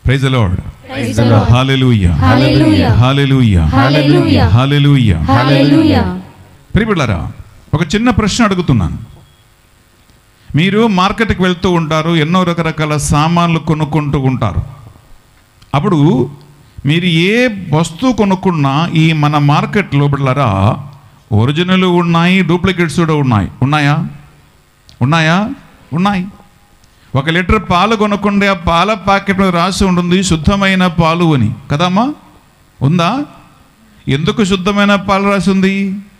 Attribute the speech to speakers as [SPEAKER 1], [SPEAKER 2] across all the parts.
[SPEAKER 1] Praise the lord
[SPEAKER 2] Praise the Lord.
[SPEAKER 1] Hallelujah
[SPEAKER 2] Hallelujah.
[SPEAKER 1] Hallelujah
[SPEAKER 2] Hallelujah.
[SPEAKER 1] Hallelujah
[SPEAKER 2] Hallelujah.
[SPEAKER 1] ప్రియబిళ్ళారా ఒక చిన్న ప్రశ్న అడుగుతున్నాను మీరు మార్కెట్కి వెళ్తూ ఉంటారు ఎన్నో రకరకాల సామాన్లు కొనుక్కుంటూ ఉంటారు అప్పుడు మీరు ఏ వస్తువు కొనుక్కున్నా ఈ మన మార్కెట్లో బిళ్ళారా ఒరిజినల్ ఉన్నాయి డూప్లికేట్స్ కూడా ఉన్నాయి ఉన్నాయా ఉన్నాయా ఉన్నాయి ఒక లీటర్ పాలు కొనుక్కుంటే ఆ పాల ప్యాకెట్ మీద రాసి ఉంటుంది శుద్ధమైన పాలు అని కదమ్మా ఉందా ఎందుకు శుద్ధమైన పాలు రాసి ఉంది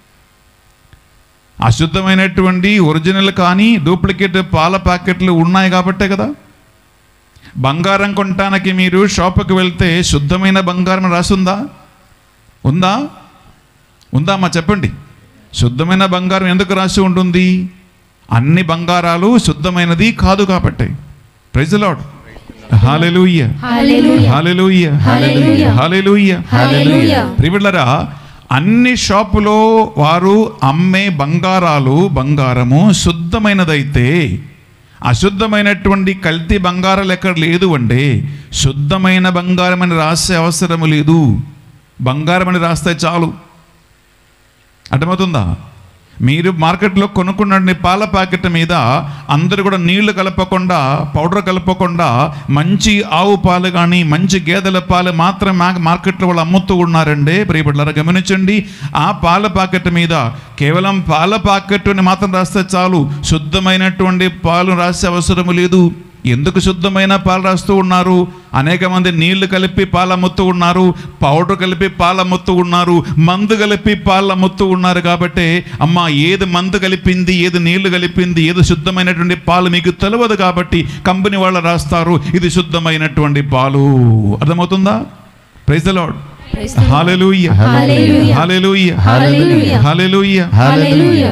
[SPEAKER 1] అశుద్ధమైనటువంటి ఒరిజినల్ కానీ డూప్లికేట్ పాల ప్యాకెట్లు ఉన్నాయి కాబట్టే కదా బంగారం కొనటానికి మీరు షాపుకి వెళ్తే శుద్ధమైన బంగారం రాసుందా ఉందా ఉందా అమ్మా చెప్పండి శుద్ధమైన బంగారం ఎందుకు రాసి ఉంటుంది అన్ని బంగారాలు శుద్ధమైనది కాదు కాబట్టి praise Lord hallelujah
[SPEAKER 2] Hallelujah.
[SPEAKER 1] Hallelujah
[SPEAKER 2] Hallelujah.
[SPEAKER 1] Hallelujah
[SPEAKER 2] Hallelujah.
[SPEAKER 1] ప్రియులరా అన్ని షాపులో వారు అమ్మే బంగారాలు బంగారము శుద్ధమైనదైతే అశుద్ధమైనటువంటి కల్తీ బంగారాలు ఎక్కడ లేదు అంటే శుద్ధమైన బంగారం అని రాసే అవసరం లేదు బంగారం అని రాస్తే చాలు అర్థమవుతుందా మీరు మార్కెట్లో కొనుక్కున్న పాల ప్యాకెట్ మీద అందరూ కూడా నీళ్లు కలపకుండా పౌడర్ కలపకుండా మంచి ఆవు పాలు కానీ మంచి గేదెల పాలు మాత్రం మా- మార్కెట్లో వాళ్ళు అమ్ముతూ ఉన్నారండి ప్రియపడ్లారా గమనించండి ఆ పాల ప్యాకెట్ మీద కేవలం పాల ప్యాకెట్ అని మాత్రం రాస్తే చాలు శుద్ధమైనటువంటి పాలు రాసే అవసరం లేదు ఎందుకు శుద్ధమైన పాలు రాస్తూ ఉన్నారు అనేక మంది నీళ్లు కలిపి పాలు అమ్ముతూ ఉన్నారు పౌడర్ కలిపి పాలు అమ్ముతూ ఉన్నారు మందు కలిపి పాలు అమ్ముతూ ఉన్నారు కాబట్టి అమ్మ ఏది మందు కలిపింది ఏది నీళ్లు కలిపింది ఏది శుద్ధమైనటువంటి పాలు మీకు తెలియదు కాబట్టి కంపెనీ వాళ్ళు రాస్తారు ఇది శుద్ధమైనటువంటి పాలు అర్థమవుతుందా praise the lord
[SPEAKER 2] Praise the Lord.
[SPEAKER 1] Hallelujah
[SPEAKER 2] Hallelujah.
[SPEAKER 1] Hallelujah
[SPEAKER 2] Hallelujah.
[SPEAKER 1] Hallelujah
[SPEAKER 2] Hallelujah.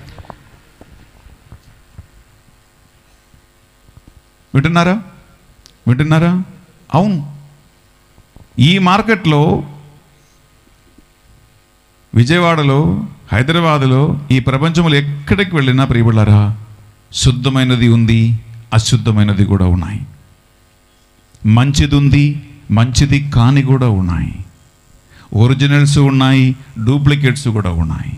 [SPEAKER 1] వింటున్నారా వింటున్నారా అవును ఈ మార్కెట్లో విజయవాడలో హైదరాబాదులో ఈ ప్రపంచంలో ఎక్కడికి వెళ్ళినా ప్రియబుళ్ళారా శుద్ధమైనది ఉంది అశుద్ధమైనది కూడా ఉన్నాయి మంచిది ఉంది మంచిది కాని కూడా ఉన్నాయి ఒరిజినల్స్ ఉన్నాయి డూప్లికేట్స్ కూడా ఉన్నాయి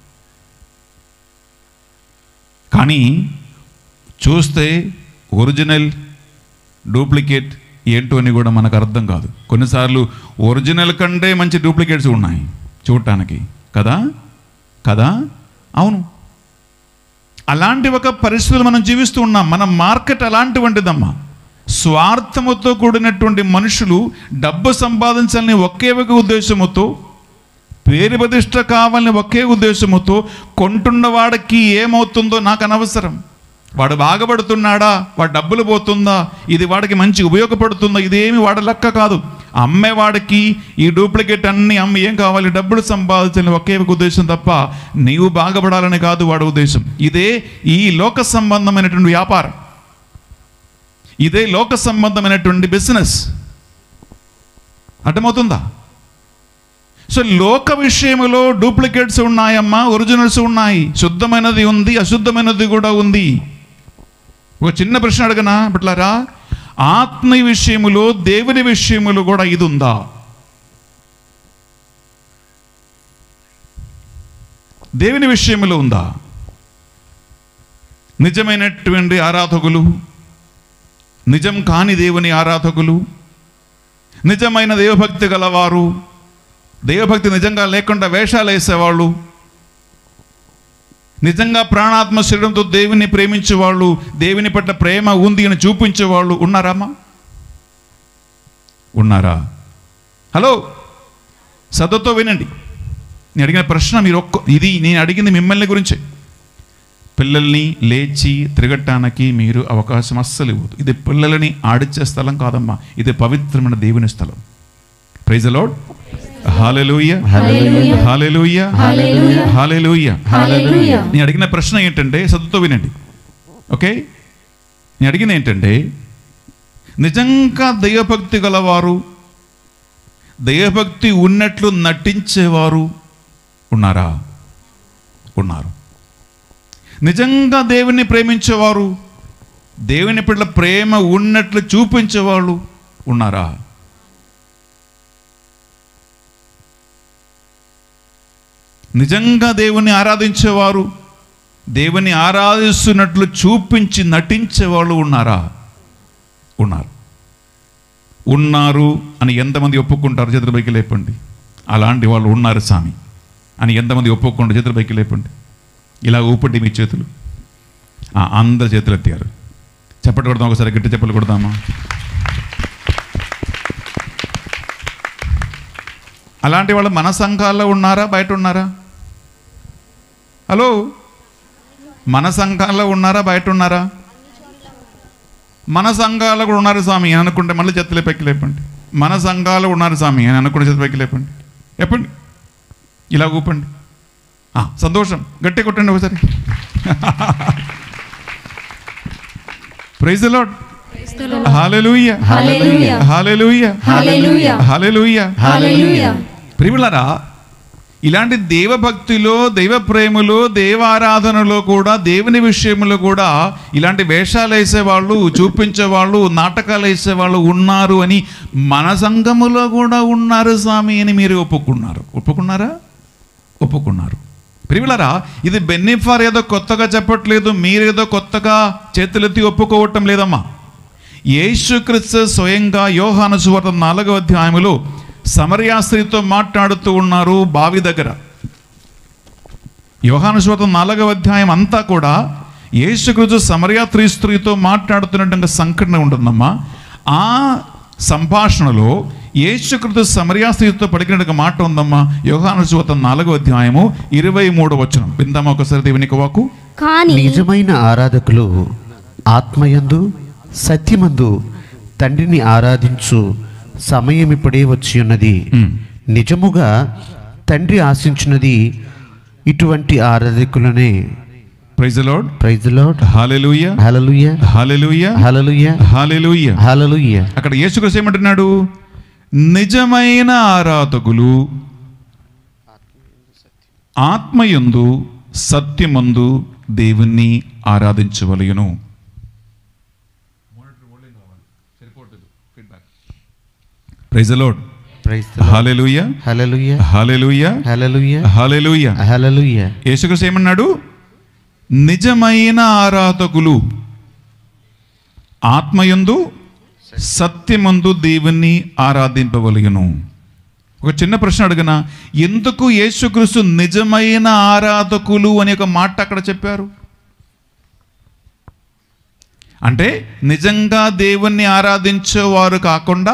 [SPEAKER 1] కానీ చూస్తే ఒరిజినల్ డూప్లికేట్ ఏంటో అని కూడా మనకు అర్థం కాదు కొన్నిసార్లు ఒరిజినల్ కంటే మంచి డూప్లికేట్స్ ఉన్నాయి చూడటానికి కదా కదా అవును అలాంటి ఒక పరిస్థితులు మనం జీవిస్తూ ఉన్నాం మన మార్కెట్ అలాంటివంటిదమ్మా స్వార్థముతో కూడినటువంటి మనుషులు డబ్బు సంపాదించాలని ఒకే ఒక ఉద్దేశముతో పేరు ప్రతిష్ట కావాలని ఒకే ఉద్దేశముతో కొంటున్న వాడికి ఏమవుతుందో నాకు అనవసరం వాడు బాగుపడుతున్నాడా వాడు డబ్బులు పోతుందా ఇది వాడికి మంచి ఉపయోగపడుతుందా ఇదేమి వాడి లెక్క కాదు అమ్మేవాడికి ఈ డూప్లికేట్ అన్ని అమ్మి ఏం కావాలి డబ్బులు సంపాదించాలని ఒకే ఒక ఉద్దేశం తప్ప నీవు బాగుపడాలని కాదు వాడి ఉద్దేశం ఇదే ఈ లోక సంబంధమైనటువంటి వ్యాపారం ఇదే లోక సంబంధమైనటువంటి బిజినెస్ అర్థమవుతుందా సో లోక విషయంలో డూప్లికేట్స్ ఉన్నాయమ్మా ఒరిజినల్స్ ఉన్నాయి శుద్ధమైనది ఉంది అశుద్ధమైనది కూడా ఉంది ఒక చిన్న ప్రశ్న అడగనా బిట్లారా ఆత్మ విషయములో దేవుని విషయములో కూడా ఇది ఉందా దేవుని విషయములో ఉందా నిజమైనటువంటి ఆరాధకులు నిజం కాని దేవుని ఆరాధకులు నిజమైన దేవభక్తి గలవారు దైవభక్తి నిజంగా లేకుండా వేషాలు వేసేవాళ్ళు నిజంగా ప్రాణాత్మ శరీరంతో దేవుని ప్రేమించేవాళ్ళు దేవుని పట్ల ప్రేమ ఉంది అని చూపించేవాళ్ళు ఉన్నారామా ఉన్నారా హలో సదతో వినండి నేను అడిగిన ప్రశ్న మీరు ఒక్క ఇది నేను అడిగింది మిమ్మల్ని గురించే పిల్లల్ని లేచి తిరగటానికి మీరు అవకాశం అస్సలు ఇవ్వదు ఇది పిల్లలని ఆడిచ్చే స్థలం కాదమ్మా ఇది పవిత్రమైన దేవుని స్థలం praise Lord hallelujah
[SPEAKER 2] Hallelujah.
[SPEAKER 1] Hallelujah
[SPEAKER 2] Hallelujah.
[SPEAKER 1] Hallelujah
[SPEAKER 2] Hallelujah.
[SPEAKER 1] నేను అడిగిన ప్రశ్న ఏంటంటే సదుతో వినండి ఓకే నేను అడిగింది ఏంటంటే నిజంగా దైవభక్తి గలవారు దైవభక్తి ఉన్నట్లు నటించేవారు ఉన్నారా ఉన్నారు నిజంగా దేవుని ప్రేమించేవారు దేవుని పట్ల ప్రేమ ఉన్నట్లు చూపించేవాళ్ళు ఉన్నారా నిజంగా దేవుని ఆరాధించేవారు దేవుని ఆరాధిస్తున్నట్లు చూపించి నటించే వాళ్ళు ఉన్నారా ఉన్నారు ఉన్నారు అని ఎంతమంది ఒప్పుకుంటారు చేతుల పైకి లేపండి అలాంటి వాళ్ళు ఉన్నారు స్వామి అని ఎంతమంది ఒప్పుకుంటారు చేతుల పైకి లేపండి ఇలా ఊపండి మీ చేతులు ఆ, అందరు చేతులు ఎత్తారు చెప్పటి కొడదాం ఒకసారి గట్టి చెప్పలు కొడదామా అలాంటి వాళ్ళు మన సంఘాల్లో ఉన్నారా బయట ఉన్నారా హలో మన సంఘాల్లో ఉన్నారా బయట ఉన్నారా మన సంఘాల్లో కూడా ఉన్నారు స్వామి అని అనుకుంటే మళ్ళీ చెత్తలే పైకి లేపండి మన సంఘాల్లో ఉన్నారు స్వామి అని అనుకుంటే చెత్త పైకి లేపండి చెప్పండి ఇలా ఊపండి ఆ, సంతోషం గట్టి కొట్టండి ఒకసారి praise Lord hallelujah
[SPEAKER 2] hallelujah.
[SPEAKER 1] Hallelujah
[SPEAKER 2] hallelujah.
[SPEAKER 1] Hallelujah
[SPEAKER 2] hallelujah
[SPEAKER 1] ప్రియులరా ఇలాంటి దైవభక్తిలో దైవ ప్రేమలో దేవారాధనలో కూడా దేవుని విషయంలో కూడా ఇలాంటి వేషాలు వేసేవాళ్ళు చూపించేవాళ్ళు నాటకాలు వేసేవాళ్ళు ఉన్నారు అని మన సంఘములో కూడా ఉన్నారు స్వామి అని మీరు ఒప్పుకున్నారు ఒప్పుకున్నారా ఒప్పుకున్నారు ప్రియులరా ఇది బెన్నిఫార్ ఏదో కొత్తగా చెప్పట్లేదు మీరేదో కొత్తగా చేతులెత్తి ఒప్పుకోవటం లేదమ్మా యేసుక్రీస్తు స్వయంగా యోహాను సువార్త నాలుగవ అధ్యాయములో సమరయా స్త్రీతో మాట్లాడుతూ ఉన్నారు బావి దగ్గర యోహాను సువార్త నాలుగవ అధ్యాయం అంతా కూడా యేసుక్రీస్తు సమరయా స్త్రీ స్త్రీతో మాట్లాడుతున్నట్టు సంఘటన ఉంటుందమ్మా ఆ సంభాషణలో యేసుక్రీస్తు సమరయా స్త్రీతో పలికినట్టు మాట ఉందమ్మా యోహాను సువార్త నాలుగవ అధ్యాయము ఇరవై మూడు వచనం విందామా ఒకసారి దేవునికి వాకు
[SPEAKER 2] కానీ
[SPEAKER 3] నిజమైన ఆరాధకులు ఆత్మయందు సత్యమందు తండ్రిని ఆరాధించు సమయం ఇప్పుడే వచ్చి ఉన్నది
[SPEAKER 1] మ్.
[SPEAKER 3] నిజముగా తండ్రి ఆశించినది ఇటువంటి ఆరాధకులనే
[SPEAKER 1] praise Lord
[SPEAKER 3] praise Lord
[SPEAKER 1] hallelujah
[SPEAKER 3] hallelujah
[SPEAKER 1] hallelujah
[SPEAKER 3] hallelujah
[SPEAKER 1] hallelujah
[SPEAKER 3] hallelujah
[SPEAKER 1] అక్కడ యేసుక్రీస్తు ఏమంటున్నాడు నిజమైన ఆరాధకులు ఆత్మయందు సత్యమందు దేవుణ్ణి ఆరాధించవలయును praise Lord
[SPEAKER 3] praise
[SPEAKER 1] hallelujah
[SPEAKER 3] hallelujah
[SPEAKER 1] hallelujah
[SPEAKER 3] hallelujah
[SPEAKER 1] hallelujah
[SPEAKER 3] hallelujah
[SPEAKER 1] యేసుక్రీస్తు ఏమన్నాడు నిజమైన ఆరాధకులు ఆత్మయందు సత్యమందు దేవుణ్ణి ఆరాధింపవలయును ఒక చిన్న ప్రశ్న అడిగిన ఎందుకు యేసుక్రీస్తు నిజమైన ఆరాధకులు అనే ఒక మాట అక్కడ చెప్పారు అంటే నిజంగా దేవుణ్ణి ఆరాధించేవారు కాకుండా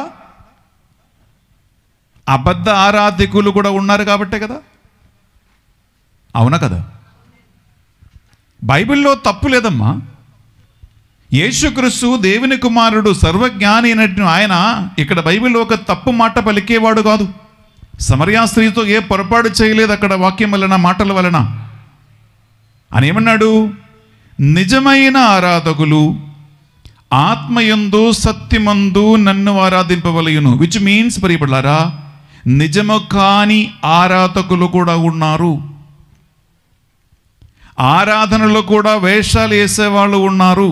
[SPEAKER 1] అబద్ధ ఆరాధికులు కూడా ఉన్నారు కాబట్టే కదా అవునా కదా బైబిల్లో తప్పు లేదమ్మా యేసుక్రీస్తు దేవుని కుమారుడు సర్వజ్ఞాని అయినట్టు ఆయన ఇక్కడ బైబిల్లో ఒక తప్పు మాట పలికేవాడు కాదు సమరయా స్త్రీతో ఏ పొరపాటు చేయలేదు అక్కడ వాక్యం వలన మాటల వలన అని ఏమన్నాడు నిజమైన ఆరాధకులు ఆత్మయందు సత్యమందు నన్ను ఆరాధింపవలయును విచ్ మీన్స్ పరిపడారా నిజము కాని ఆరాధకులు కూడా ఉన్నారు ఆరాధనలో కూడా వేషాలు వేసేవాళ్ళు ఉన్నారు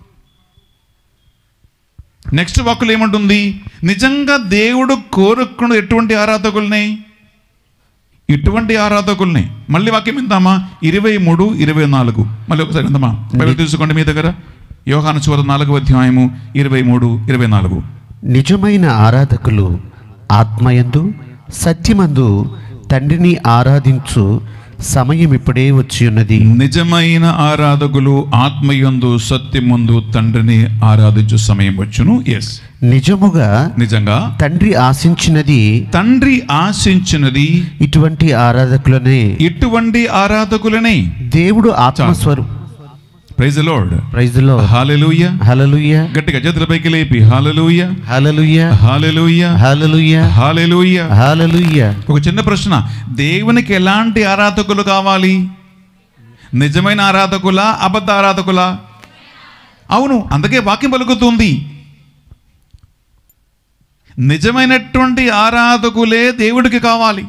[SPEAKER 1] నెక్స్ట్ వాక్కులు ఏమంటుంది నిజంగా దేవుడు కోరుకున్న ఎటువంటి ఆరాధకుల్ని ఇటువంటి ఆరాధకుల్ని మళ్ళీ వాక్యం ఇందామా ఇరవై మూడు ఇరవై నాలుగు మళ్ళీ ఒకసారి ఇందామా బైబిల్ తీసుకోండి మీ దగ్గర యోహాను చివర నాలుగవ అధ్యాయము ఇరవై మూడు ఇరవై నాలుగు
[SPEAKER 3] నిజమైన ఆరాధకులు ఆత్మయందు సత్యమందు తండ్రిని ఆరాధించు సమయం ఇప్పుడే వచ్చి ఉన్నది
[SPEAKER 1] నిజమైన ఆరాధకులు ఆత్మయందు సత్యముందు తండ్రిని ఆరాధించు సమయం వచ్చును ఎస్
[SPEAKER 3] నిజముగా
[SPEAKER 1] నిజంగా
[SPEAKER 3] తండ్రి ఆశించినది
[SPEAKER 1] తండ్రి ఆశించినది
[SPEAKER 3] ఇటువంటి ఆరాధకులనే
[SPEAKER 1] ఇటువంటి ఆరాధకులనే
[SPEAKER 3] దేవుడు ఆత్మస్వరు
[SPEAKER 1] praise Lord
[SPEAKER 3] praise Lord
[SPEAKER 1] hallelujah
[SPEAKER 3] hallelujah
[SPEAKER 1] గట్టిగా చేతుల పైకి లేపి hallelujah
[SPEAKER 3] hallelujah
[SPEAKER 1] hallelujah
[SPEAKER 3] hallelujah
[SPEAKER 1] hallelujah
[SPEAKER 3] hallelujah
[SPEAKER 1] ఒక చిన్న ప్రశ్న దేవునికి ఎలాంటి ఆరాధకులు కావాలి నిజమైన ఆరాధకులా అబద్ధ ఆరాధకులా అవును అందుకే వాక్యం పలుకుతుంది నిజమైనటువంటి ఆరాధకులే దేవుడికి కావాలి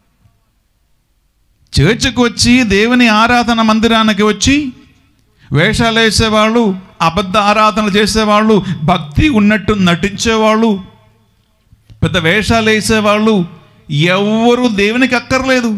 [SPEAKER 1] చర్చికి వచ్చి దేవుని ఆరాధన మందిరానికి వచ్చి వేషాలు వేసేవాళ్ళు అబద్ధ ఆరాధనలు చేసేవాళ్ళు భక్తి ఉన్నట్టు నటించేవాళ్ళు పెద్ద వేషాలు వేసేవాళ్ళు ఎవ్వరూ దేవునికి అక్కర్లేదు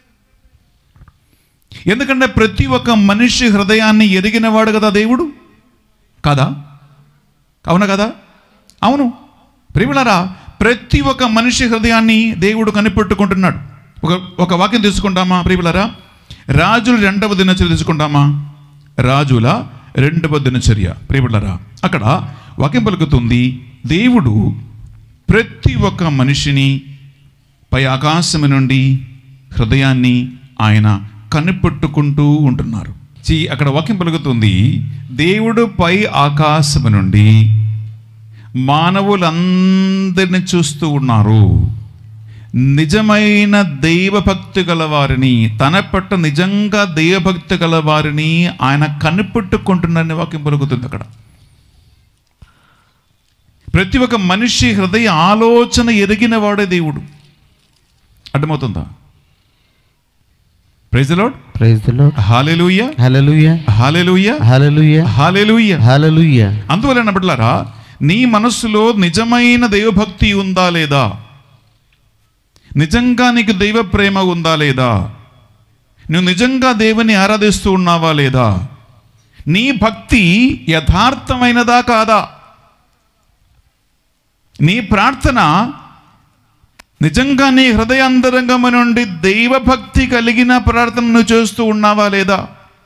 [SPEAKER 1] ఎందుకంటే ప్రతి ఒక్క మనిషి హృదయాన్ని ఎరిగినవాడు కదా దేవుడు కాదా అవునా కదా అవును ప్రియులరా ప్రతి ఒక్క మనిషి హృదయాన్ని దేవుడు కనిపెట్టుకుంటున్నాడు ఒక ఒక వాక్యం తీసుకుంటామా ప్రియులరా రాజుల రెండవ దినచర్య తీసుకుంటామా రాజుల రెండవ దినచర్య ప్రియులరా అక్కడ వాక్యం పలుకుతుంది దేవుడు ప్రతి ఒక్క మనిషిని పై ఆకాశము నుండి హృదయాన్ని ఆయన కనిపెట్టుకుంటూ ఉంటున్నారు చి అక్కడ వాక్యం పలుకుతుంది దేవుడు పై ఆకాశము నుండి మానవులందరిని చూస్తూ ఉన్నారు నిజమైన దైవభక్తి గల వారిని తన పట్ల నిజంగా దైవభక్తి గల వారిని ఆయన కనిపెట్టుకుంటున్నారని వాక్యం పలుకుతుంది అక్కడ ప్రతి ఒక్క మనిషి హృదయ ఆలోచన ఎరిగిన వాడే దేవుడు అర్థమవుతుందా praise Lord
[SPEAKER 3] praise the Lord
[SPEAKER 1] hallelujah
[SPEAKER 3] hallelujah
[SPEAKER 1] hallelujah
[SPEAKER 3] hallelujah
[SPEAKER 1] hallelujah
[SPEAKER 3] hallelujah
[SPEAKER 1] అందువలన బిడ్డలారా నీ మనస్సులో నిజమైన దైవభక్తి ఉందా లేదా నిజంగా నీకు దైవ ప్రేమ ఉందా లేదా నువ్వు నిజంగా దేవుని ఆరాధిస్తూ ఉన్నావా లేదా నీ భక్తి యథార్థమైనదా కాదా నీ ప్రార్థన నిజంగా నీ హృదయాంతరంగము నుండి దైవభక్తి కలిగిన ప్రార్థన నువ్వు చేస్తూ ఉన్నావా లేదా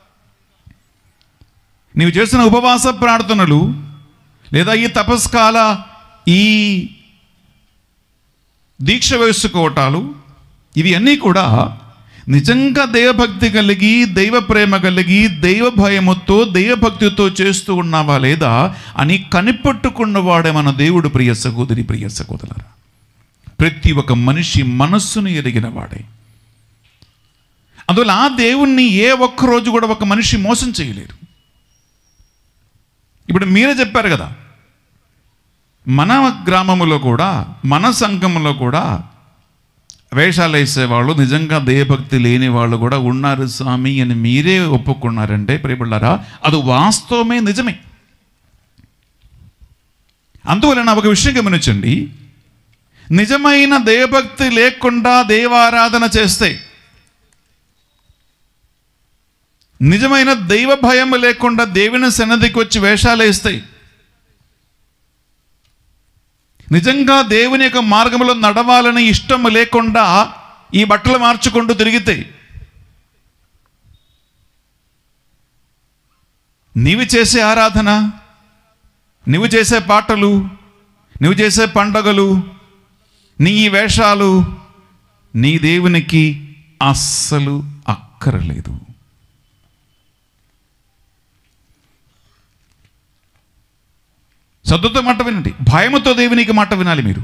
[SPEAKER 1] నీవు చేసిన ఉపవాస ప్రార్థనలు లేదా ఈ తపస్కాల ఈ దీక్ష వేసుకోవటాలు ఇవి అన్నీ కూడా నిజంగా దైవభక్తి కలిగి దైవ ప్రేమ కలిగి దైవ భయముతో దైవభక్తితో చేస్తూ ఉన్నావా లేదా అని కనిపెట్టుకున్నవాడే మన దేవుడు ప్రియ సహోదరి ప్రియ సహోదరులారా ప్రతి ఒక్క మనిషి మనస్సును ఎరిగిన వాడే అందువల్ల ఆ దేవుణ్ణి ఏ ఒక్క రోజు కూడా ఒక మనిషి మోసం చేయలేరు ఇప్పుడు మీరే చెప్పారు కదా మన గ్రామములో కూడా మన సంఘములో కూడా వేషాలు వేసేవాళ్ళు నిజంగా దేవభక్తి లేని వాళ్ళు కూడా ఉన్నారు స్వామి అని మీరే ఒప్పుకున్నారంటే ప్రియబిళ్ళారా అది వాస్తవమే నిజమే అందువలన ఒక విషయం గమనించండి నిజమైన దేవభక్తి లేకుండా దేవారాధన చేస్తే నిజమైన దైవ భయం లేకుండా దేవుని సన్నధికి వచ్చి వేషాలు వేస్తాయి నిజంగా దేవుని యొక్క మార్గంలో నడవాలని ఇష్టం లేకుండా ఈ బట్టలు మార్చుకుంటూ తిరిగితే నీవు చేసే ఆరాధన నువ్వు చేసే పాటలు నువ్వు చేసే పండగలు నీ ఈ వేషాలు నీ దేవునికి అస్సలు అక్కరలేదు శ్రద్ధతో మాట వినండి భయముతో దేవునికి మాట వినాలి మీరు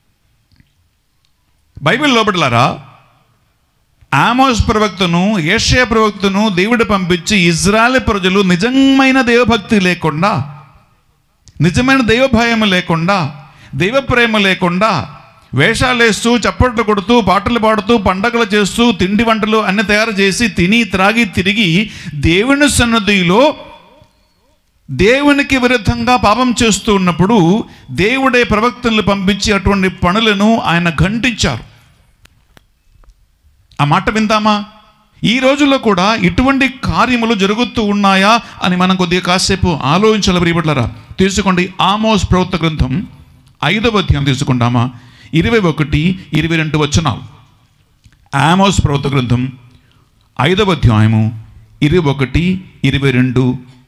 [SPEAKER 1] బైబిల్ లోపట్లారా ఆమోస్ ప్రవక్తను ఏషియా ప్రవక్తను దేవుడు పంపించి ఇజ్రాయెల్ ప్రజలు నిజమైన దేవభక్తి లేకుండా నిజమైన దైవ భయం లేకుండా దైవ ప్రేమ లేకుండా వేషాలు వేస్తూ చప్పట్లు కొడుతూ పాటలు పాడుతూ పండగలు చేస్తూ తిండి వంటలు అన్ని తయారు చేసి తిని త్రాగి తిరిగి దేవుని సన్నధిలో దేవునికి విరుద్ధంగా పాపం చేస్తూ ఉన్నప్పుడు దేవుడే ప్రవక్తలను పంపించి అటువంటి పనులను ఆయన ఖండించారు ఆ మాట విందామా ఈ రోజుల్లో కూడా ఇటువంటి కార్యములు జరుగుతూ ఉన్నాయా అని మనం కొద్దిగా కాసేపు ఆలోచించాలి ప్రియబట్లరా తీసుకోండి ఆమోస్ ప్రవక్త గ్రంథం ఐదవ అధ్యాయం తీసుకుంటామా ఇరవై ఒకటి ఇరవై రెండు వచనాలు ఆమోస్ ప్రవక్త గ్రంథం ఐదవ అధ్యాయము ఇరవై ఒకటి ఇరవై రెండు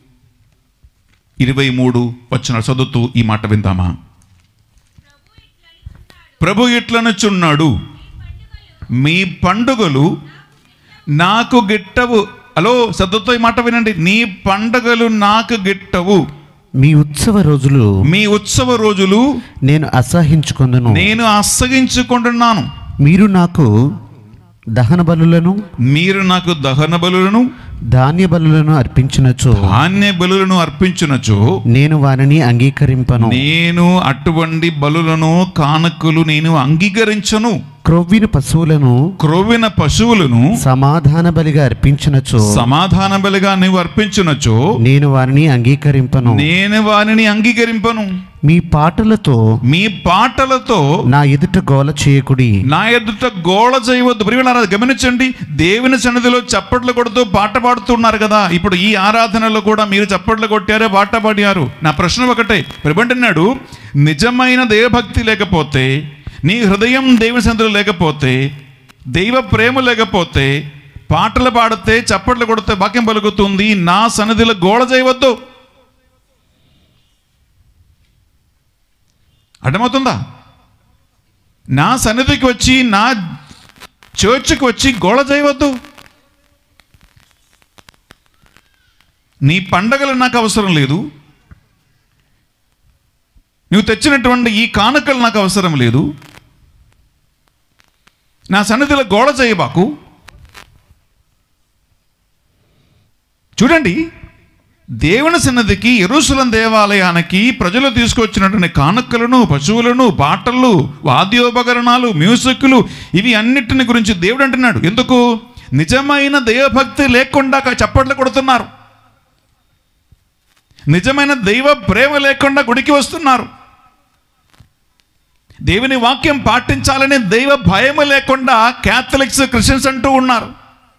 [SPEAKER 1] ఇరవై మూడు వచ్చిన చదువుతూ ఈ మాట విందామా ప్రభు ఇట్లనుచున్నాడు మీ పండుగలు నాకు గిట్టవు హలో శ్రద్ధతో ఈ మాట వినండి నీ పండుగలు నాకు గిట్టవు
[SPEAKER 3] మీ ఉత్సవ రోజులు
[SPEAKER 1] మీ ఉత్సవ రోజులు
[SPEAKER 3] నేను అసహించుకొందును
[SPEAKER 1] నేను అస్సగించుకుంటున్నాను
[SPEAKER 3] మీరు నాకు దహన బలులను
[SPEAKER 1] మీరు నాకు దహన బలులను
[SPEAKER 3] ధాన్య బలులను అర్పించినచో
[SPEAKER 1] ధాన్య బలులను అర్పించునచో
[SPEAKER 3] నేను వారిని అంగీకరింపను
[SPEAKER 1] నేను అటువంటి బలులను కానుకలు నేను అంగీకరించను
[SPEAKER 3] క్రొవ్విన పశువులను
[SPEAKER 1] క్రొవ్విన పశువులను
[SPEAKER 3] సమాధాన బలిగా అర్పించినచో
[SPEAKER 1] సమాధాన బలిగా నీవు అర్పించునచో
[SPEAKER 3] నేను వారిని అంగీకరింపను
[SPEAKER 1] నేను వారిని అంగీకరింపను
[SPEAKER 3] మీ పాటలతో
[SPEAKER 1] మీ పాటలతో
[SPEAKER 3] నా ఎదుట గోల చేయకుడి
[SPEAKER 1] నా ఎదుట గోళ చేయవద్దు ప్రియులారా గమనించండి దేవుని సన్నిధిలో చప్పట్లు కొడుతూ పాట పాడుతున్నారు కదా ఇప్పుడు ఈ ఆరాధనలో కూడా మీరు చప్పట్లు కొట్టారే పాట పాడారు నా ప్రశ్న ఒకటే ప్రభుంటున్నాడు నిజమైన దేవభక్తి లేకపోతే నీ హృదయం దేవుని సన్నిధిలో లేకపోతే దైవ ప్రేమ లేకపోతే పాటలు పాడితే చప్పట్లు కొడితే వాక్యం పలుకుతుంది నా సన్నిధిలో గోళ చేయవద్దు అర్థమవుతుందా నా సన్నిధికి వచ్చి నా చర్చ్కి వచ్చి గోళ చేయవద్దు నీ పండగలు నాకు అవసరం లేదు నువ్వు తెచ్చినటువంటి ఈ కానుకలు నాకు అవసరం లేదు నా సన్నిధిలో గోళ చేయబాకు చూడండి దేవుని సన్నిధికి ఎరుసలం దేవాలయానికి ప్రజలు తీసుకొచ్చినటువంటి కానుకలను పశువులను పాటలు వాద్యోపకరణాలు మ్యూజిక్లు ఇవి అన్నిటిని గురించి దేవుడు అంటున్నాడు ఎందుకు నిజమైన దైవభక్తి లేకుండా క- చప్పట్లు కొడుతున్నారు నిజమైన దైవ ప్రేమ లేకుండా గుడికి వస్తున్నారు దేవుని వాక్యం పాటించాలని దైవ భయము లేకుండా క్యాథలిక్స్ క్రిస్టియన్స్ అంటూ ఉన్నారు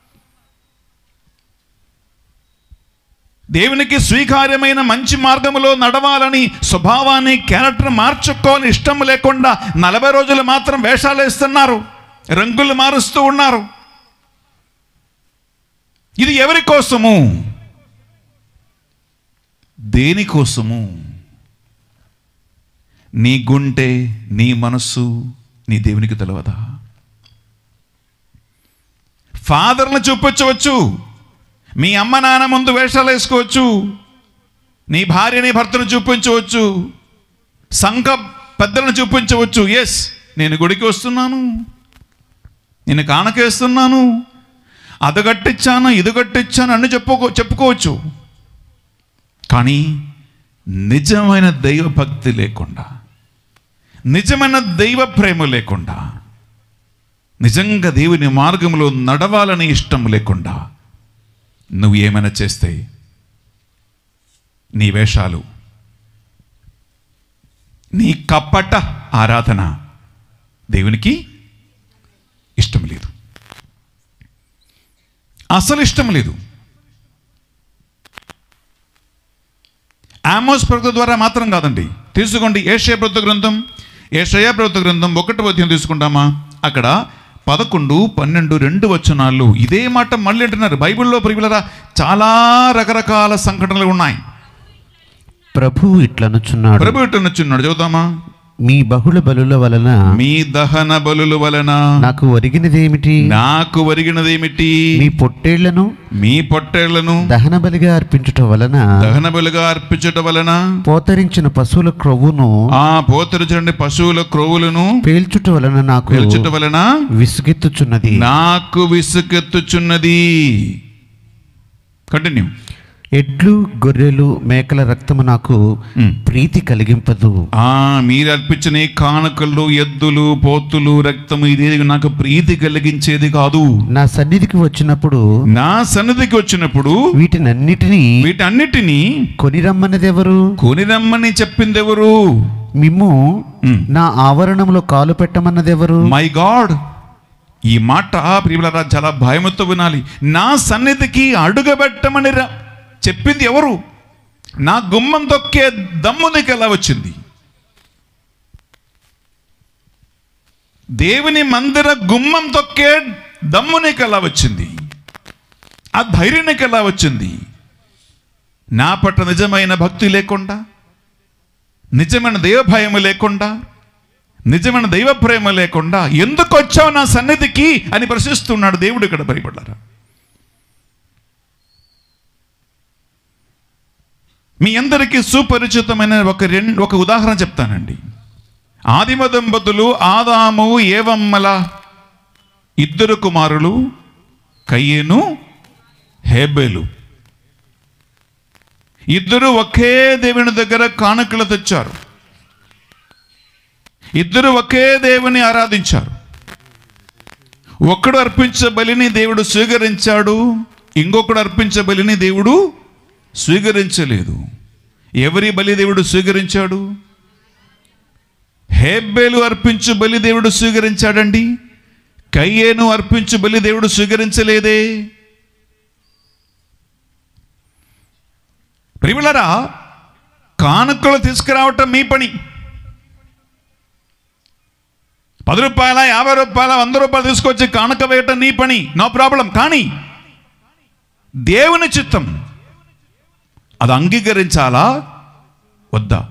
[SPEAKER 1] దేవునికి స్వీకార్యమైన మంచి మార్గములో నడవాలని స్వభావాన్ని క్యారెక్టర్ మార్చుకోవాలని ఇష్టం లేకుండా నలభై రోజులు మాత్రం వేషాలు వేస్తున్నారు రంగులు మారుస్తూ ఉన్నారు ఇది ఎవరి కోసము దేనికోసము నీ గుంటె నీ మనస్సు నీ దేవునికి తెలవదా ఫాదర్ను చూపించవచ్చు మీ అమ్మ నాన్న ముందు వేషాలు వేసుకోవచ్చు నీ భార్యని భర్తను చూపించవచ్చు సంఘ పెద్దలను చూపించవచ్చు ఎస్ నేను గుడికి వస్తున్నాను నేను కానకేస్తున్నాను అది కట్టించాను ఇది కట్టించాను అన్ని చెప్పుకో చెప్పుకోవచ్చు కానీ నిజమైన దైవ భక్తి లేకుండా నిజమైన దైవ ప్రేమ లేకుండా నిజంగా దేవుని మార్గంలో నడవాలని ఇష్టం లేకుండా నువ్వు ఏమైనా చేస్తే నీ వేషాలు నీ కప్పట ఆరాధన దేవునికి ఇష్టం లేదు అసలు ఇష్టం లేదు ఆమోస్ ప్రభుత్వ ద్వారా మాత్రం కాదండి తీసుకోండి ఏషయ ప్రభుత్వ గ్రంథం ఏషయ ప్రభుత్వ గ్రంథం ఒకటి అధ్యాయం తీసుకుంటామా అక్కడ పదకొండు పన్నెండు రెండు వచనాలు ఇదే మాట మళ్ళీ అంటున్నారు బైబిల్లో ప్రియులరా చాలా రకరకాల సంఘటనలు ఉన్నాయి
[SPEAKER 3] ప్రభు ఇట్లనుచున్నాడు
[SPEAKER 1] ప్రభు ఇటు నచ్చున్నాడు చదువుతామా
[SPEAKER 3] మీ బహుళ బలుల వలన
[SPEAKER 1] మీ దహన బలుల వలన
[SPEAKER 3] నాకు ఒరిగినదేమిటి
[SPEAKER 1] నాకు వరిగినదేమిటి
[SPEAKER 3] మీ పొట్టేళ్లను
[SPEAKER 1] మీ పొట్టేళ్లను
[SPEAKER 3] దహన బలిగా అర్పించుట వలన
[SPEAKER 1] దహన బలుగా అర్పించుట వలన
[SPEAKER 3] పోతరించిన పశువుల క్రొవ్వును
[SPEAKER 1] ఆ పోతరుచండి పశువుల క్రొవులను
[SPEAKER 3] పేల్చుట వలన నాకు
[SPEAKER 1] పిలుచుట వలన
[SPEAKER 3] విసుగెత్తుచున్నది
[SPEAKER 1] నాకు విసుకెత్తుచున్నది కంటిన్యూ
[SPEAKER 3] ఎడ్లు గొర్రెలు మేకల రక్తము నాకు
[SPEAKER 1] మ్.
[SPEAKER 3] ప్రీతి కలిగింపదు
[SPEAKER 1] ఆ మీరు అర్పించిన ఈ కానుకలు ఎద్దులు పోతులు రక్తము ఇదేది నాకు ప్రీతి కలిగించేది కాదు
[SPEAKER 3] నా సన్నిధికి వచ్చినప్పుడు
[SPEAKER 1] నా సన్నిధికి వచ్చినప్పుడు
[SPEAKER 3] వీటినన్నిటినీ
[SPEAKER 1] వీటన్నిటినీ
[SPEAKER 3] కొనిరమ్మన్నదెవరు
[SPEAKER 1] కొనిరమ్మని చెప్పింది ఎవరు
[SPEAKER 3] మిమ్ము
[SPEAKER 1] మ్.
[SPEAKER 3] నా ఆవరణంలో కాలు పెట్టమన్నదెవరు
[SPEAKER 1] మై గాడ్ ఈ మాట ప్రియులరా చాలా భయముతో వినాలి నా సన్నిధికి అడుగబెట్టమని రా- చెప్పింది ఎవరు నా గుమ్మం తొక్కే దమ్ము నీకు ఎలా వచ్చింది దేవుని మందిర గుమ్మం తొక్కే దమ్ము నీకు ఎలా వచ్చింది ఆ ధైర్యం నీకు ఎలా వచ్చింది నా పట్ల నిజమైన భక్తి లేకుండా నిజమైన దైవభయం లేకుండా నిజమైన దైవ ప్రేమ లేకుండా ఎందుకు వచ్చావు నా సన్నిధికి అని ప్రశ్నిస్తున్నాడు దేవుడు ఇక్కడ భయపడ్డారా మీ అందరికీ సుపరిచితమైన ఒక రెండు ఒక ఉదాహరణ చెప్తానండి ఆదిమ దంపతులు ఆదాము ఏవమ్మల ఇద్దరు కుమారులు కయ్యేను హేబేలు ఇద్దరు ఒకే దేవుని దగ్గర కానుకలు తెచ్చారు ఇద్దరు ఒకే దేవుని ఆరాధించారు ఒక్కడు అర్పించే బలిని దేవుడు స్వీకరించాడు ఇంకొకడు అర్పించే బలిని దేవుడు స్వీకరించలేదు ఎవరి బలి దేవుడు స్వీకరించాడు హేబేలు అర్పించు బలి దేవుడు స్వీకరించాడండి కయ్యేను అర్పించు బలి దేవుడు స్వీకరించలేదే ప్రియులరా కానుకలు తీసుకురావటం మీ పని పది రూపాయల యాభై రూపాయల వంద రూపాయలు తీసుకొచ్చి కానుక వేయటం నీ పని నో ప్రాబ్లం కానీ దేవుని చిత్తం అది అంగీకరించాలా వద్దా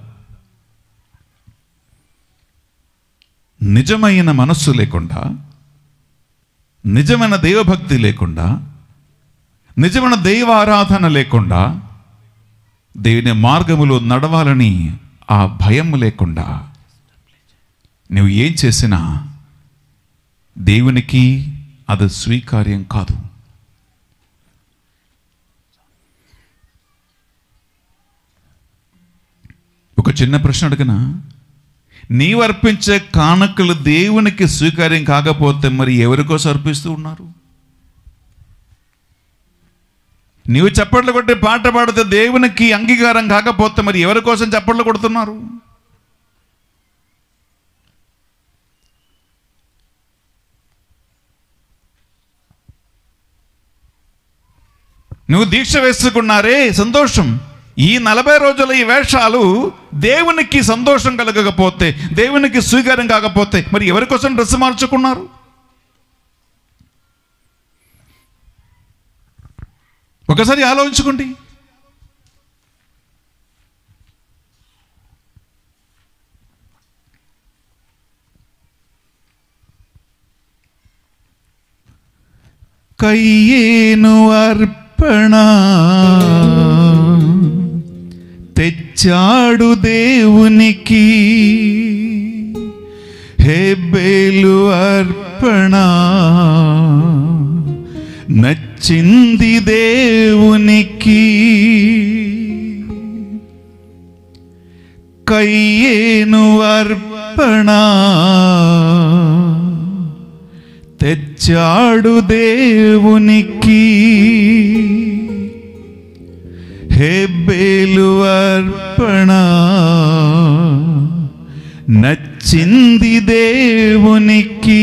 [SPEAKER 1] నిజమైన మనస్సు లేకుండా నిజమైన దైవభక్తి లేకుండా నిజమైన దైవ ఆరాధన లేకుండా దేవుని మార్గములో నడవాలని ఆ భయం లేకుండా నువ్వు ఏం చేసినా దేవునికి అది స్వీకార్యం కాదు ఒక చిన్న ప్రశ్న అడగనా నీవు అర్పించే కానుకలు దేవునికి స్వీకార్యం కాకపోతే మరి ఎవరి కోసం అర్పిస్తూ ఉన్నారు నీవు చప్పట్లు కొట్టి పాట పాడితే దేవునికి అంగీకారం కాకపోతే మరి ఎవరి కోసం చప్పట్లు కొడుతున్నారు నువ్వు దీక్ష వేసుకున్నారే సంతోషం ఈ నలభై రోజుల ఈ వేషాలు దేవునికి సంతోషం కలగకపోతే దేవునికి స్వీకారం కాకపోతే మరి ఎవరి కోసం డ్రెస్ మార్చుకున్నారు ఒకసారి ఆలోచించుకోండి కయ్యేను అర్పణ తెచ్చాడు దేవునికి హెబేలు అర్పణ నచ్చింది దేవునికి కయ్యేను అర్పణ తెచ్చాడు దేవునికి హెబేలు అర్పణ నచ్చింది దేవునికి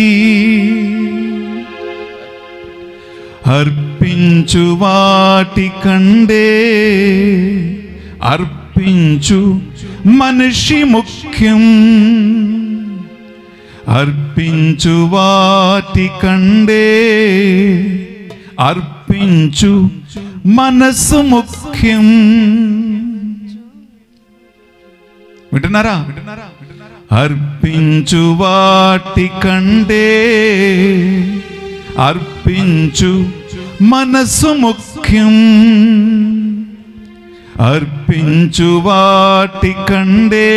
[SPEAKER 1] అర్పించు వాటి కండే అర్పించు మనిషి ముఖ్యం అర్పించు వాటి కండే అర్పించు మనస్సు ముఖ్యం వింటున్నారా అర్పించు వాటి కండే అర్పించు మనస్సు ముఖ్యం అర్పించు వాటి కండే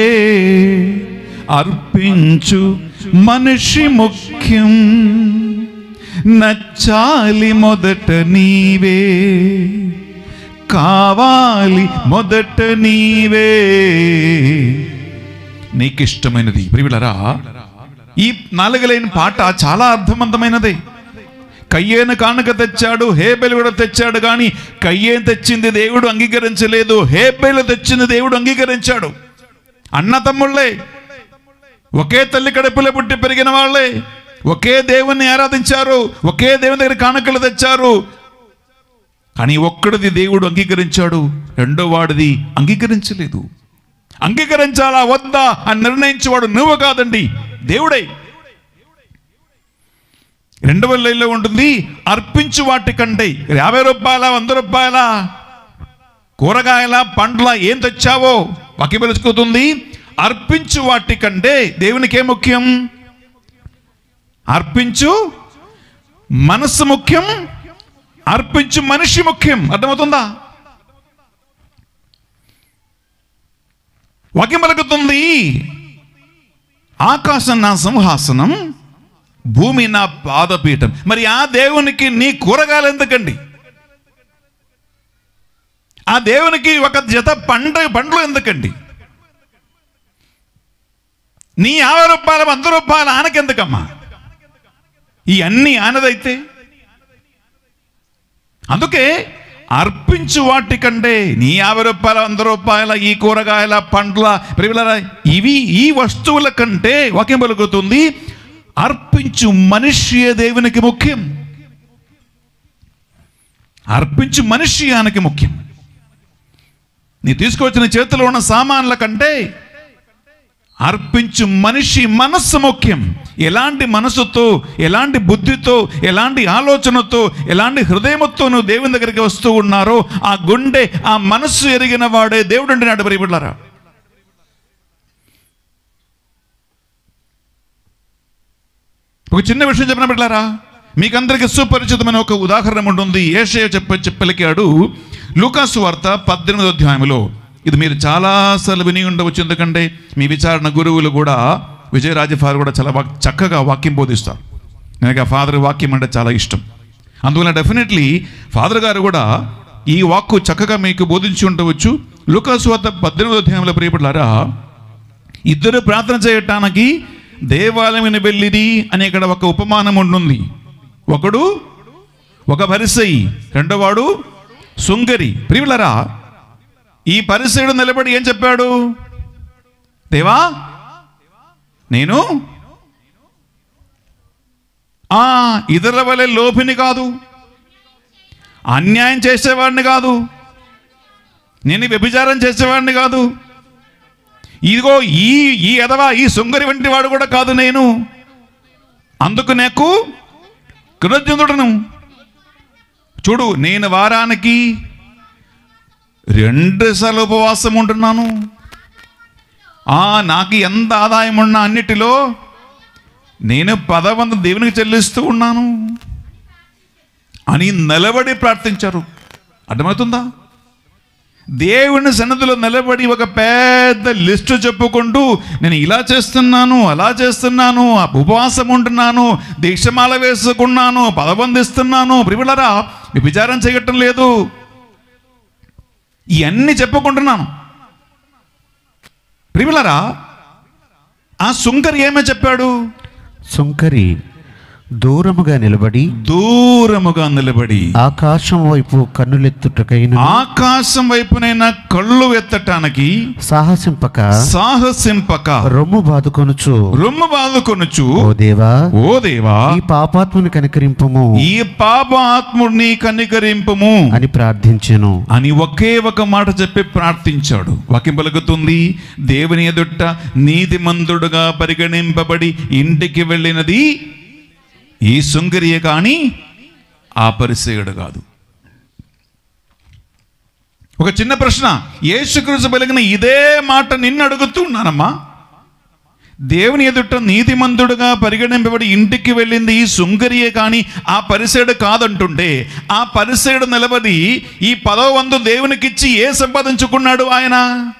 [SPEAKER 1] అర్పించు మనిషి ముఖ్యం నచ్చాలి మొదట నీవే కావాలి మొదట నీవే నీకిష్టమైనది ప్రియులరా ఈ నాలుగలైన పాట చాలా అర్థవంతమైనదే కయ్యేను కానుక తెచ్చాడు హేబెలు కూడా తెచ్చాడు కానీ కయ్యేను తెచ్చింది దేవుడు అంగీకరించలేదు హేబెలు తెచ్చింది దేవుడు అంగీకరించాడు అన్న తమ్ముళ్ళే ఒకే తల్లి కడుపులో పుట్టి పెరిగిన వాళ్ళే ఒకే దేవుణ్ణి ఆరాధించారు ఒకే దేవుని దగ్గర కానుకలు తెచ్చారు కానీ ఒక్కడిది దేవుడు అంగీకరించాడు రెండో వాడిది అంగీకరించలేదు అంగీకరించాలా వద్దా అని నిర్ణయించేవాడు నువ్వు కాదండి దేవుడే రెండవ లైన్లో ఉంటుంది అర్పించు వాటి కంటే యాభై రూపాయల వంద రూపాయల కూరగాయల పండ్ల ఏం తెచ్చావో వాక్యం వెలుచుకుతుంది అర్పించు వాటి కంటే దేవునికి ఏ ముఖ్యం అర్పించు మనస్సు ముఖ్యం అర్పించు మనిషి ముఖ్యం అర్థమవుతుందా వాక్యం పలుకుతుంది ఆకాశం నా సింహాసనం భూమి నా పాదపీఠం మరి ఆ దేవునికి నీ కూరగాయలు ఎందుకండి ఆ దేవునికి ఒక జత పంట పండ్లు ఎందుకండి నీ యాభై రూపాయల వంద రూపాయల ఆనకెందుకమ్మా ఈ అన్ని ఆయనదైతే అందుకే అర్పించు వాటి కంటే నీ యాభై రూపాయల వంద రూపాయల ఈ కూరగాయల పండ్ల ప్రియుల ఇవి ఈ వస్తువుల కంటే వాక్యం పలుకుతుంది అర్పించు మనిషి దేవునికి ముఖ్యం అర్పించు మనిషి ఆయనకి ముఖ్యం నీ తీసుకొచ్చిన చేతిలో ఉన్న సామాన్ల కంటే అర్పించు మనిషి మనస్సు ముఖ్యం ఎలాంటి మనసుతో ఎలాంటి బుద్ధితో ఎలాంటి ఆలోచనతో ఎలాంటి హృదయంతో నువ్వు దేవుని దగ్గరికి వస్తూ ఉన్నారో ఆ గుండె ఆ మనస్సు ఎరిగిన వాడే దేవుడు అంటే నాడు పరిపడ్డారా ఒక చిన్న విషయం చెప్పిన బిడ్డారా మీకందరికీ సుపరిచితమైన ఒక ఉదాహరణ ఉంటుంది ఏషయ చెప్ప చెప్పలికాడు లూకాసు వార్త పద్దెనిమిదో అధ్యాయంలో ఇది మీరు చాలాసార్లు విని ఉండవచ్చు ఎందుకంటే మీ విచారణ గురువులు కూడా విజయరాజ ఫాదర్ కూడా చాలా వాక్- చక్కగా వాక్యం బోధిస్తారు నాకు ఆ ఫాదర్ వాక్యం అంటే చాలా ఇష్టం అందువల్ల డెఫినెట్లీ ఫాదర్ గారు కూడా ఈ వాక్కు చక్కగా మీకు బోధించి ఉండవచ్చు లూకాసు వార్త పద్దెనిమిదో అధ్యాయంలో ప్రియపడ్డారా ఇద్దరు ప్రార్థన చేయటానికి దేవాలయం వెళ్ళిది అనే ఇక్కడ ఒక ఉపమానం ఉంటుంది ఒకడు ఒక పరిసయి రెండోవాడు సుంగరి ప్రియులరా ఈ పరిసయుడు నిలబడి ఏం చెప్పాడు దేవా నేను ఆ ఇతరుల వలె లోపిని కాదు అన్యాయం చేసేవాడిని కాదు నేను వ్యభిచారం చేసేవాడిని కాదు ఇదిగో ఈ ఈ ఎదవా ఈ సుంగరి వంటి వాడు కూడా కాదు నేను అందుకు నాకు కృతజ్ఞతుడను చూడు నేను వారానికి రెండు సార్లు ఉపవాసం ఉంటున్నాను ఆ నాకు ఎంత ఆదాయం ఉన్నా అన్నిటిలో నేను పదవంద దేవునికి చెల్లిస్తూ ఉన్నాను అని నిలబడి ప్రార్థించారు అర్థమవుతుందా దేవుని సన్నదిలో నిలబడి ఒక పెద్ద లిస్టు చెప్పుకుంటూ నేను ఇలా చేస్తున్నాను అలా చేస్తున్నాను ఆ ఉపవాసం ఉంటున్నాను దీక్షమాల వేసుకున్నాను పదబంధిస్తున్నాను ప్రియులరా విచారం చేయటం లేదు ఇవన్నీ చెప్పుకుంటున్నాను ప్రియులరా ఆ సుంకరి ఏమో చెప్పాడు
[SPEAKER 3] సుంకరి దూరముగా నిలబడి
[SPEAKER 1] దూరముగా నిలబడి
[SPEAKER 3] ఆకాశం వైపు కన్నులెత్తుటకైన
[SPEAKER 1] ఆకాశం వైపునైనా కళ్ళు ఎత్తటానికి
[SPEAKER 3] సాహసింపక
[SPEAKER 1] సాహసింపక
[SPEAKER 3] రొమ్ము బాదుకొనుచు
[SPEAKER 1] రొమ్ము బాదుకొనుచు
[SPEAKER 3] ఓ దేవా
[SPEAKER 1] ఓ దేవా
[SPEAKER 3] ఈ పాపాత్ముని కనికరింపము
[SPEAKER 1] ఈ పాప ఆత్ముడిని కనికరింపము
[SPEAKER 3] అని ప్రార్థించెను
[SPEAKER 1] అని ఒకే ఒక మాట చెప్పి ప్రార్థించాడు వాక్యం పలుకుతుంది దేవుని ఎదుట నీతిమంతుడుగా పరిగణింపబడి ఇంటికి వెళ్ళినది ఈ సుంగరియ కానీ ఆ పరిసేయుడు కాదు ఒక చిన్న ప్రశ్న యేసుక్రీస్తు పలికిన ఇదే మాట నిన్ను అడుగుతున్నానమ్మా దేవుని ఎదుట నీతిమంతుడుగా పరిగణింపబడి ఇంటికి వెళ్ళింది ఈ సుంగరియే కానీ ఆ పరిసేడు కాదంటుంటే ఆ పరిసేడు నిలబడి ఈ పదవ వంతు దేవునికిచ్చి ఏ సంపాదించుకున్నాడు ఆయన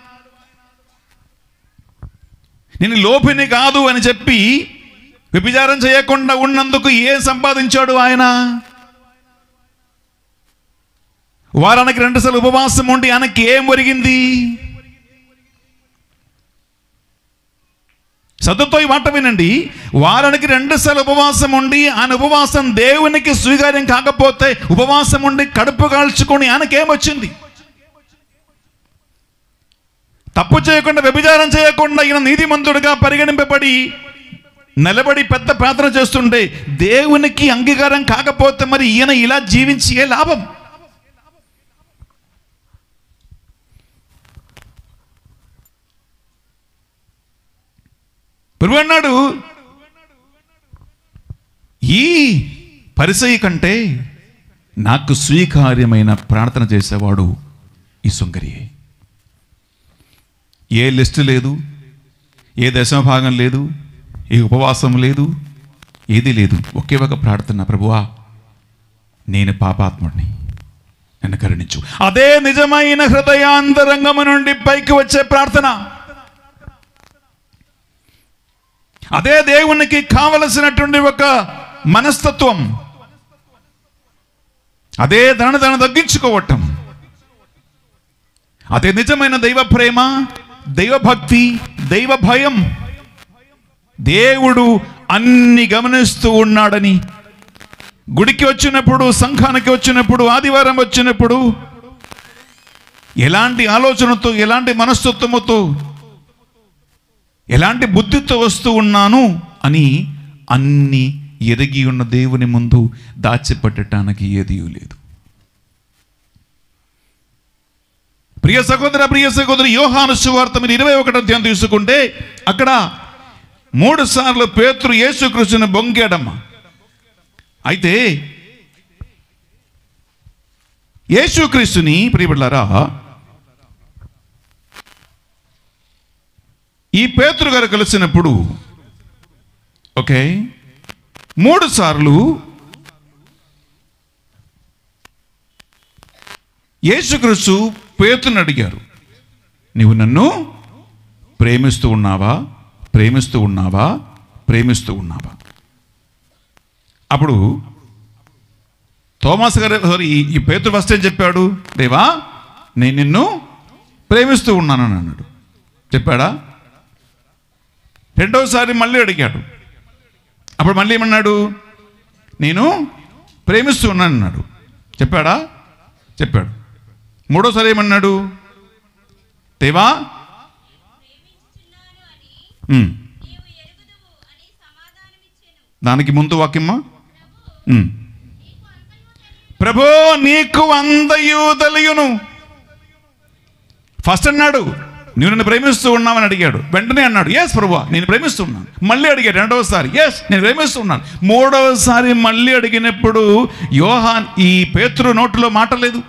[SPEAKER 1] నేను లోపిని కాదు అని చెప్పి వ్యభిచారం చేయకుండా ఉన్నందుకు ఏ సంపాదించాడు ఆయన వారానికి రెండుసార్లు ఉపవాసం ఉండి ఆయనకి ఏం ఒరిగింది సద్దుతో ఈ మాట వినండి వారానికి రెండు సార్లు ఉపవాసం ఉండి ఆయన ఉపవాసం దేవునికి స్వీకార్యం కాకపోతే ఉపవాసం ఉండి కడుపు కాల్చుకొని ఆయనకేమొచ్చింది తప్పు చేయకుండా వ్యభిచారం చేయకుండా ఈయన నీతిమంతుడిగా పరిగణింపబడి నిలబడి పెద్ద ప్రార్థన చేస్తుంటే దేవునికి అంగీకారం కాకపోతే మరి ఈయన ఇలా జీవించి ఏ లాభం ప్రభు అన్నాడు ఈ పరిసయి కంటే నాకు స్వీకార్యమైన ప్రార్థన చేసేవాడు ఈ సుంకరియే ఏ లిస్టు లేదు ఏ దశమ భాగం లేదు ఏ ఉపవాసం లేదు ఏది లేదు ఒకే ఒక ప్రార్థన ప్రభువా నేను పాపాత్ముడిని నన్ను కరుణించు అదే నిజమైన హృదయాంతరంగము నుండి పైకి వచ్చే ప్రార్థన అదే దేవునికి కావలసినటువంటి ఒక మనస్తత్వం అదే తనను తను తగ్గించుకోవటం అదే నిజమైన దైవ ప్రేమ దైవ భక్తి దైవ భయం దేవుడు అన్ని గమనిస్తూ ఉన్నాడని గుడికి వచ్చినప్పుడు సంఘానికి వచ్చినప్పుడు ఆదివారం వచ్చినప్పుడు ఎలాంటి ఆలోచనతో ఎలాంటి మనస్తత్వముతో ఎలాంటి బుద్ధితో వస్తూ ఉన్నాను అని అన్ని ఎరిగి ఉన్న దేవుని ముందు దాచిపెట్టడానికి ఏదీ లేదు ప్రియ సహోదర ప్రియ సహోదరి యోహాను సువార్త మీరు ఇరవై ఒకటి అధ్యాయం తీసుకుంటే అక్కడ మూడు సార్లు పేతురు యేసుకృష్ణుని బొంగాడమ్మ అయితే యేసుక్రీస్తుని ప్రియబిడ్లారా ఈ పేతురు గారు కలిసినప్పుడు ఓకే మూడు సార్లు యేసుక్రీస్తు పేతుని అడిగారు నీవు నన్ను ప్రేమిస్తూ ఉన్నావా ప్రేమిస్తూ ఉన్నావా ప్రేమిస్తూ ఉన్నావా అప్పుడు తోమాస్ గారు సారీ ఈ- ఈ పేతురు ఫస్ట్ ఏం చెప్పాడు దేవా నేను నిన్ను ప్రేమిస్తూ ఉన్నానని అన్నాడు చెప్పాడా రెండవసారి మళ్ళీ అడిగాడు అప్పుడు మళ్ళీ ఏమన్నాడు నేను ప్రేమిస్తూ ఉన్నాను అన్నాడు చెప్పాడా చెప్పాడు మూడోసారి ఏమన్నాడు దేవా ఉమ్. దానికి ముందు వాక్యమ్మా ఉమ్. ప్రభో నీకు అందయు తెలియను ఫస్ట్ అన్నాడు నువ్వు నన్ను ప్రేమిస్తూ ఉన్నావని అడిగాడు వెంటనే అన్నాడు ఎస్ ప్రభు నేను ప్రేమిస్తూ ఉన్నాను మళ్ళీ అడిగాడు రెండవసారి ఎస్ నేను ప్రేమిస్తూ ఉన్నాను మూడవసారి మళ్ళీ అడిగినప్పుడు యోహాన్ ఈ పేతురు నోటిలో మాట లేదు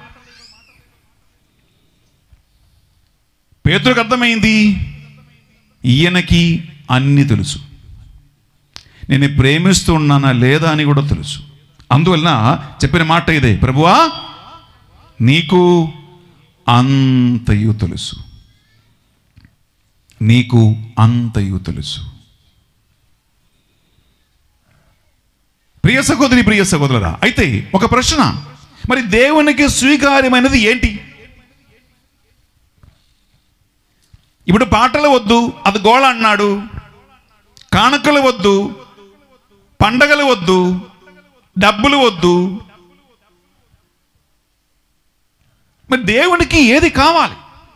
[SPEAKER 1] పేతురుకు అర్థమైంది ఈయనకి అన్నీ తెలుసు నేను ప్రేమిస్తూ ఉన్నానా లేదా అని కూడా తెలుసు అందువలన చెప్పిన మాట ఇదే ప్రభువా నీకు అంతయు తెలుసు నీకు అంతయు తెలుసు ప్రియ సహోదరి ప్రియ సహోదరురా అయితే ఒక ప్రశ్న మరి దేవునికి స్వీకార్యమైనది ఏంటి ఇప్పుడు పాటలు వద్దు అది గోళ అన్నాడు కానుకలు వద్దు పండగలు వద్దు డబ్బులు వద్దు మరి దేవునికి ఏది కావాలి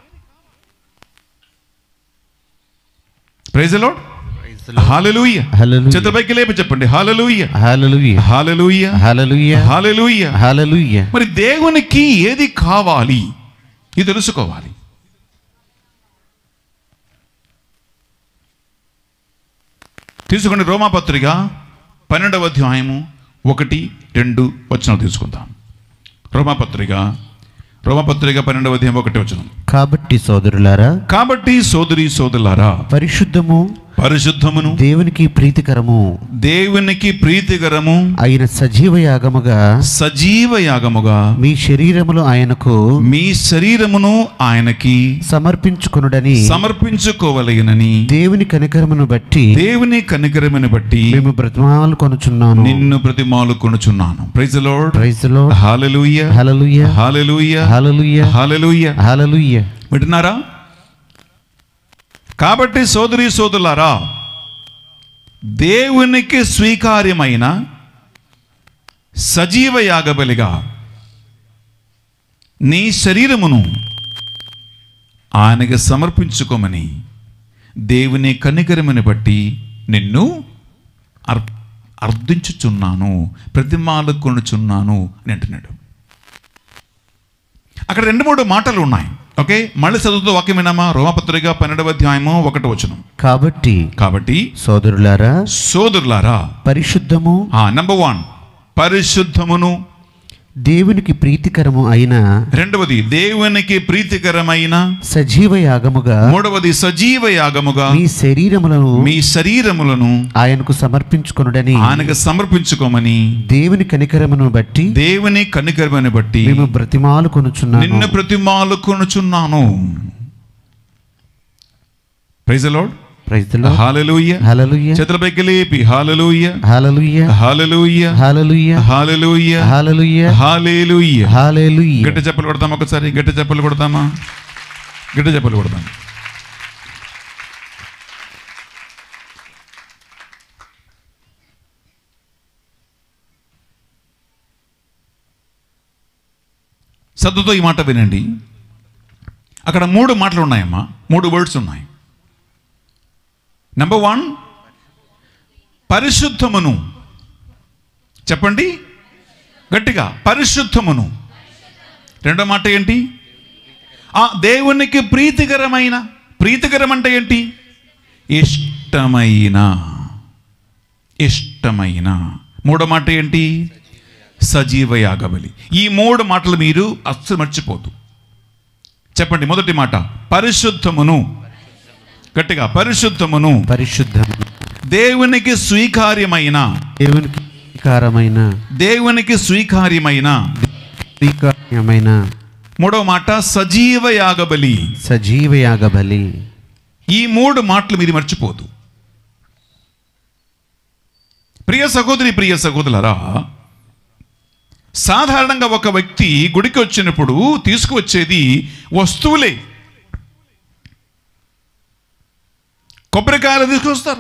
[SPEAKER 1] ప్రైజ్ లోడ్ హాలెలూయ
[SPEAKER 3] హల్లెలూయా.
[SPEAKER 1] చేతులపైకి లేపి చెప్పండి hallelujah
[SPEAKER 3] hallelujah
[SPEAKER 1] hallelujah
[SPEAKER 3] hallelujah
[SPEAKER 1] hallelujah
[SPEAKER 3] hallelujah
[SPEAKER 1] మరి దేవునికి ఏది కావాలి ఇది తెలుసుకోవాలి తీసుకోండి రోమాపత్రిక పన్నెండవ అధ్యాయము ఒకటి రెండు వచనం తీసుకుందాం రోమాపత్రిక రోమాపత్రిక పన్నెండవ అధ్యాయం ఒకటి వచనం
[SPEAKER 3] కాబట్టి సోదరులారా
[SPEAKER 1] కాబట్టి సోదరి సోదరులారా
[SPEAKER 3] పరిశుద్ధము
[SPEAKER 1] పరిశుద్ధమును
[SPEAKER 3] దేవునికి ప్రీతికరము
[SPEAKER 1] దేవునికి ప్రీతికరము
[SPEAKER 3] అయిన సజీవ యాగముగా
[SPEAKER 1] సజీవ యాగముగా
[SPEAKER 3] మీ శరీరములు ఆయనకు
[SPEAKER 1] మీ శరీరమును ఆయనకి
[SPEAKER 3] సమర్పించుకొనుడని
[SPEAKER 1] సమర్పించుకోవలగినని
[SPEAKER 3] దేవుని కనికరమును బట్టి
[SPEAKER 1] దేవుని కనికరమని బట్టి
[SPEAKER 3] మేము బ్రతమాలు కొనుచున్నాను
[SPEAKER 1] నిన్ను ప్రతిమాలు కొనుచున్నాను praise Lord
[SPEAKER 3] praise Lord
[SPEAKER 1] hallelujah
[SPEAKER 3] hallelujah
[SPEAKER 1] hallelujah
[SPEAKER 3] hallelujah
[SPEAKER 1] hallelujah
[SPEAKER 3] hallelujah
[SPEAKER 1] వింటున్నారా కాబట్టి సోదరి సోదరులారా దేవునికి స్వీకార్యమైన సజీవ యాగబలిగా నీ శరీరమును ఆయనకి సమర్పించుకోమని దేవుని కనికరమని బట్టి నిన్ను అర్ అర్థించుచున్నాను ప్రతిమాలు కొనుచున్నాను అని అంటున్నాడు అక్కడ రెండు మూడు మాటలు ఉన్నాయి ఓకే మళ్ళీ చదువుతూ వాక్యం విన్నామా రోమపత్రిక పన్నెండవ అధ్యాయము ఒకటి వచనం
[SPEAKER 3] కాబట్టి
[SPEAKER 1] కాబట్టి
[SPEAKER 3] సోదరులారా
[SPEAKER 1] సోదరులారా
[SPEAKER 3] పరిశుద్ధము
[SPEAKER 1] నంబర్ వన్ పరిశుద్ధమును
[SPEAKER 3] దేవునికి ప్రీతికరము అయిన
[SPEAKER 1] రెండవది దేవునికి ప్రీతికరమైన
[SPEAKER 3] సజీవ యాగముగా
[SPEAKER 1] మూడవది సజీవ యాగముగా
[SPEAKER 3] మీ శరీరములను
[SPEAKER 1] మీ శరీరములను
[SPEAKER 3] ఆయనకు సమర్పించుకొనుడని
[SPEAKER 1] ఆయనకు సమర్పించుకోమని
[SPEAKER 3] దేవుని కనికరమును బట్టి
[SPEAKER 1] దేవుని కనికరమని బట్టి
[SPEAKER 3] మేము బ్రతిమాలు కొనుచున్నాము
[SPEAKER 1] నిన్ను ప్రతిమాలు కొనుచున్నాను praise Lord
[SPEAKER 3] praise Lord
[SPEAKER 1] hallelujah
[SPEAKER 3] hallelujah
[SPEAKER 1] చేతులపైకి లేపి hallelujah
[SPEAKER 3] hallelujah
[SPEAKER 1] hallelujah
[SPEAKER 3] hallelujah
[SPEAKER 1] hallelujah
[SPEAKER 3] hallelujah
[SPEAKER 1] hallelujah
[SPEAKER 3] hallelujah
[SPEAKER 1] గట్టి చెప్పలు కొడతామా ఒకసారి గట్టి చెప్పలు కొడతామా గట్టి చెప్పలు కొడతాం శ్రద్ధతో ఈ మాట వినండి అక్కడ మూడు మాటలు ఉన్నాయమ్మా మూడు వర్డ్స్ ఉన్నాయి నెంబర్ వన్ పరిశుద్ధమును చెప్పండి గట్టిగా పరిశుద్ధమును రెండో మాట ఏంటి ఆ దేవునికి ప్రీతికరమైన ప్రీతికరం అంటే ఏంటి ఇష్టమైన ఇష్టమైన మూడో మాట ఏంటి సజీవ యాగబలి ఈ మూడు మాటలు మీరు అస్సలు మర్చిపోదు చెప్పండి మొదటి మాట పరిశుద్ధమును గట్టిగా పరిశుద్ధమును
[SPEAKER 3] పరిశుద్ధం
[SPEAKER 1] దేవునికి స్వీకార్యమైన
[SPEAKER 3] దేవునికి స్వీకారమైన
[SPEAKER 1] దేవునికి స్వీకార్యమైన
[SPEAKER 3] స్వీకార్యమైన
[SPEAKER 1] మూడవ మాట సజీవ యాగబలి
[SPEAKER 3] సజీవ యాగబలి
[SPEAKER 1] ఈ మూడు మాటలు మీరు మర్చిపోదు ప్రియ సహోదరి ప్రియ సహోదరులరా సాధారణంగా ఒక వ్యక్తి గుడికి వచ్చినప్పుడు తీసుకువచ్చేది వస్తువులే కొబ్బరికాయలు తీసుకొస్తారు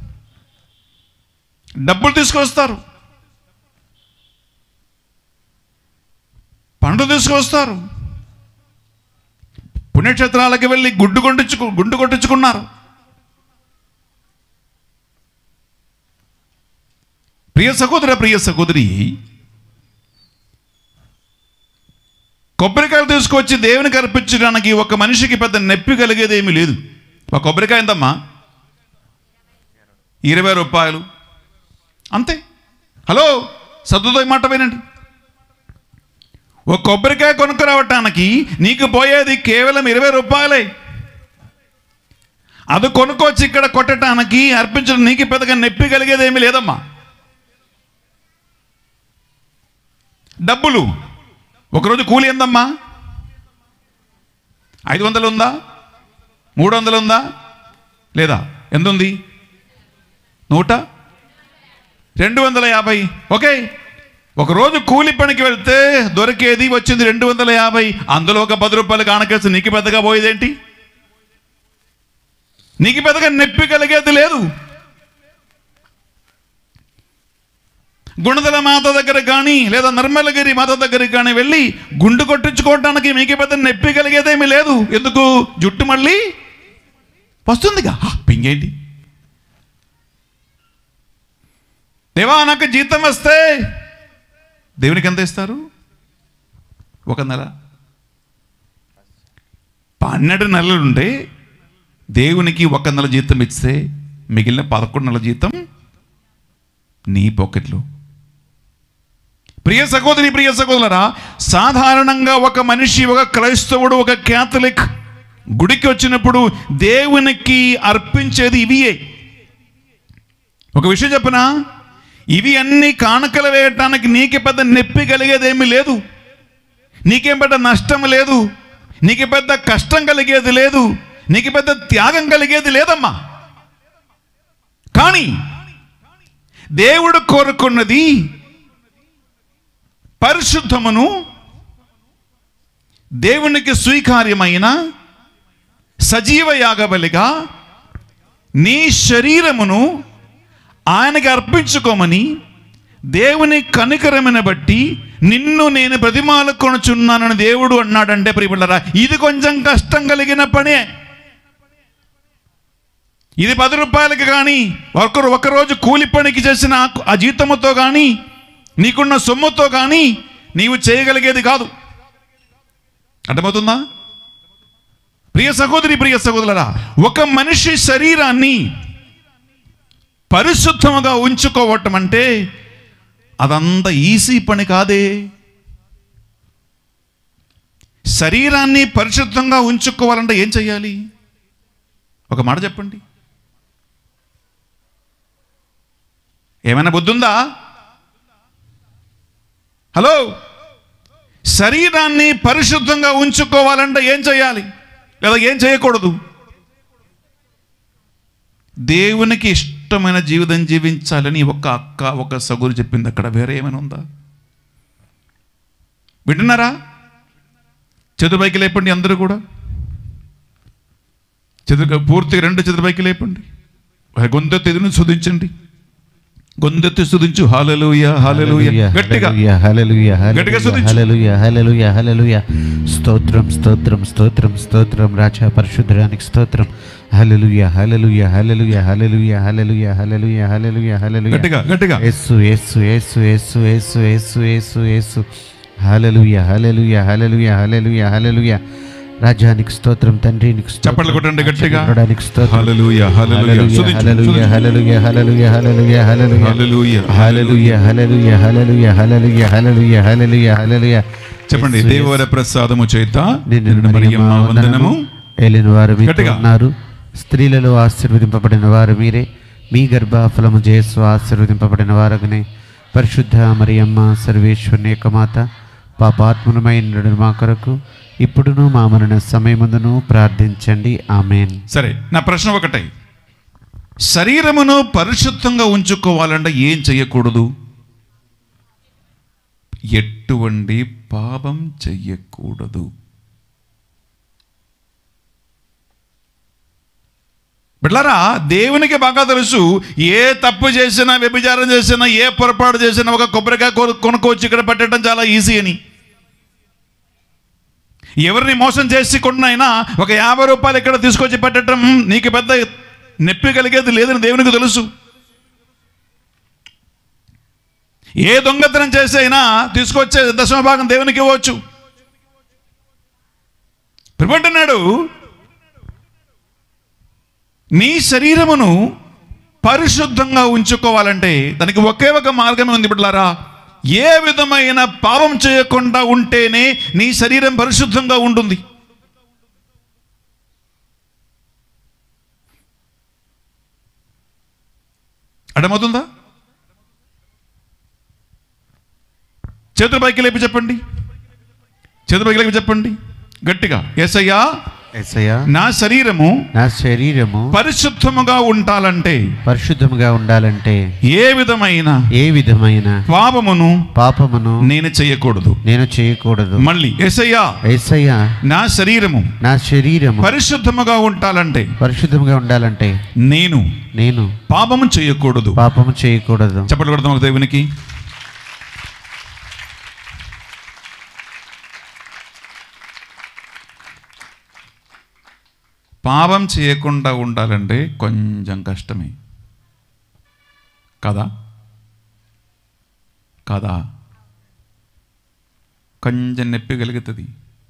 [SPEAKER 1] డబ్బులు తీసుకొస్తారు పండు తీసుకొస్తారు పుణ్యక్షేత్రాలకు వెళ్ళి గుడ్డు కొట్టించుకు గుండు కొట్టించుకున్నారు ప్రియ సహోదర ప్రియ సహోదరి కొబ్బరికాయలు తీసుకొచ్చి దేవునికి అర్పించడానికి ఒక మనిషికి పెద్ద నొప్పి కలిగేది ఏమీ లేదు ఒక కొబ్బరికాయ ఎంతమ్మా ఇరవై రూపాయలు అంతే హలో సర్దుతో ఈ మాట వినండి ఒక కొబ్బరికాయ కొనుక్కురావటానికి నీకు పోయేది కేవలం ఇరవై రూపాయలే అది కొనుక్కొచ్చి ఇక్కడ కొట్టడానికి అర్పించడం నీకు పెద్దగా నొప్పి కలిగేది ఏమీ లేదమ్మా డబ్బులు ఒకరోజు కూలి ఎంతమ్మా ఐదు వందలు ఉందా మూడు వందలు ఉందా లేదా ఎంత ఉంది నూట రెండు వందల యాభై ఓకే ఒకరోజు కూలి పనికి వెళ్తే దొరికేది వచ్చింది రెండు వందల యాభై అందులో ఒక పది రూపాయలు కానకేసి నీకు పెద్దగా పోయేదేంటి నీకు పెద్దగా నొప్పి కలిగేది లేదు గుణదల మాత దగ్గర కానీ లేదా నిర్మలగిరి మాత దగ్గరికి కానీ వెళ్ళి గుండు కొట్టించుకోవడానికి మీకు పెద్ద నొప్పి కలిగేదేమీ లేదు ఎందుకు జుట్టు మళ్ళీ వస్తుందిగా హా, పింగేంటి దేవా నాకు జీతం వస్తే దేవునికి ఎంత ఇస్తారు ఒక నెల పన్నెండు నెలలు ఉంటే దేవునికి ఒక నెల జీతం ఇస్తే మిగిలిన పదకొండు నెలల జీతం నీ పాకెట్లో ప్రియ సహోదరి ప్రియ సహోదరా సాధారణంగా ఒక మనిషి ఒక క్రైస్తవుడు ఒక క్యాథలిక్ గుడికి వచ్చినప్పుడు దేవునికి అర్పించేది ఇవియే ఒక విషయం చెప్పనా ఇవి అన్ని కానుకలు వేయటానికి నీకు పెద్ద నొప్పి కలిగేదేమీ లేదు నీకేం పెద్ద నష్టం లేదు నీకు పెద్ద కష్టం కలిగేది లేదు నీకు పెద్ద త్యాగం కలిగేది లేదమ్మా కానీ దేవుడు కోరుకున్నది పరిశుద్ధమును దేవునికి స్వీకార్యమైన సజీవ యాగబలిగా నీ శరీరమును ఆయనకి అర్పించుకోమని దేవుని కనికరమును బట్టి నిన్ను నేను ప్రతిమాలకొనుచున్నానని దేవుడు అన్నాడంటే ప్రియపిల్లరా ఇది కొంచెం కష్టం కలిగిన పనే ఇది పది రూపాయలకి కానీ ఒకరు ఒకరోజు కూలి పనికి చేసిన ఆ- ఆ జీతముతో కానీ నీకున్న సొమ్ముతో కానీ నీవు చేయగలిగేది కాదు అర్థమవుతుందా ప్రియ సహోదరి ప్రియ సహోదరులరా ఒక మనిషి శరీరాన్ని పరిశుద్ధముగా ఉంచుకోవటం అంటే అదంత ఈజీ పని కాదే శరీరాన్ని పరిశుద్ధంగా ఉంచుకోవాలంటే ఏం చేయాలి ఒక మాట చెప్పండి ఏమైనా బుద్ధి ఉందా హలో శరీరాన్ని పరిశుద్ధంగా ఉంచుకోవాలంటే ఏం చేయాలి లేదా ఏం చేయకూడదు దేవునికి ఇష్టమైన జీవితం జీవించాలని ఒక అక్క ఒక సగురు చెప్పింది అక్కడ వేరే ఏమైనా ఉందా వింటున్నారా చతుర్పైకి లేపండి అందరూ కూడా చతురు పూర్తిగా రెండు చతుర్పైకి లేపండి గొంతు ఎదురు శోధించండి గొంతెత్తి స్తుతించు హాలెలూయ హాలెలూయ గట్టిగా
[SPEAKER 3] హల్లెలూయా, హల్లెలూయా,
[SPEAKER 1] గట్టిగా
[SPEAKER 3] హల్లెలూయా,
[SPEAKER 1] స్తుతించు.
[SPEAKER 3] హల్లెలూయా, హల్లెలూయా, హల్లెలూయా. స్తోత్రం స్తోత్రం స్తోత్రం స్తోత్రం రాజా పరిశుద్ధానికి స్తోత్రం హల్లెలూయా హల్లెలూయా హల్లెలూయా హల్లెలూయా హల్లెలూయా హల్లెలూయా హల్లెలూయా హల్లెలూయా
[SPEAKER 1] గట్టిగా గట్టిగా
[SPEAKER 3] యేసు యేసు యేసు యేసు యేసు యేసు యేసు యేసు హల్లెలూయా హల్లెలూయా హల్లెలూయా హల్లెలూయా హల్లెలూయా రాజానికి స్తోత్రం తండ్రి నీకు స్తోత్రం.
[SPEAKER 1] చప్పట్లు కొట్టండి గట్టిగా.
[SPEAKER 3] రక్షకుడానికి స్తోత్రం
[SPEAKER 1] హల్లెలూయా, హల్లెలూయా.
[SPEAKER 3] హల్లెలూయా,
[SPEAKER 1] స్తుతించు,
[SPEAKER 3] హల్లెలూయా, హల్లెలూయా, హల్లెలూయా, హల్లెలూయా, హల్లెలూయా.
[SPEAKER 1] హల్లెలూయా.
[SPEAKER 3] హల్లెలూయా, హల్లెలూయా, హల్లెలూయా, హల్లెలూయా, హల్లెలూయా, హల్లెలూయా, హల్లెలూయా.
[SPEAKER 1] చెప్పండి
[SPEAKER 3] యేసు,
[SPEAKER 1] దేవర ప్రసాదము చేత
[SPEAKER 3] నిన్ను
[SPEAKER 1] నిన్ను మరియమ్మ వందనము
[SPEAKER 3] ఏలిన వారు మీతో
[SPEAKER 1] గట్టిగా.
[SPEAKER 3] ఉన్నారు స్త్రీలలో ఆశీర్వదింపబడిన వారు మీరే మీ గర్భఫలము జేసు ఆశీర్వదింపబడిన వారగనే పరిశుద్ధ మరియమ్మ సర్వేశ్వరుని యొక్క మాత పాపాత్మనమైన మా కొరకు ఇప్పుడును మా మరణ సమయమందును ప్రార్థించండి ఆమెన్
[SPEAKER 1] సరే నా ప్రశ్న ఒకటే శరీరమును పరిశుద్ధంగా ఉంచుకోవాలంటే ఏం చేయకూడదు ఎటువంటి పాపం చెయ్యకూడదు బిడ్లారా దేవునికి బాగా తెలుసు ఏ తప్పు చేసినా వ్యభిచారం చేసినా ఏ పొరపాటు చేసినా ఒక కొబ్బరికాయ కొను- కొనుక్కోవచ్చు ఇక్కడ పెట్టడం చాలా ఈజీ అని ఎవరిని మోసం చేసి కొన్నైనా ఒక యాభై రూపాయలు ఇక్కడ తీసుకొచ్చి పెట్టడం "హ్మ్, నీకు పెద్ద నొప్పి కలిగేది లేదని దేవునికి తెలుసు ఏ దొంగతనం చేసి అయినా తీసుకొచ్చే దశమ భాగం దేవునికి ఇవ్వచ్చు పిలువంటున్నాడు నీ శరీరమును పరిశుద్ధంగా ఉంచుకోవాలంటే దానికి ఒకే ఒక మార్గమే ఉంది బిడ్డలారా ఏ విధమైన పాపం చేయకుండా ఉంటేనే నీ శరీరం పరిశుద్ధంగా ఉంటుంది అర్థమవుతుందా చేతుల పైకి లేపి చెప్పండి చేతుల పైకి లేపి చెప్పండి గట్టిగా ఎస్ అయ్యా
[SPEAKER 3] ఎస్సయ్యా
[SPEAKER 1] నా శరీరము
[SPEAKER 3] నా శరీరము
[SPEAKER 1] పరిశుద్ధముగా ఉండాలంటే
[SPEAKER 3] పరిశుద్ధముగా ఉండాలంటే
[SPEAKER 1] ఏ విధమైన
[SPEAKER 3] ఏ విధమైన
[SPEAKER 1] పాపమును
[SPEAKER 3] పాపమును
[SPEAKER 1] నేను చేయకూడదు
[SPEAKER 3] నేను చేయకూడదు
[SPEAKER 1] మళ్ళీ ఎసయ్యా
[SPEAKER 3] ఏసయ్యా
[SPEAKER 1] నా శరీరము
[SPEAKER 3] నా శరీరము
[SPEAKER 1] పరిశుద్ధముగా ఉండాలంటే
[SPEAKER 3] పరిశుద్ధంగా ఉండాలంటే
[SPEAKER 1] నేను
[SPEAKER 3] నేను
[SPEAKER 1] పాపము చేయకూడదు
[SPEAKER 3] పాపము చేయకూడదు
[SPEAKER 1] చెప్పలు కొడదాం ఒక దేవునికి పాపం చేయకుండా ఉండాలంటే కొంచెం కష్టమే కదా కదా కొంచెం నొప్పి కలుగుతుంది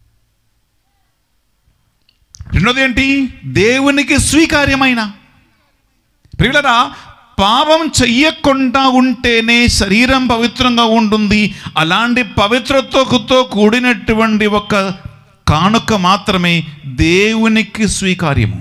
[SPEAKER 1] రెండోది ఏంటి దేవునికి స్వీకార్యమైన ప్రియులరా పాపం చెయ్యకుండా ఉంటేనే శరీరం పవిత్రంగా ఉంటుంది అలాంటి పవిత్రతతో కూడినటువంటి ఒక కానుక మాత్రమే దేవునికి స్వీకార్యము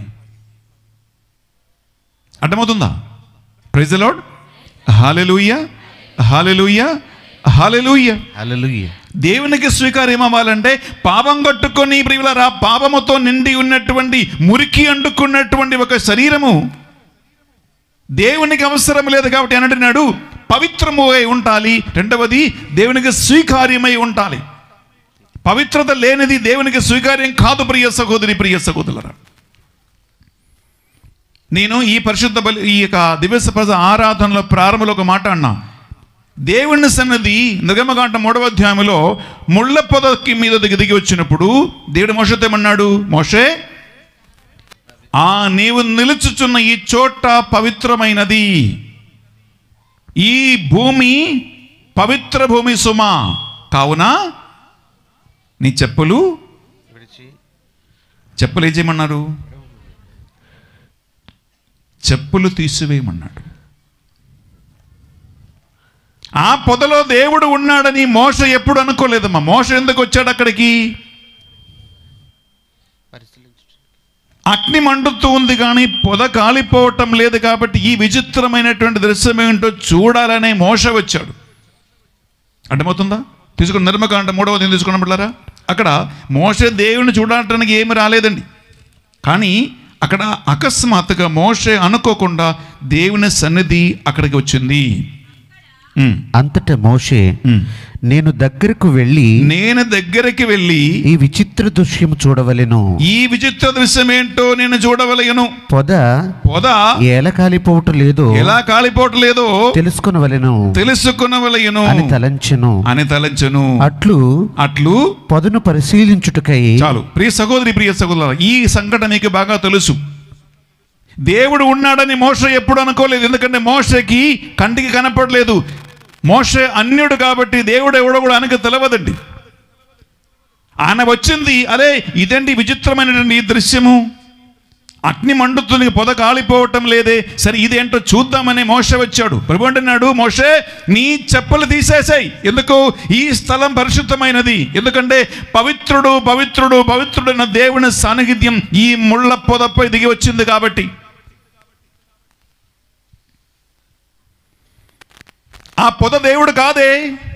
[SPEAKER 1] అర్థమవుతుందా praise Lord hallelujah hallelujah hallelujah
[SPEAKER 3] hallelujah
[SPEAKER 1] దేవునికి స్వీకార్యం అవ్వాలంటే పాపం కట్టుకొని ప్రియులరా పాపముతో నిండి ఉన్నటువంటి మురికి అండుకున్నటువంటి ఒక శరీరము దేవునికి అవసరం లేదు కాబట్టి అని అంటున్నాడు పవిత్రము అయి ఉండాలి రెండవది దేవునికి స్వీకార్యమై ఉండాలి పవిత్రత లేనిది దేవునికి స్వీకార్యం కాదు ప్రియ సహోదరి ప్రియ సహోదరులరా నేను ఈ పరిశుద్ధ బలి ఈ యొక్క దివస ప్రజ ఆరాధనలో ప్రారంభంలో ఒక మాట అన్నా దేవుని సన్నది నిర్గమకాండ మూడవ అధ్యాయంలో ముళ్ళ పొదకి మీద దిగి దిగి వచ్చినప్పుడు దేవుడు మోషతో ఏమన్నాడు మోషే ఆ నీవు నిలుచుచున్న ఈ చోట పవిత్రమైనది ఈ భూమి పవిత్ర భూమి సుమా కావున నీ చెప్పులు చెప్పులు ఏం చేయమన్నారు చెప్పులు తీసివేయమన్నాడు ఆ పొదలో దేవుడు ఉన్నాడని మోస ఎప్పుడు అనుకోలేదమ్మా మోస ఎందుకు వచ్చాడు అక్కడికి అగ్ని మండుతూ ఉంది కానీ పొద కాలిపోవటం లేదు కాబట్టి ఈ విచిత్రమైనటువంటి దృశ్యం ఏంటో చూడాలనే మోస వచ్చాడు అర్థమవుతుందా తీసుకుని నిర్మకాండ మూడవది తీసుకున్న బిడ్డారా అక్కడ మోస దేవుని చూడటానికి ఏమి రాలేదండి కానీ అక్కడ అకస్మాత్తుగా మోసే అనుకోకుండా దేవుని సన్నిధి అక్కడికి వచ్చింది ఉమ్,
[SPEAKER 3] అంతటా మోషే
[SPEAKER 1] ఉమ్.
[SPEAKER 3] నేను దగ్గరకు వెళ్ళి
[SPEAKER 1] నేను దగ్గరికి వెళ్ళి
[SPEAKER 3] ఈ విచిత్ర దృశ్యం చూడవలెను
[SPEAKER 1] ఈ విచిత్ర దృశ్యం ఏంటో నేను చూడవలయను
[SPEAKER 3] పొద
[SPEAKER 1] పొద
[SPEAKER 3] ఎలా కాలిపోవటం లేదో
[SPEAKER 1] ఎలా కాలిపోవట్లేదో
[SPEAKER 3] తెలుసుకునవలెను
[SPEAKER 1] తెలుసుకునవలయను
[SPEAKER 3] అని తలంచెను
[SPEAKER 1] అని తలంచను
[SPEAKER 3] అట్లు
[SPEAKER 1] అట్లు
[SPEAKER 3] పొదను పరిశీలించుటకై
[SPEAKER 1] చాలు ప్రియ సహోదరి ప్రియ సహోదరు ఈ సంఘటన మీకు బాగా తెలుసు దేవుడు ఉన్నాడని మోష ఎప్పుడు అనుకోలేదు ఎందుకంటే మోషకి కంటికి కనపడలేదు మోష అన్యుడు కాబట్టి దేవుడు ఎవడో కూడా ఆయనకు తెలియదండి ఆయన వచ్చింది అరే ఇదేంటి విచిత్రమైనటువంటి ఈ దృశ్యము అగ్ని మండుతుంది పొద కాలిపోవటం లేదే సరే ఇదేంటో చూద్దామని మోష వచ్చాడు ప్రభు అంటున్నాడు మోషే నీ చెప్పులు తీసేసాయి ఎందుకు ఈ స్థలం పరిశుద్ధమైనది ఎందుకంటే పవిత్రుడు పవిత్రుడు పవిత్రుడైన దేవుని సాన్నిహిత్యం ఈ ముళ్ళ పొదపై దిగి వచ్చింది కాబట్టి ఆ పొద దేవుడు కాదే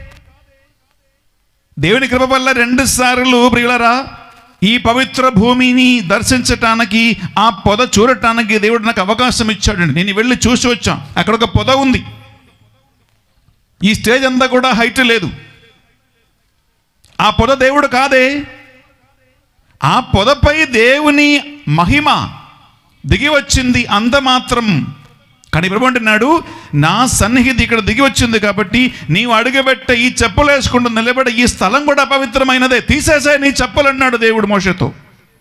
[SPEAKER 1] దేవుని కృప వల్ల రెండు సార్లు ప్రియులరా ఈ పవిత్ర భూమిని దర్శించటానికి ఆ పొద చూడటానికి దేవుడు నాకు అవకాశం ఇచ్చాడండి నేను వెళ్ళి చూసి వచ్చాను అక్కడ ఒక పొద ఉంది ఈ స్టేజ్ అంతా కూడా హైట్ లేదు ఆ పొద దేవుడు కాదే ఆ పొదపై దేవుని మహిమ దిగి వచ్చింది అంత మాత్రం కానీ ప్రభు అంటున్నాడు నా సన్నిహితి ఇక్కడ దిగి వచ్చింది కాబట్టి నీవు అడుగబెట్ట ఈ చెప్పులు వేసుకుంటూ నిలబడి ఈ స్థలం కూడా పవిత్రమైనదే తీసేసే నీ చెప్పులు అన్నాడు దేవుడు మోషతో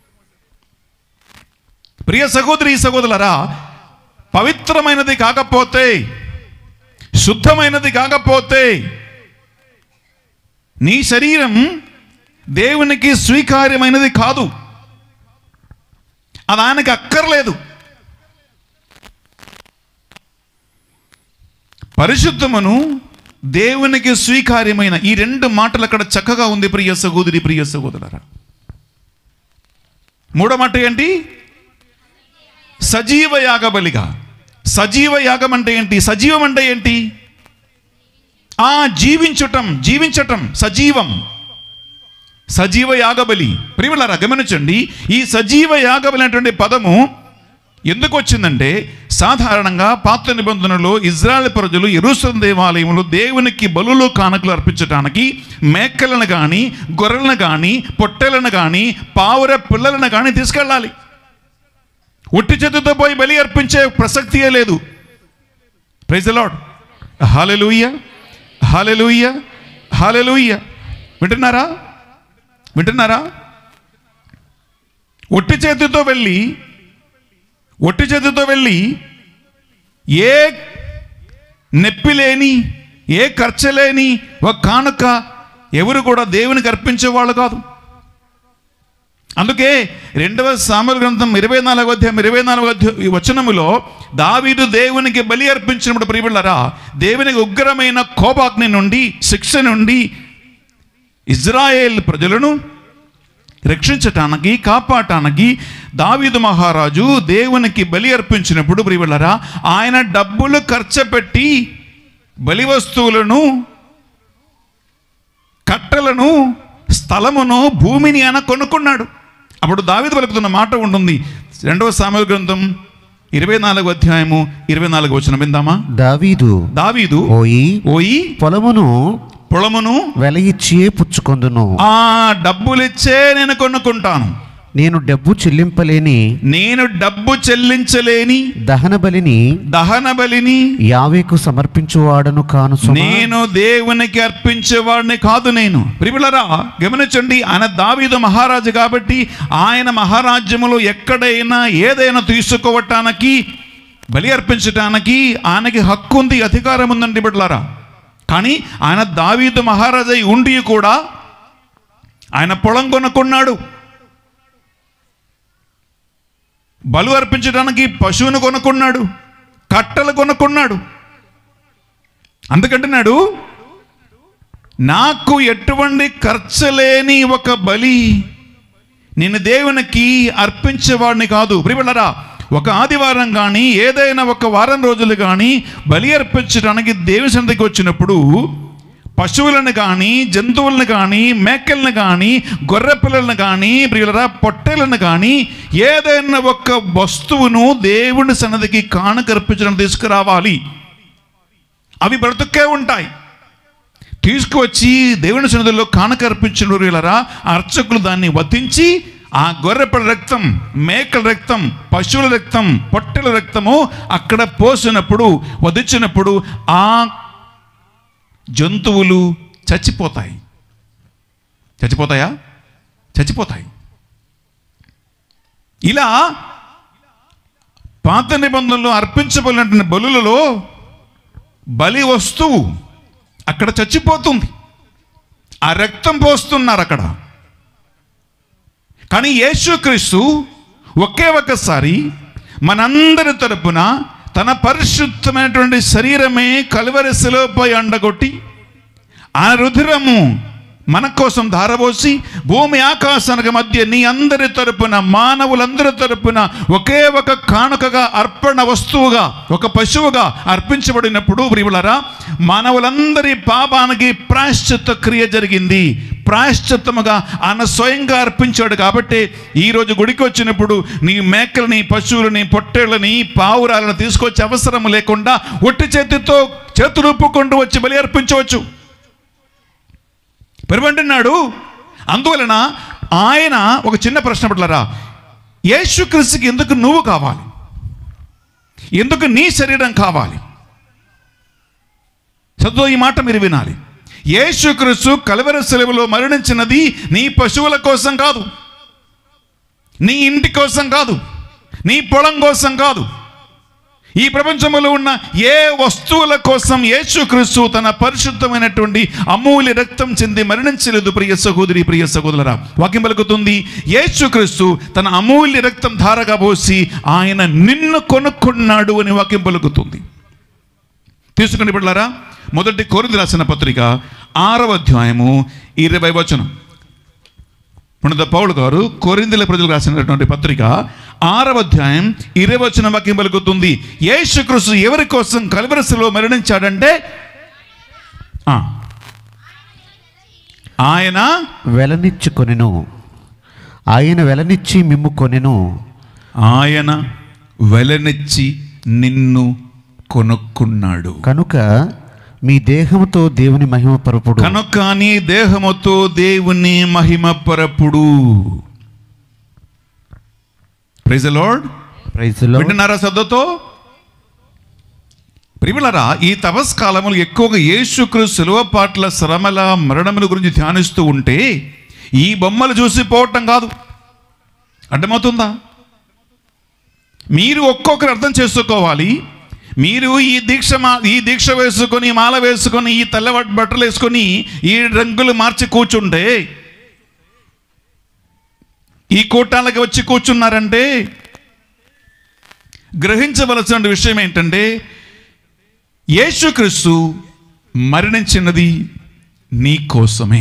[SPEAKER 1] ప్రియ సహోదరి సహోదరులరా పవిత్రమైనది కాకపోతే శుద్ధమైనది కాకపోతే నీ శరీరం దేవునికి స్వీకార్యమైనది కాదు అది ఆయనకి అక్కర్లేదు పరిశుద్ధమును దేవునికి స్వీకార్యమైన ఈ రెండు మాటలు అక్కడ చక్కగా ఉంది ప్రియ సహోదరి ప్రియ సహోదరులరా మూడో మాట ఏంటి సజీవ యాగబలిగా సజీవ యాగం అంటే ఏంటి సజీవం అంటే ఏంటి ఆ జీవించటం జీవించటం సజీవం సజీవ యాగబలి ప్రియులారా గమనించండి ఈ సజీవ యాగబలి అనేటువంటి పదము ఎందుకు వచ్చిందంటే సాధారణంగా పాత నిబంధనలో ఇజ్రాయెల్ ప్రజలు ఎరుసలం దేవాలయంలో దేవునికి బలులు కానుకలు అర్పించడానికి మేకలను కానీ గొర్రెలను కానీ పొట్టెలను కానీ పావుర పిల్లలను కానీ తీసుకెళ్ళాలి ఒట్టి చేతితో పోయి బలి అర్పించే ప్రసక్తియే లేదు praise Lord hallelujah hallelujah hallelujah వింటున్నారా వింటున్నారా ఒట్టి చేతితో వెళ్ళి ఒట్టి చేతితో వెళ్ళి ఏ నొప్పి లేని ఏ ఖర్చు లేని ఒక కానుక ఎవరు కూడా దేవునికి అర్పించేవాళ్ళు కాదు అందుకే రెండవ సామల గ్రంథం ఇరవై నాలుగవ అధ్యాయం ఇరవై నాలుగవ అధ్యాయం ఈ వచనములో దావీదు దేవునికి బలి అర్పించినప్పుడు ప్రియబిళ్ళరా దేవునికి ఉగ్రమైన కోపాగ్ని నుండి శిక్ష నుండి ఇజ్రాయేల్ ప్రజలను రక్షించటానికి కాపాడటానికి దావీదు మహారాజు దేవునికి బలి అర్పించినప్పుడు ప్రియబిళ్ళరా ఆయన డబ్బులు ఖర్చు పెట్టి బలి వస్తువులను కట్టెలను స్థలమును భూమిని ఆయన కొనుక్కున్నాడు అప్పుడు దావీదు పలుకుతున్న మాట ఉంటుంది రెండవ సామెల గ్రంథం ఇరవై నాలుగు అధ్యాయము ఇరవై నాలుగు వచ్చిన విందామా
[SPEAKER 3] దావీదు
[SPEAKER 1] దావీదు
[SPEAKER 3] ఓయి
[SPEAKER 1] ఓయి
[SPEAKER 3] పొలమును
[SPEAKER 1] పొలమును
[SPEAKER 3] వెల ఇచ్చియే పుచ్చుకొందును
[SPEAKER 1] ఆ డబ్బులిచ్చే నేను కొనుక్కుంటాను
[SPEAKER 3] నేను డబ్బు చెల్లింపలేని
[SPEAKER 1] నేను డబ్బు చెల్లించలేని
[SPEAKER 3] దహన బలిని
[SPEAKER 1] దహన బలిని
[SPEAKER 3] యావేకు సమర్పించువాడను కాను సుమా.
[SPEAKER 1] నేను దేవునికి అర్పించేవాడిని కాదు నేను ప్రియులరా గమనించండి ఆయన దావీదు మహారాజు కాబట్టి ఆయన మహారాజ్యములో ఎక్కడైనా ఏదైనా తీసుకోవటానికి బలి అర్పించటానికి ఆయనకి హక్కు ఉంది అధికారం ఉందండి బిడ్డలారా కానీ ఆయన దావీదు మహారాజై ఉండి కూడా ఆయన పొలం కొనుక్కున్నాడు బలు అర్పించడానికి పశువును కొనుక్కున్నాడు కట్టలు కొనుక్కున్నాడు అందుకంటున్నాడు నాకు ఎటువంటి ఖర్చు లేని ఒక బలి నేను దేవునికి అర్పించేవాడిని కాదు ప్రియులరా ఒక ఆదివారం కానీ ఏదైనా ఒక వారం రోజులు కానీ బలి అర్పించడానికి దేవుని సన్నిధికి వచ్చినప్పుడు పశువులను కానీ జంతువులను కానీ మేకలను కానీ గొర్రె పిల్లలను కానీ ప్రియులరా పొట్టేలను కానీ ఏదైనా ఒక వస్తువును దేవుని సన్నదికి కానుక అర్పించడం తీసుకురావాలి అవి బ్రతుక్కే ఉంటాయి తీసుకువచ్చి దేవుని సన్నిధిలో కానుక అర్పించిన వీళ్ళరా అర్చకులు దాన్ని వధించి ఆ గొర్రెపల రక్తం మేకల రక్తం పశువుల రక్తం పొట్టెల రక్తము అక్కడ పోసినప్పుడు వధించినప్పుడు ఆ జంతువులు చచ్చిపోతాయి చచ్చిపోతాయా చచ్చిపోతాయి ఇలా పాత నిబంధనలు అర్పించబడినటువంటి బలులలో బలి వస్తువు అక్కడ చచ్చిపోతుంది ఆ రక్తం పోస్తున్నారు అక్కడ కానీ యేసుక్రీస్తు ఒకే ఒక్కసారి మనందరి తరపున తన పరిశుద్ధమైనటువంటి శరీరమే కలువరి శిలువపై అండగొట్టి ఆ రుధిరము మన కోసం ధారపోసి భూమి ఆకాశానికి మధ్య నీ అందరి తరపున మానవులందరి తరపున ఒకే ఒక కానుకగా అర్పణ వస్తువుగా ఒక పశువుగా అర్పించబడినప్పుడు ప్రియులరా మానవులందరి పాపానికి ప్రాయశ్చిత్త క్రియ జరిగింది ప్రాయశ్చిత్తముగా ఆయన స్వయంగా అర్పించాడు కాబట్టి ఈరోజు గుడికి వచ్చినప్పుడు నీ మేకలని పశువులని పొట్టేళ్ళని పావురాలను తీసుకొచ్చే అవసరం లేకుండా ఒట్టి చేతితో చేతులు ఊపుకుంటూ వచ్చి బలి అర్పించవచ్చు పెరుమంటున్నాడు అందువలన ఆయన ఒక చిన్న ప్రశ్న పట్లరా యేసుక్రీస్తుకి ఎందుకు నువ్వు కావాలి ఎందుకు నీ శరీరం కావాలి చదువు ఈ మాట మీరు వినాలి యేసుక్రీస్తు కలవర సెలవులో మరణించినది నీ పశువుల కోసం కాదు నీ ఇంటి కోసం కాదు నీ పొలం కోసం కాదు ఈ ప్రపంచంలో ఉన్న ఏ వస్తువుల కోసం యేసుక్రీస్తు తన పరిశుద్ధమైనటువంటి అమూల్య రక్తం చెంది మరణించలేదు ప్రియ సహోదరి ప్రియ సహోదరా వాక్యం పలుకుతుంది యేసుక్రీస్తు తన అమూల్య రక్తం ధారగా పోసి ఆయన నిన్ను కొనుక్కున్నాడు అని వాక్యం పలుకుతుంది తీసుకుని బిడ్డారా మొదటి కోరింది రాసిన పత్రిక ఆరవ అధ్యాయము ఇరవై వచనం పునద పౌలు గారు కొరిందుల ప్రజలకు రాసినటువంటి పత్రిక ఆరవ అధ్యాయం ఇరవై వచనం వాక్యం పలుకుతుంది యేసుక్రీస్తు ఎవరి కోసం కలవరసలో మరణించాడంటే ఆ, ఆయన
[SPEAKER 3] వెలనిచ్చి కొనెను ఆయన వెలనిచ్చి మిమ్ము కొనెను
[SPEAKER 1] ఆయన వెలనెచ్చి నిన్ను కొనుక్కున్నాడు
[SPEAKER 3] కనుక మీ దేహముతో దేవుని మహిమ పరుపుడు
[SPEAKER 1] కనుక నీ దేహముతో దేవుని మహిమ పరపుడు ప్రైజ్ లార్డ్
[SPEAKER 3] ప్రైజ్లో
[SPEAKER 1] వింటున్నారా శ్రద్ధతో ప్రియులరా ఈ తపస్కాలములు ఎక్కువగా యేసుక్రీస్తు శిలువ పాటల శ్రమల మరణముల గురించి ధ్యానిస్తూ ఉంటే ఈ బొమ్మలు చూసి పోవటం కాదు అర్థమవుతుందా మీరు ఒక్కొక్కరు అర్థం చేసుకోవాలి మీరు ఈ దీక్ష మా ఈ దీక్ష వేసుకొని మాల వేసుకొని ఈ తెల్ల బట్టలు వేసుకొని ఈ రంగులు మార్చి కూర్చుంటే ఈ కూటాలకి వచ్చి కూర్చున్నారంటే గ్రహించవలసిన విషయం ఏంటంటే యేసుక్రీస్తు మరణించినది నీ కోసమే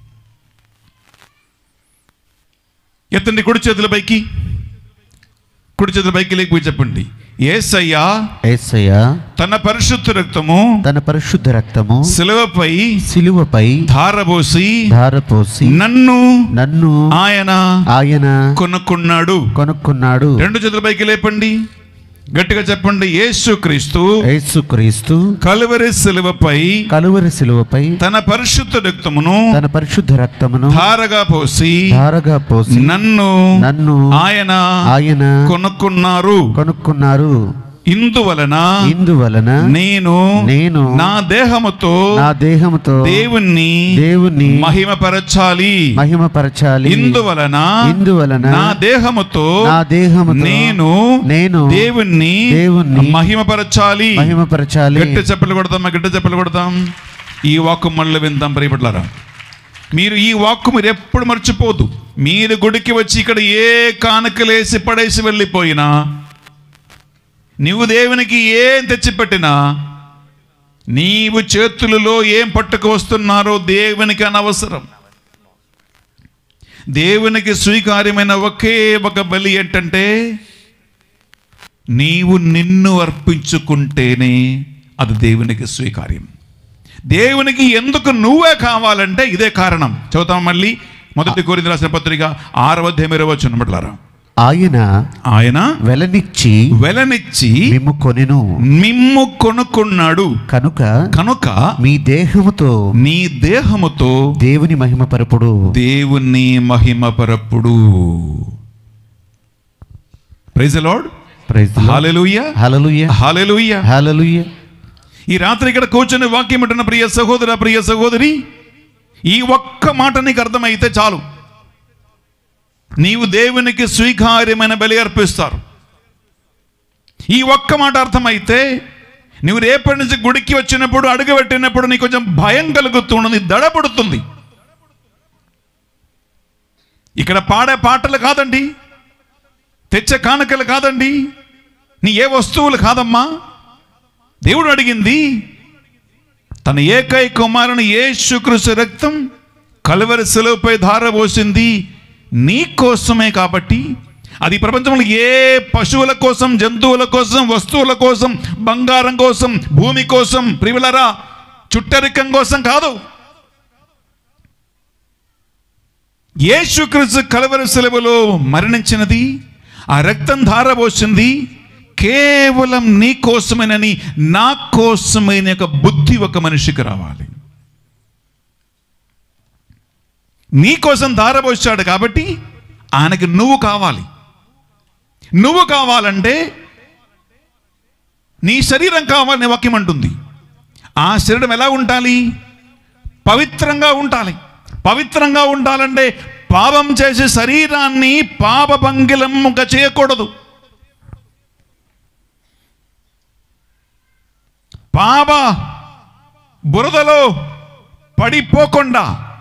[SPEAKER 1] ఎత్తండి కుడి చేతుల పైకి కుడి చేతుల పైకి లేకపోయి చెప్పండి ఏసయ్యా
[SPEAKER 3] ఏసయ్య
[SPEAKER 1] తన పరిశుద్ధ రక్తము
[SPEAKER 3] తన పరిశుద్ధ రక్తము
[SPEAKER 1] శిలువపై
[SPEAKER 3] సిలువపై
[SPEAKER 1] ధారబోసి
[SPEAKER 3] ధారపోసి
[SPEAKER 1] నన్ను
[SPEAKER 3] నన్ను
[SPEAKER 1] ఆయన
[SPEAKER 3] ఆయన
[SPEAKER 1] కొనుక్కున్నాడు
[SPEAKER 3] కొనుక్కున్నాడు
[SPEAKER 1] రెండు చేతుల పైకి లేపండి గట్టిగా చెప్పండి యేసుక్రీస్తు
[SPEAKER 3] యేసుక్రీస్తు
[SPEAKER 1] కలువరి శిలువపై
[SPEAKER 3] కలువరి సిలువపై
[SPEAKER 1] తన పరిశుద్ధ రక్తమును
[SPEAKER 3] తన పరిశుద్ధ రక్తమును
[SPEAKER 1] ధారగా పోసి
[SPEAKER 3] ధారగా పోసి
[SPEAKER 1] నన్ను
[SPEAKER 3] నన్ను
[SPEAKER 1] ఆయన
[SPEAKER 3] ఆయన
[SPEAKER 1] కొనుక్కున్నారు
[SPEAKER 3] కొనుక్కున్నారు
[SPEAKER 1] ఇందువలన
[SPEAKER 3] ఇందువలన
[SPEAKER 1] నేను
[SPEAKER 3] నేను
[SPEAKER 1] నా దేహముతో
[SPEAKER 3] నా దేహముతో
[SPEAKER 1] దేవుణ్ణి
[SPEAKER 3] దేవుణ్ణి
[SPEAKER 1] మహిమపరచాలి
[SPEAKER 3] మహిమపరచాలి
[SPEAKER 1] ఇందువలన
[SPEAKER 3] ఇందువలన
[SPEAKER 1] నా దేహముతో
[SPEAKER 3] నా దేహముతో
[SPEAKER 1] నేను
[SPEAKER 3] నేను
[SPEAKER 1] దేవుణ్ణి
[SPEAKER 3] దేవుణ్ణి
[SPEAKER 1] మహిమపరచాలి
[SPEAKER 3] మహిమపరచాలి
[SPEAKER 1] గట్టి చెప్పలు కొడతాం గట్టి చెప్పలు కొడతాం ఈ వాక్కు మళ్ళీ విందాం ప్రియపట్లారా మీరు ఈ వాక్కు మీరు ఎప్పుడు మర్చిపోదు మీరు గుడికి వచ్చి ఇక్కడ ఏ కానుకలేసి పడేసి వెళ్ళిపోయినా నీవు దేవునికి ఏం తెచ్చిపెట్టినా నీవు చేతులలో ఏం పట్టుకు వస్తున్నారో దేవునికి అనవసరం దేవునికి స్వీకార్యమైన ఒకే ఒక బలి ఏంటంటే నీవు నిన్ను అర్పించుకుంటేనే అది దేవునికి స్వీకార్యం దేవునికి ఎందుకు నువ్వే కావాలంటే ఇదే కారణం చదువుతాం మళ్ళీ మొదటి కోరింది రాసిన పత్రిక ఆరవ అధ్యాయం ఇరవై వచ్చిన బిడ్డలారా
[SPEAKER 3] ఆయన
[SPEAKER 1] ఆయన
[SPEAKER 3] వెలనిచ్చి
[SPEAKER 1] వెలనిచ్చి
[SPEAKER 3] మిమ్ము కొనెను
[SPEAKER 1] మిమ్ము కొనుక్కున్నాడు
[SPEAKER 3] కనుక
[SPEAKER 1] కనుక
[SPEAKER 3] మీ దేహముతో
[SPEAKER 1] నీ దేహముతో
[SPEAKER 3] దేవుని మహిమ పరపుడు
[SPEAKER 1] దేవుని మహిమపరప్పుడు praise Lord
[SPEAKER 3] praise
[SPEAKER 1] hallelujah
[SPEAKER 3] hallelujah
[SPEAKER 1] hallelujah
[SPEAKER 3] hallelujah
[SPEAKER 1] ఈ రాత్రి ఇక్కడ కూర్చొని వాక్యం అంటున్న ప్రియ సహోదర ప్రియ సహోదరి ఈ ఒక్క మాట నీకు అర్థమైతే చాలు నీవు దేవునికి స్వీకార్యమైన బలి అర్పిస్తారు ఈ ఒక్క మాట అర్థమైతే నువ్వు రేపటి నుంచి గుడికి వచ్చినప్పుడు అడుగుపెట్టినప్పుడు నీకు కొంచెం భయం కలుగుతుంది దడపడుతుంది ఇక్కడ పాడే పాటలు కాదండి తెచ్చే కానుకలు కాదండి నీ ఏ వస్తువులు కాదమ్మా దేవుడు అడిగింది తన ఏకై కుమారుని యేసుక్రీస్తు రక్తం కలవరి శిలువపై ధారపోసింది నీ కోసమే కాబట్టి అది ప్రపంచంలో ఏ పశువుల కోసం జంతువుల కోసం వస్తువుల కోసం బంగారం కోసం భూమి కోసం ప్రియులరా చుట్టరికం కోసం కాదు యేసుక్రీస్తు కలవరి సెలవులో మరణించినది ఆ రక్తం ధారపోసింది కేవలం నీ కోసమేనని నా కోసమైన ఒక బుద్ధి ఒక మనిషికి రావాలి నీ కోసం ధారపోసాడు కాబట్టి ఆయనకి నువ్వు కావాలి నువ్వు కావాలంటే నీ శరీరం కావాలని వాక్యం అంటుంది ఆ శరీరం ఎలా ఉండాలి పవిత్రంగా ఉండాలి పవిత్రంగా ఉండాలంటే పాపం చేసే శరీరాన్ని పాపభంగిలముగా చేయకూడదు పాప బురదలో పడిపోకుండా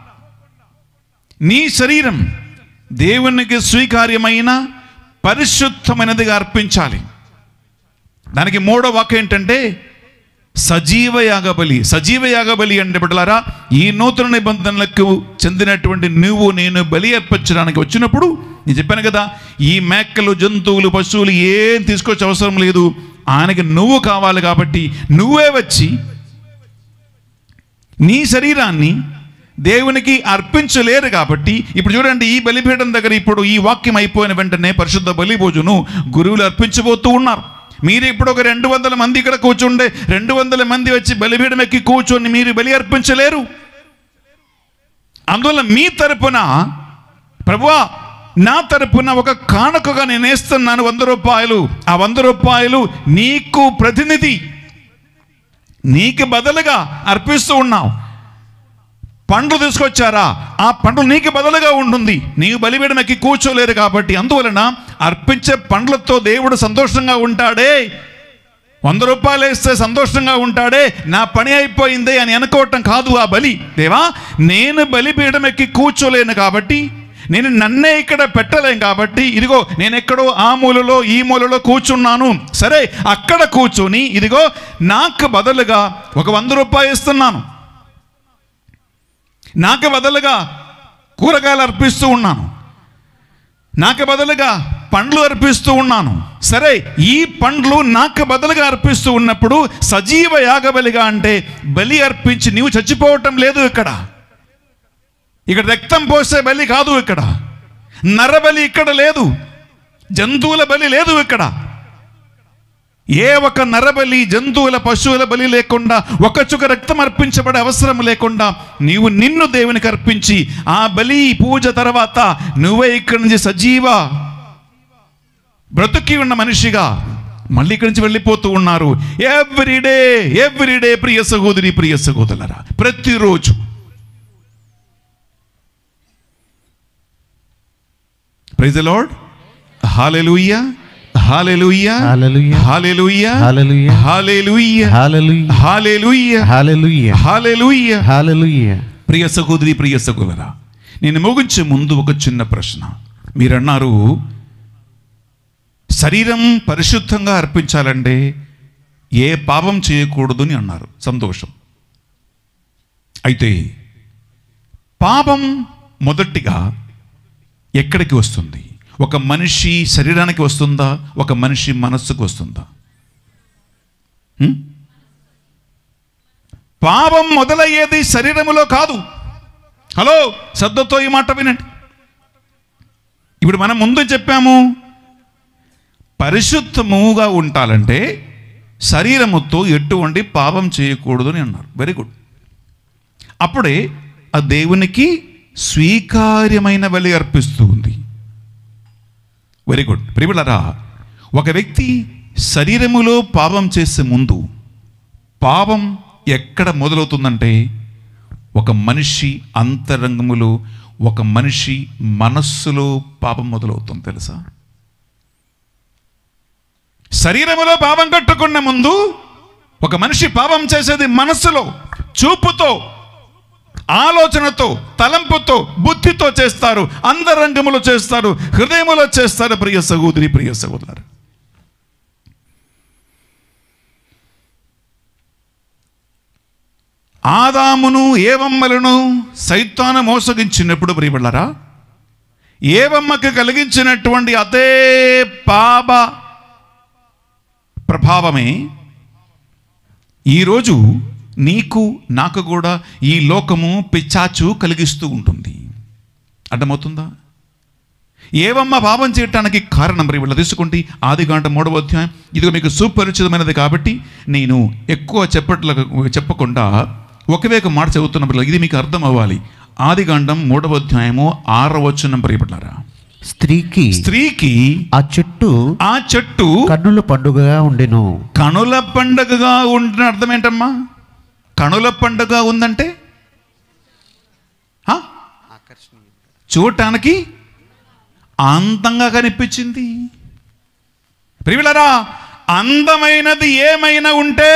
[SPEAKER 1] నీ శరీరం దేవునికి స్వీకార్యమైన పరిశుద్ధమైనదిగా అర్పించాలి దానికి మూడో వాక్యం ఏంటంటే సజీవ యాగబలి సజీవ యాగబలి అంటే బిడ్డలారా ఈ నూతన నిబంధనలకు చెందినటువంటి నువ్వు నేను బలి అర్పించడానికి వచ్చినప్పుడు నేను చెప్పాను కదా ఈ మేకలు జంతువులు పశువులు ఏం తీసుకొచ్చే అవసరం లేదు ఆయనకి నువ్వు కావాలి కాబట్టి నువ్వే వచ్చి నీ శరీరాన్ని దేవునికి అర్పించలేరు కాబట్టి ఇప్పుడు చూడండి ఈ బలిపీఠం దగ్గర ఇప్పుడు ఈ వాక్యం అయిపోయిన వెంటనే పరిశుద్ధ బలి భోజను గురువులు అర్పించబోతూ ఉన్నారు మీరు ఇప్పుడు ఒక రెండు వందల మంది ఇక్కడ కూర్చుండే రెండు వందల మంది వచ్చి బలిపీఠం ఎక్కి కూర్చొని మీరు బలి అర్పించలేరు అందువల్ల మీ తరపున ప్రభువా నా తరపున ఒక కానుకగా నేను వేస్తున్నాను వంద రూపాయలు ఆ వంద రూపాయలు నీకు ప్రతినిధి నీకు బదులుగా అర్పిస్తూ ఉన్నావు పండ్లు తీసుకొచ్చారా ఆ పండ్లు నీకు బదులుగా ఉంటుంది నీవు బలిపీఠం ఎక్కి కూర్చోలేరు కాబట్టి అందువలన అర్పించే పండ్లతో దేవుడు సంతోషంగా ఉంటాడే వంద రూపాయలు వేస్తే సంతోషంగా ఉంటాడే నా పని అయిపోయింది అని అనుకోవటం కాదు ఆ బలి దేవా నేను బలిపీఠం ఎక్కి కూర్చోలేను కాబట్టి నేను నన్నే ఇక్కడ పెట్టలేం కాబట్టి ఇదిగో నేను ఎక్కడో ఆ మూలలో ఈ మూలలో కూర్చున్నాను సరే అక్కడ కూర్చొని ఇదిగో నాకు బదులుగా ఒక వంద రూపాయలు ఇస్తున్నాను నాకు బదులుగా కూరగాయలు అర్పిస్తూ ఉన్నాను నాకు బదులుగా పండ్లు అర్పిస్తూ ఉన్నాను సరే ఈ పండ్లు నాకు బదులుగా అర్పిస్తూ ఉన్నప్పుడు సజీవ యాగబలిగా అంటే బలి అర్పించి నీవు చచ్చిపోవటం లేదు ఇక్కడ ఇక్కడ రక్తం పోసే బలి కాదు ఇక్కడ నరబలి ఇక్కడ లేదు జంతువుల బలి లేదు ఇక్కడ ఏ ఒక నరబలి జంతువుల పశువుల బలి లేకుండా ఒక చుక్క రక్తం అర్పించబడే అవసరం లేకుండా నీవు నిన్ను దేవునికి అర్పించి ఆ బలి పూజ తర్వాత నువ్వే ఇక్కడి నుంచి సజీవ బ్రతుకి ఉన్న మనిషిగా మళ్ళీ ఇక్కడి నుంచి వెళ్ళిపోతూ ఉన్నారు ఎవ్రీడే ఎవ్రీడే ప్రియ సహోదరి ప్రియ సహోదరులరా ప్రతిరోజు praise Lord hallelujah hallelujah
[SPEAKER 3] hallelujah.
[SPEAKER 1] Hallelujah
[SPEAKER 3] hallelujah.
[SPEAKER 1] Hallelujah
[SPEAKER 3] hallelujah
[SPEAKER 1] hallelujah
[SPEAKER 3] hallelujah
[SPEAKER 1] hallelujah
[SPEAKER 3] hallelujah
[SPEAKER 1] ప్రియ సహోదరి ప్రియ సహోదరా నేను ముగించే ముందు ఒక చిన్న ప్రశ్న మీరన్నారు శరీరం పరిశుద్ధంగా అర్పించాలంటే ఏ పాపం చేయకూడదు అని అన్నారు సంతోషం అయితే పాపం మొదటిగా ఎక్కడికి వస్తుంది ఒక మనిషి శరీరానికి వస్తుందా ఒక మనిషి మనస్సుకు వస్తుందా హ్మ్? పాపం మొదలయ్యేది శరీరములో కాదు హలో శ్రద్ధతో ఈ మాట వినండి ఇప్పుడు మనం ముందు చెప్పాము పరిశుద్ధముగా ఉండాలంటే శరీరముతో ఎటువంటి పాపం చేయకూడదు అని అన్నారు వెరీ గుడ్ అప్పుడే ఆ దేవునికి స్వీకార్యమైన బలి అర్పిస్తూ ఉంది వెరీ గుడ్ ప్రియులరా ఒక వ్యక్తి శరీరములో పాపం చేసే ముందు పాపం ఎక్కడ మొదలవుతుందంటే ఒక మనిషి అంతరంగములో ఒక మనిషి మనస్సులో పాపం మొదలవుతుంది తెలుసా శరీరములో పాపం కట్టుకున్న ముందు ఒక మనిషి పాపం చేసేది మనస్సులో చూపుతో ఆలోచనతో తలంపుతో బుద్ధితో చేస్తారు అంతరంగములో చేస్తారు హృదయములో చేస్తారు ప్రియ సహోదరి ప్రియ సహోదరు ఆదామును ఏవమ్మలను సైతాను మోసగించినప్పుడు ప్రియబళ్ళరా ఏవమ్మకు కలిగించినటువంటి అదే పాప ప్రభావమే ఈరోజు నీకు నాకు కూడా ఈ లోకము పిచ్చాచు కలిగిస్తూ ఉంటుంది అర్థమవుతుందా ఏవమ్మ పాపం చేయటానికి కారణం మరి వీళ్ళు తీసుకుంటే ఆది గంట మూడవ అధ్యాయం ఇదిగో మీకు సుపరిచితమైనది కాబట్టి నేను ఎక్కువ చెప్పట్ల చెప్పకుండా ఒకే ఒక మాట చదువుతున్న ఇది మీకు అర్థం అవ్వాలి ఆది కాండం మూడవ అధ్యాయము ఆరవ వచనం ప్రియపడ్డారా
[SPEAKER 3] స్త్రీకి
[SPEAKER 1] స్త్రీకి
[SPEAKER 3] ఆ చెట్టు
[SPEAKER 1] ఆ చెట్టు
[SPEAKER 3] కన్నుల పండుగగా ఉండెను
[SPEAKER 1] కనుల పండగగా ఉంటున్న అర్థం ఏంటమ్మా కనుల పండుగ ఉందంటే ఆ? చూడటానికి అందంగా కనిపించింది ప్రియులరా అందమైనది ఏమైనా ఉంటే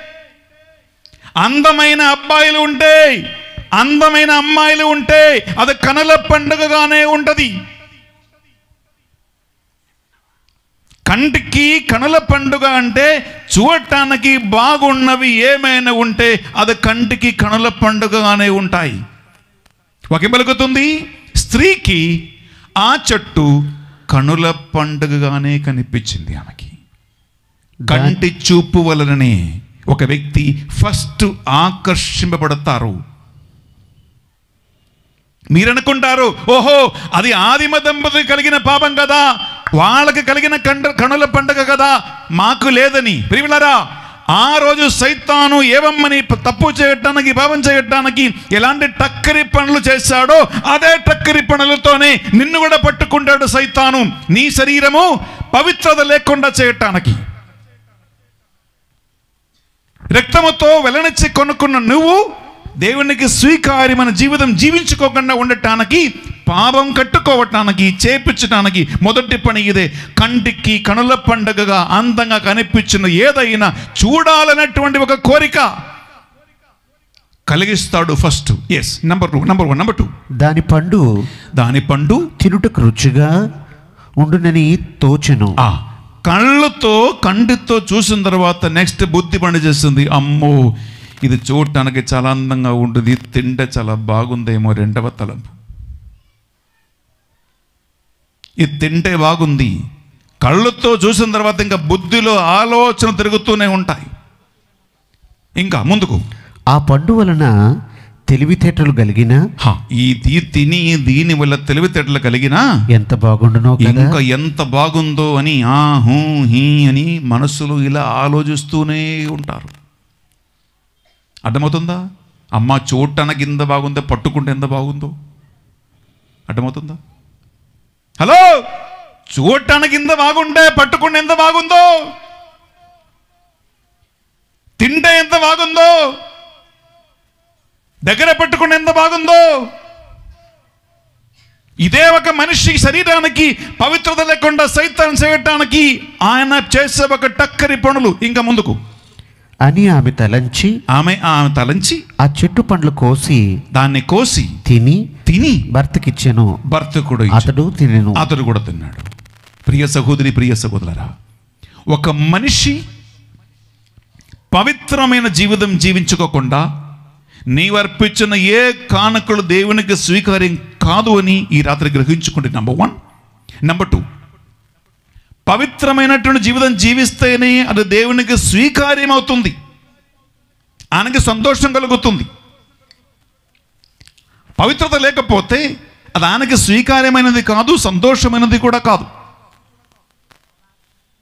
[SPEAKER 1] అందమైన అబ్బాయిలు ఉంటే అందమైన అమ్మాయిలు ఉంటే అది కనుల పండుగగానే ఉంటది కంటికి కనుల పండుగ అంటే చూడటానికి బాగున్నవి ఏమైనా ఉంటే అది కంటికి కనుల పండుగగానే ఉంటాయి ఒక పలుకుతుంది స్త్రీకి ఆ చెట్టు కనుల పండుగగానే కనిపించింది ఆమెకి కంటి చూపు వలననే ఒక వ్యక్తి ఫస్ట్ ఆకర్షింపబడతారు మీరనుకుంటారు ఓహో అది ఆదిమ దంపతులు కలిగిన పాపం కదా వాళ్ళకి కలిగిన కండ కనుల పండగ కదా మాకు లేదని ప్రియులరా ఆ రోజు సైతాను ఏవమ్మని తప్పు చేయటానికి పాపం చేయటానికి ఎలాంటి టక్కరి పనులు చేశాడో అదే టక్కరి పనులతోనే నిన్ను కూడా పట్టుకుంటాడు సైతాను నీ శరీరము పవిత్రత లేకుండా చేయటానికి రక్తముతో వెలనిచ్చి కొనుక్కున్న నువ్వు దేవునికి స్వీకార్యమైన జీవితం జీవించుకోకుండా ఉండటానికి పాపం కట్టుకోవటానికి చేపించటానికి మొదటి పని ఇదే కంటికి కనుల పండగగా అందంగా కనిపించిన ఏదైనా చూడాలన్నటువంటి ఒక కోరిక కలిగిస్తాడు ఫస్ట్ ఎస్ number two number one number two
[SPEAKER 3] దాని పండు
[SPEAKER 1] దాని పండు
[SPEAKER 3] తినుటకు రుచిగా ఉండునని తోచెను
[SPEAKER 1] ఆ కళ్ళతో కంటితో చూసిన తర్వాత నెక్స్ట్ బుద్ధి పని చేస్తుంది అమ్మో ఇది చూడటానికి చాలా అందంగా ఉంటుంది తింటే చాలా బాగుందేమో రెండవ తలంపు ఇది తింటే బాగుంది కళ్ళతో చూసిన తర్వాత ఇంకా బుద్ధిలో ఆలోచన తిరుగుతూనే ఉంటాయి ఇంకా ముందుకు
[SPEAKER 3] ఆ పండు వలన తెలివితేటలు కలిగిన
[SPEAKER 1] హా, ఈ దీ- తిని దీని వల్ల తెలివితేటలు కలిగినా
[SPEAKER 3] ఎంత బాగుండునో కదా
[SPEAKER 1] ఇంకా ఎంత బాగుందో అని ఆ హూ హీ అని మనస్సులో ఇలా ఆలోచిస్తూనే ఉంటారు అర్థమవుతుందా అమ్మ చూడటానికి ఎంత బాగుందో పట్టుకుంటే ఎంత బాగుందో అర్థమవుతుందా హలో చూడటానికి ఎంత బాగుంటే పట్టుకుంటే ఎంత బాగుందో తింటే ఎంత బాగుందో దగ్గర పెట్టుకుంటే ఎంత బాగుందో ఇదే ఒక మనిషి శరీరానికి పవిత్రత లేకుండా సైతం చేయటానికి ఆయన చేసే ఒక టక్కరి పనులు ఇంకా ముందుకు
[SPEAKER 3] అని ఆమె తలంచి
[SPEAKER 1] ఆమె ఆమె తలంచి
[SPEAKER 3] ఆ చెట్టు పండ్లు కోసి
[SPEAKER 1] దాన్ని కోసి
[SPEAKER 3] తిని
[SPEAKER 1] తిని
[SPEAKER 3] భర్తకిచ్చెను
[SPEAKER 1] భర్త కూడా ఇచ్చాడు.
[SPEAKER 3] అతడు తినెను
[SPEAKER 1] అతడు కూడా తిన్నాడు ప్రియ సహోదరి ప్రియ సహోదరులరా ఒక మనిషి పవిత్రమైన జీవితం జీవించుకోకుండా నీవు అర్పించిన ఏ కానుకలు దేవునికి స్వీకార్యం కాదు అని ఈ రాత్రి గ్రహించుకుంటే నంబర్ వన్ నంబర్ టూ పవిత్రమైనటువంటి జీవితం జీవిస్తేనే అది దేవునికి స్వీకార్యం అవుతుంది ఆయనకి సంతోషం కలుగుతుంది పవిత్రత లేకపోతే అది ఆయనకి స్వీకార్యమైనది కాదు సంతోషమైనది కూడా కాదు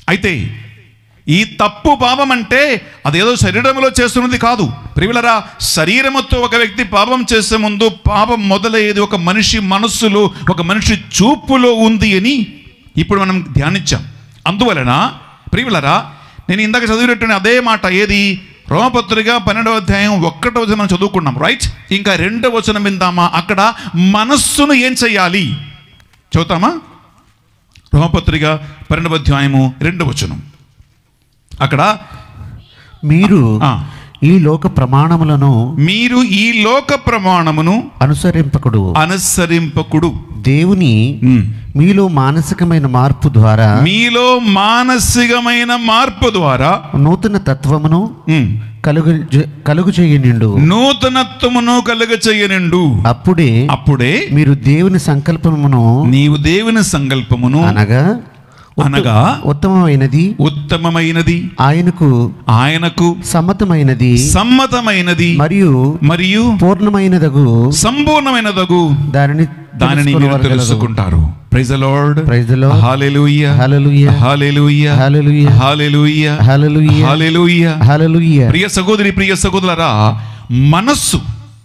[SPEAKER 1] అయితే ఈ తప్పు పాపం అంటే అదేదో శరీరంలో చేస్తున్నది కాదు ప్రియులరా శరీరముతో ఒక వ్యక్తి పాపం చేసే ముందు పాపం మొదలయ్యేది ఒక మనిషి మనస్సులో ఒక మనిషి చూపులో ఉంది అని ఇప్పుడు మనం ధ్యానించాం అందువలన ప్రియులరా నేను ఇందాక చదివినట్టు అదే మాట ఏది రోమపత్రిక పన్నెండవ అధ్యాయం ఒక్కటో వచనం మనం చదువుకున్నాం రైట్ ఇంకా రెండవ వచనం విందామా అక్కడ మనస్సును ఏం చెయ్యాలి చదువుతామా రోమపత్రిక పన్నెండవ అధ్యాయము రెండవ వచనం అక్కడ
[SPEAKER 3] మీరు
[SPEAKER 1] ఆ.
[SPEAKER 3] ఈ లోక ప్రమాణములను
[SPEAKER 1] మీరు ఈ లోక ప్రమాణమును
[SPEAKER 3] అనుసరింపకుడు
[SPEAKER 1] అనుసరింపకుడు
[SPEAKER 3] దేవుని
[SPEAKER 1] ఉమ్.
[SPEAKER 3] మీలో మానసికమైన మార్పు ద్వారా
[SPEAKER 1] మీలో మానసికమైన మార్పు ద్వారా
[SPEAKER 3] నూతన తత్వమును
[SPEAKER 1] ఉమ్,
[SPEAKER 3] కలుగు కలుగు చేయనిండు
[SPEAKER 1] నూతనత్వమును కలుగ చేయనిండు
[SPEAKER 3] అప్పుడే
[SPEAKER 1] అప్పుడే
[SPEAKER 3] మీరు దేవుని సంకల్పమును
[SPEAKER 1] నీవు దేవుని సంకల్పమును
[SPEAKER 3] అనగా ఉత్త-
[SPEAKER 1] అనగా
[SPEAKER 3] ఉత్తమమైనది
[SPEAKER 1] ఉత్తమమైనది
[SPEAKER 3] ఆయనకు
[SPEAKER 1] ఆయనకు
[SPEAKER 3] సమ్మతమైనది
[SPEAKER 1] సమ్మతమైనది
[SPEAKER 3] మరియు
[SPEAKER 1] మరియు
[SPEAKER 3] పూర్ణమైనదగు
[SPEAKER 1] సంపూర్ణమైనదగు
[SPEAKER 3] దానిని
[SPEAKER 1] దానిని మీరు తెలుసుకుంటారు praise lord
[SPEAKER 3] Praise the Lord.
[SPEAKER 1] Hallelujah
[SPEAKER 3] Hallelujah.
[SPEAKER 1] Hallelujah
[SPEAKER 3] Hallelujah.
[SPEAKER 1] Hallelujah
[SPEAKER 3] Hallelujah.
[SPEAKER 1] హల్లెలూయా
[SPEAKER 3] హల్లెలూయా
[SPEAKER 1] ప్రియ సహోదరి ప్రియ సహోదరులారా మనస్సు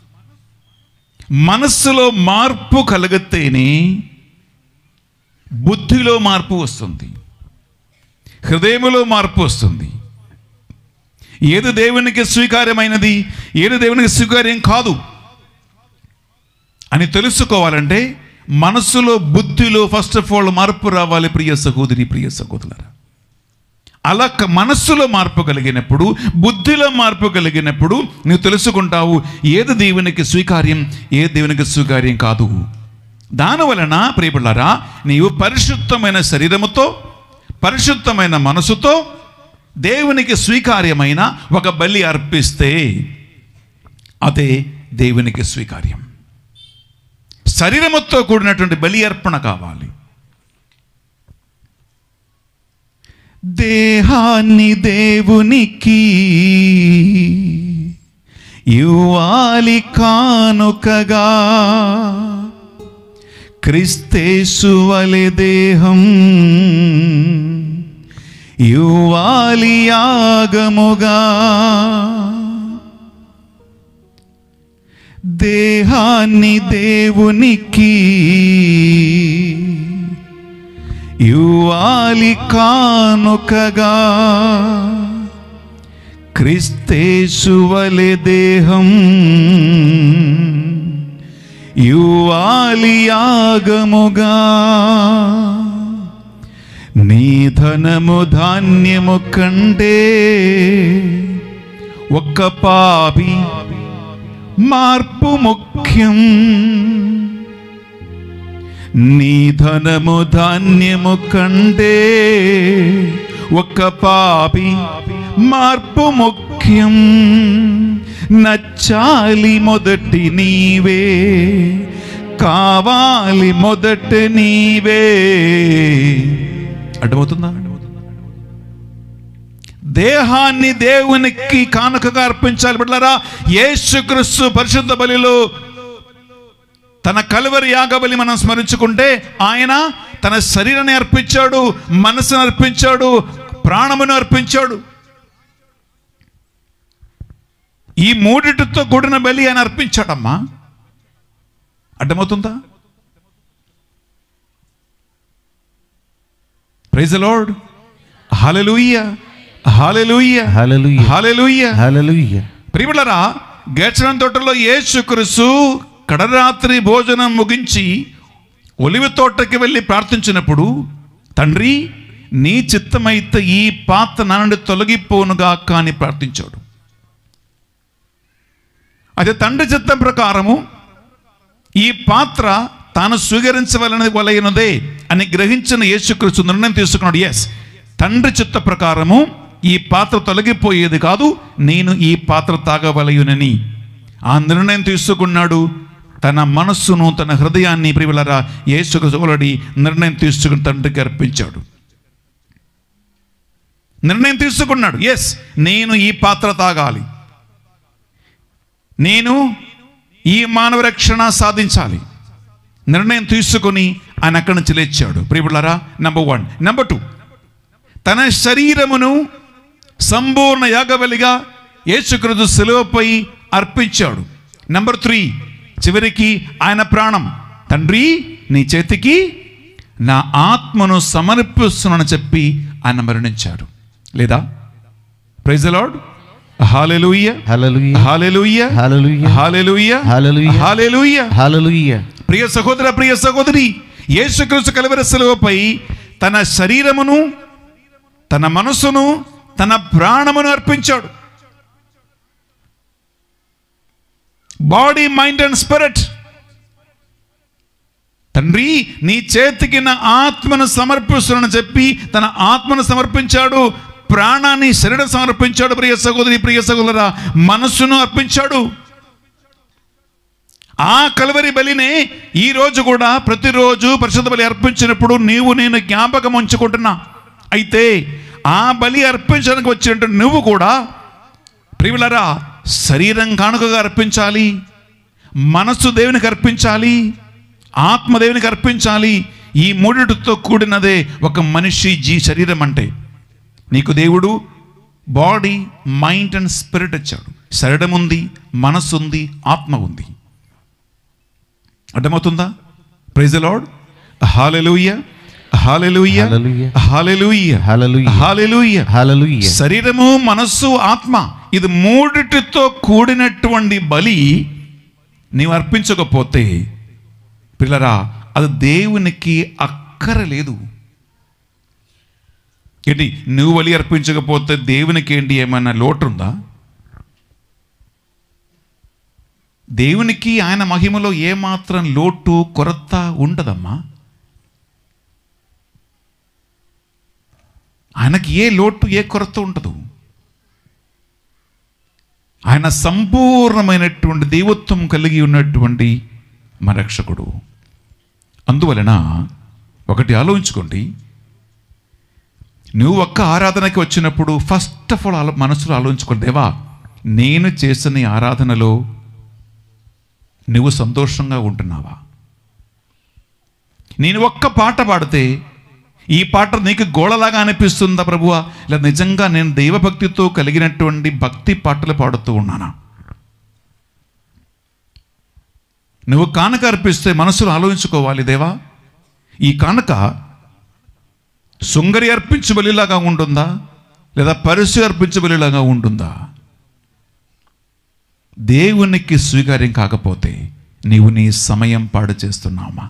[SPEAKER 1] మనస్సులో మార్పు కలిగితేనే బుద్ధిలో మార్పు వస్తుంది హృదయములో మార్పు వస్తుంది ఏది దేవునికి స్వీకార్యమైనది ఏది దేవునికి స్వీకార్యం కాదు అని తెలుసుకోవాలంటే మనస్సులో బుద్ధిలో ఫస్ట్ ఆఫ్ ఆల్ మార్పు రావాలి ప్రియ సహోదరి ప్రియ సహోదరులారా అలా క- మనస్సులో మార్పు కలిగినప్పుడు బుద్ధిలో మార్పు కలిగినప్పుడు నువ్వు తెలుసుకుంటావు ఏది దేవునికి స్వీకార్యం ఏ దేవునికి స్వీకార్యం కాదు దానివలన ప్రియబిళ్ళారా నీవు పరిశుద్ధమైన శరీరముతో పరిశుద్ధమైన మనసుతో దేవునికి స్వీకార్యమైన ఒక బలి అర్పిస్తే అదే దేవునికి స్వీకార్యం శరీరముతో కూడినటువంటి బలి అర్పణ కావాలి దేహాన్ని దేవునికి ఇవ్వాలి కానుకగా క్రిస్తేసు వలె దేహం ఇవ్వాలి యాగముగా దేహాన్ని దేవునికి ఇవ్వాలి కానుకగా క్రిస్తేసు వలె దేహం ఇవ్వాలి యాగముగా నీ ధనము ధాన్యము కంటే ఒక్క పాపి మార్పు ముఖ్యం నీ ధనము ధాన్యము కంటే ఒక పాపి మార్పు ముఖ్యం నచ్చాలి మొదటి నీవే కావాలి మొదట నీవే అర్థమవుతుందా దేహాన్ని దేవునికి కానుకగా అర్పించాలి బిడ్డలారా యేసుక్రీస్తు పరిశుద్ధ బలిలో తన కలువరి యాగబలి మనం స్మరించుకుంటే ఆయన తన శరీరాన్ని అర్పించాడు మనసును అర్పించాడు ప్రాణమును అర్పించాడు ఈ మూడిటితో కూడిన బలి ఆయన అర్పించాడమ్మా అర్థమవుతుందా ప్రైజ్ లార్డ్ హల్లెలూయ హల్లెలూయ
[SPEAKER 3] హల్లెలూయా.
[SPEAKER 1] హల్లెలూయ
[SPEAKER 3] హల్లెలూయా
[SPEAKER 1] ప్రియులరా గేచనం తోటలో యేసుక్రీస్తు కడరాత్రి భోజనం ముగించి ఒలివ తోటకి వెళ్ళి ప్రార్థించినప్పుడు తండ్రి నీ చిత్తమైతే ఈ పాత్ర నా నుండి తొలగిపోనుగా కానీ ప్రార్థించాడు అదే తండ్రి చిత్తం ప్రకారము ఈ పాత్ర తాను స్వీకరించవలనది వలైనదే అని గ్రహించిన యేసుక్రీస్తు నిర్ణయం తీసుకున్నాడు ఎస్ తండ్రి చిత్త ప్రకారము ఈ పాత్ర తొలగిపోయేది కాదు నేను ఈ పాత్ర తాగవలయునని ఆ నిర్ణయం తీసుకున్నాడు తన మనస్సును తన హృదయాన్ని ప్రియులరా యేసుకుడి నిర్ణయం తీసుకుని తండ్రికి అర్పించాడు నిర్ణయం తీసుకున్నాడు ఎస్ నేను ఈ పాత్ర తాగాలి నేను ఈ మానవ రక్షణ సాధించాలి నిర్ణయం తీసుకొని ఆయన అక్కడి నుంచి లేచాడు ప్రియులారా నెంబర్ వన్ నెంబర్ టూ తన శరీరమును సంపూర్ణ యాగబలిగా యేసుక్రీస్తు సెలవుపై అర్పించాడు నెంబర్ త్రీ చివరికి ఆయన ప్రాణం తండ్రి నీ చేతికి నా ఆత్మను సమర్పిస్తున్నానని చెప్పి ఆయన మరణించాడు లేదా praise Lord hallelujah
[SPEAKER 3] hallelujah
[SPEAKER 1] hallelujah
[SPEAKER 3] hallelujah
[SPEAKER 1] hallelujah
[SPEAKER 3] hallelujah
[SPEAKER 1] hallelujah
[SPEAKER 3] hallelujah
[SPEAKER 1] ప్రియ సహోదర ప్రియ సహోదరి యేసుక్రీస్తు కలవరి సెలవుపై తన శరీరమును తన మనసును తన ప్రాణమును అర్పించాడు బాడీ మైండ్ అండ్ స్పిరిట్ తండ్రి నీ చేతికి నా ఆత్మను సమర్పిస్తున్నానని చెప్పి తన ఆత్మను సమర్పించాడు ప్రాణాన్ని శరీరం సమర్పించాడు ప్రియ సహోదరి ప్రియ సహోదర మనస్సును అర్పించాడు ఆ కలవరి బలినే ఈ రోజు కూడా ప్రతిరోజు పరిశుద్ధ బలి అర్పించినప్పుడు నీవు నేను జ్ఞాపకం ఉంచుకుంటున్నా అయితే ఆ బలి అర్పించడానికి వచ్చినట్టు నువ్వు కూడా ప్రియులరా శరీరం కానుకగా అర్పించాలి మనస్సు దేవునికి అర్పించాలి ఆత్మ దేవునికి అర్పించాలి ఈ మూడిటితో కూడినదే ఒక మనిషి జీ శరీరం అంటే నీకు దేవుడు బాడీ మైండ్ అండ్ స్పిరిట్ ఇచ్చాడు శరీరం ఉంది మనస్సు ఉంది ఆత్మ ఉంది అర్థమవుతుందా praise Lord hallelujah hallelujah
[SPEAKER 3] hallelujah.
[SPEAKER 1] Hallelujah
[SPEAKER 3] hallelujah.
[SPEAKER 1] Hallelujah
[SPEAKER 3] hallelujah
[SPEAKER 1] శరీరము మనస్సు ఆత్మ ఇది మూడిటితో కూడినటువంటి బలి నీవు అర్పించకపోతే పిల్లరా అది దేవునికి అక్కరలేదు ఏంటి నువ్వు బలి అర్పించకపోతే దేవునికి ఏంటి ఏమైనా లోటు ఉందా దేవునికి ఆయన మహిమలో ఏమాత్రం లోటు కొరత ఉండదమ్మా ఆయనకి ఏ లోటు ఏ కొరత ఉండదు ఆయన సంపూర్ణమైనటువంటి దైవత్వం కలిగి ఉన్నటువంటి మన రక్షకుడు అందువలన ఒకటి ఆలోచించుకోండి నువ్వు ఒక్క ఆరాధనకి వచ్చినప్పుడు ఫస్ట్ ఆఫ్ ఆల్ ఆలో మనసులో ఆలోచించుకోండి దేవా నేను చేసిన ఈ ఆరాధనలో నువ్వు సంతోషంగా ఉంటున్నావా నేను ఒక్క పాట పాడితే ఈ పాట నీకు గోళలాగా అనిపిస్తుందా ప్రభువా ఇలా నిజంగా నేను దైవభక్తితో కలిగినటువంటి భక్తి పాటలు పాడుతూ ఉన్నానా నువ్వు కానుక అర్పిస్తే మనసులో ఆలోచించుకోవాలి దేవా ఈ కానుక సుంగరి అర్పించు బలిలాగా ఉంటుందా లేదా పరిశు అర్పించు బలిలాగా ఉంటుందా దేవునికి స్వీకార్యం కాకపోతే నీవు నీ సమయం పాడు చేస్తున్నామా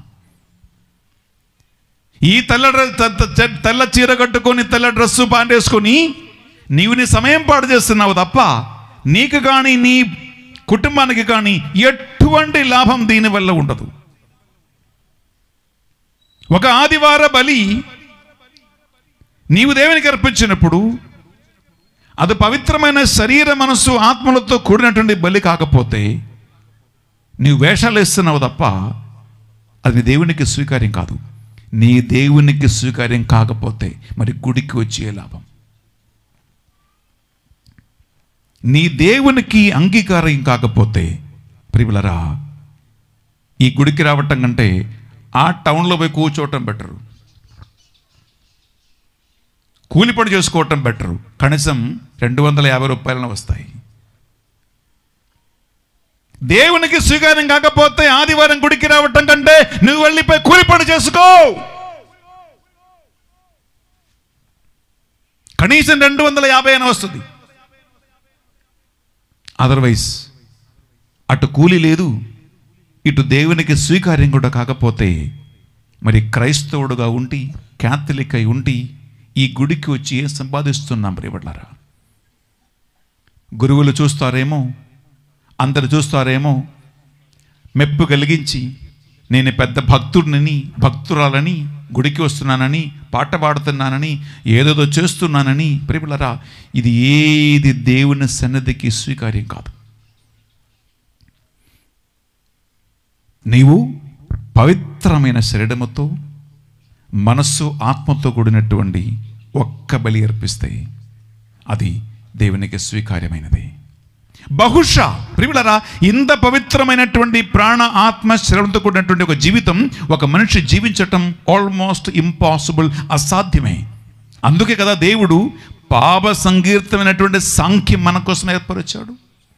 [SPEAKER 1] ఈ తెల్ల డ్రెస్ త- త- చె- తెల్ల చీర కట్టుకొని తెల్ల డ్రెస్సు పాండేసుకొని నీవు నీ సమయం పాడు చేస్తున్నావు తప్ప నీకు కానీ నీ కుటుంబానికి కానీ ఎటువంటి లాభం దీనివల్ల ఉండదు ఒక ఆదివార బలి నీవు దేవునికి అర్పించినప్పుడు అది పవిత్రమైన శరీర మనస్సు ఆత్మలతో కూడినటువంటి బలి కాకపోతే నీవు వేషాలు వేస్తున్నావు తప్ప అది నీ దేవునికి స్వీకార్యం కాదు నీ దేవునికి స్వీకార్యం కాకపోతే మరి గుడికి వచ్చే లాభం నీ దేవునికి అంగీకారం కాకపోతే ప్రియులరా ఈ గుడికి రావటం కంటే ఆ టౌన్లో పోయి కూర్చోవటం బెటరు కూలి పని చేసుకోవటం బెటరు కనీసం రెండు వందల యాభై రూపాయలను వస్తాయి దేవునికి స్వీకారం కాకపోతే ఆదివారం గుడికి రావటం కంటే నువ్వు వెళ్ళిపోయి కూలి పని చేసుకో కనీసం రెండు వందల యాభై అని వస్తుంది అదర్వైజ్ అటు కూలి లేదు ఇటు దేవునికి స్వీకార్యం కూడా కాకపోతే మరి క్రైస్తవుడుగా ఉండి క్యాథలిక్ అయి ఉండి ఈ గుడికి వచ్చి ఏం సంపాదిస్తున్నాం ప్రియబడ్లారా గురువులు చూస్తారేమో అందరు చూస్తారేమో మెప్పు కలిగించి నేను పెద్ద భక్తుడిని భక్తురాలని గుడికి వస్తున్నానని పాట పాడుతున్నానని ఏదేదో చేస్తున్నానని ప్రేమలరా ఇది ఏది దేవుని సన్నిధికి స్వీకార్యం కాదు నీవు పవిత్రమైన శరీరముతో మనస్సు ఆత్మతో కూడినటువంటి ఒక్క బలి అర్పిస్తే అది దేవునికి స్వీకార్యమైనది బహుశా ప్రియులరా ఇంత పవిత్రమైనటువంటి ప్రాణ ఆత్మ శరీరంతో కూడినటువంటి ఒక జీవితం ఒక మనిషి జీవించటం ఆల్మోస్ట్ ఇంపాసిబుల్ అసాధ్యమే అందుకే కదా దేవుడు పాప సంకీర్తమైనటువంటి సాంఖ్యం మన కోసం ఏర్పరిచాడు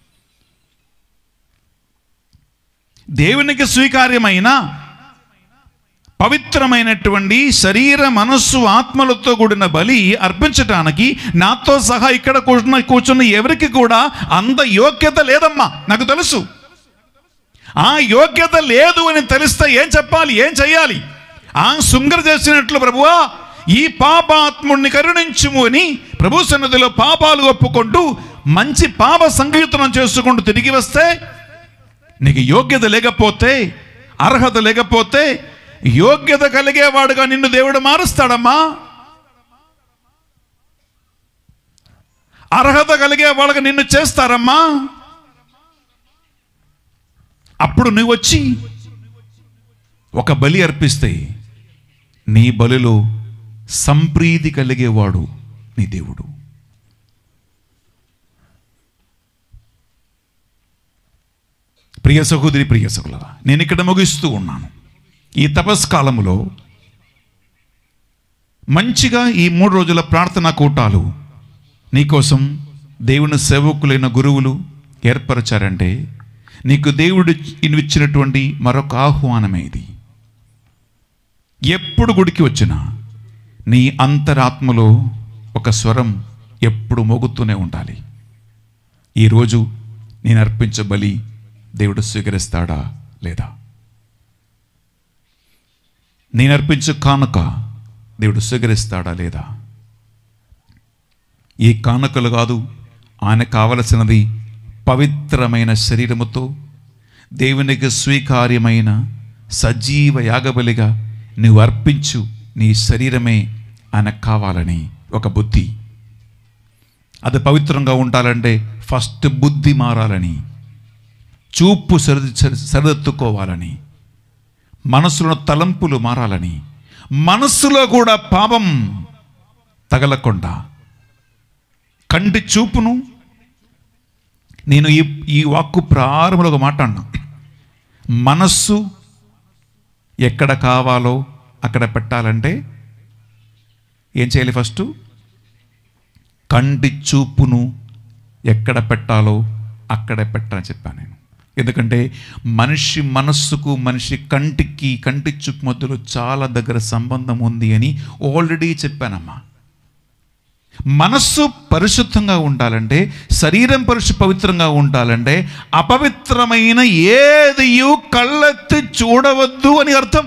[SPEAKER 1] దేవునికి స్వీకార్యమైన పవిత్రమైనటువంటి శరీర మనస్సు ఆత్మలతో కూడిన బలి అర్పించటానికి నాతో సహా ఇక్కడ కూర్చున్న కూర్చున్న ఎవరికి కూడా అంత యోగ్యత లేదమ్మా నాకు తెలుసు ఆ యోగ్యత లేదు అని తెలిస్తే ఏం చెప్పాలి ఏం చెయ్యాలి ఆ శృంగర చేసినట్లు ప్రభువా ఈ పాపాత్ముడిని కరుణించుము అని ప్రభు సన్నిధిలో పాపాలు ఒప్పుకుంటూ మంచి పాప సంకీర్తనం చేసుకుంటూ తిరిగి వస్తే నీకు యోగ్యత లేకపోతే అర్హత లేకపోతే యోగ్యత కలిగేవాడుగా నిన్ను దేవుడు మారుస్తాడమ్మా అర్హత కలిగే వాళ్ళగా నిన్ను చేస్తారమ్మా అప్పుడు నువ్వు వచ్చి ఒక బలి అర్పిస్తే నీ బలిలో సంప్రీతి కలిగేవాడు నీ దేవుడు ప్రియ సహోదరి ప్రియ సహుల నేను ఇక్కడ ముగిస్తూ ఉన్నాను ఈ తపస్కాలములో మంచిగా ఈ మూడు రోజుల ప్రార్థనా కూటాలు నీకోసం దేవుని సేవకులైన గురువులు ఏర్పరచారంటే నీకు దేవుడు ఇచ్చినటువంటి మరొక ఆహ్వానమే ఇది ఎప్పుడు గుడికి వచ్చినా నీ అంతరాత్మలో ఒక స్వరం ఎప్పుడు మోగుతూనే ఉండాలి ఈరోజు నేను అర్పించే బలి దేవుడు స్వీకరిస్తాడా లేదా నేను అర్పించే కానుక దేవుడు స్వీకరిస్తాడా లేదా ఈ కానుకలు కాదు ఆయన కావలసినది పవిత్రమైన శరీరముతో దేవునికి స్వీకార్యమైన సజీవ యాగబలిగా నువ్వు అర్పించు నీ శరీరమే ఆయనకు కావాలని ఒక బుద్ధి అది పవిత్రంగా ఉండాలంటే ఫస్ట్ బుద్ధి మారాలని చూపు సరి సరి- సరిదిద్దుకోవాలని మనసులో తలంపులు మారాలని మనస్సులో కూడా పాపం తగలకుండా కంటి చూపును నేను ఈ ఈ వాక్కు ప్రారంభంలో ఒక మాట అన్నా మనస్సు ఎక్కడ కావాలో అక్కడ పెట్టాలంటే ఏం చేయాలి ఫస్ట్ కంటి చూపును ఎక్కడ పెట్టాలో అక్కడే పెట్టాలని చెప్పాను నేను ఎందుకంటే మనిషి మనస్సుకు మనిషి కంటికి కంటి చూపు మధ్యలో చాలా దగ్గర సంబంధం ఉంది అని ఆల్రెడీ చెప్పానమ్మా మనస్సు పరిశుద్ధంగా ఉండాలంటే శరీరం పరిశు పవిత్రంగా ఉండాలంటే అపవిత్రమైన ఏది కళ్ళెత్తి చూడవద్దు అని అర్థం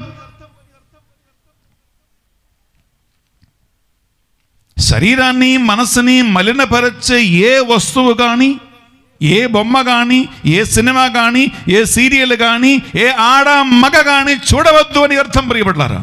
[SPEAKER 1] శరీరాన్ని మనసుని మలినపరచే ఏ వస్తువు కానీ ఏ బొమ్మ కానీ ఏ సినిమా కానీ ఏ సీరియల్ కానీ ఏ ఆడ మగ కానీ చూడవద్దు అని అర్థం ప్రియపడ్డారా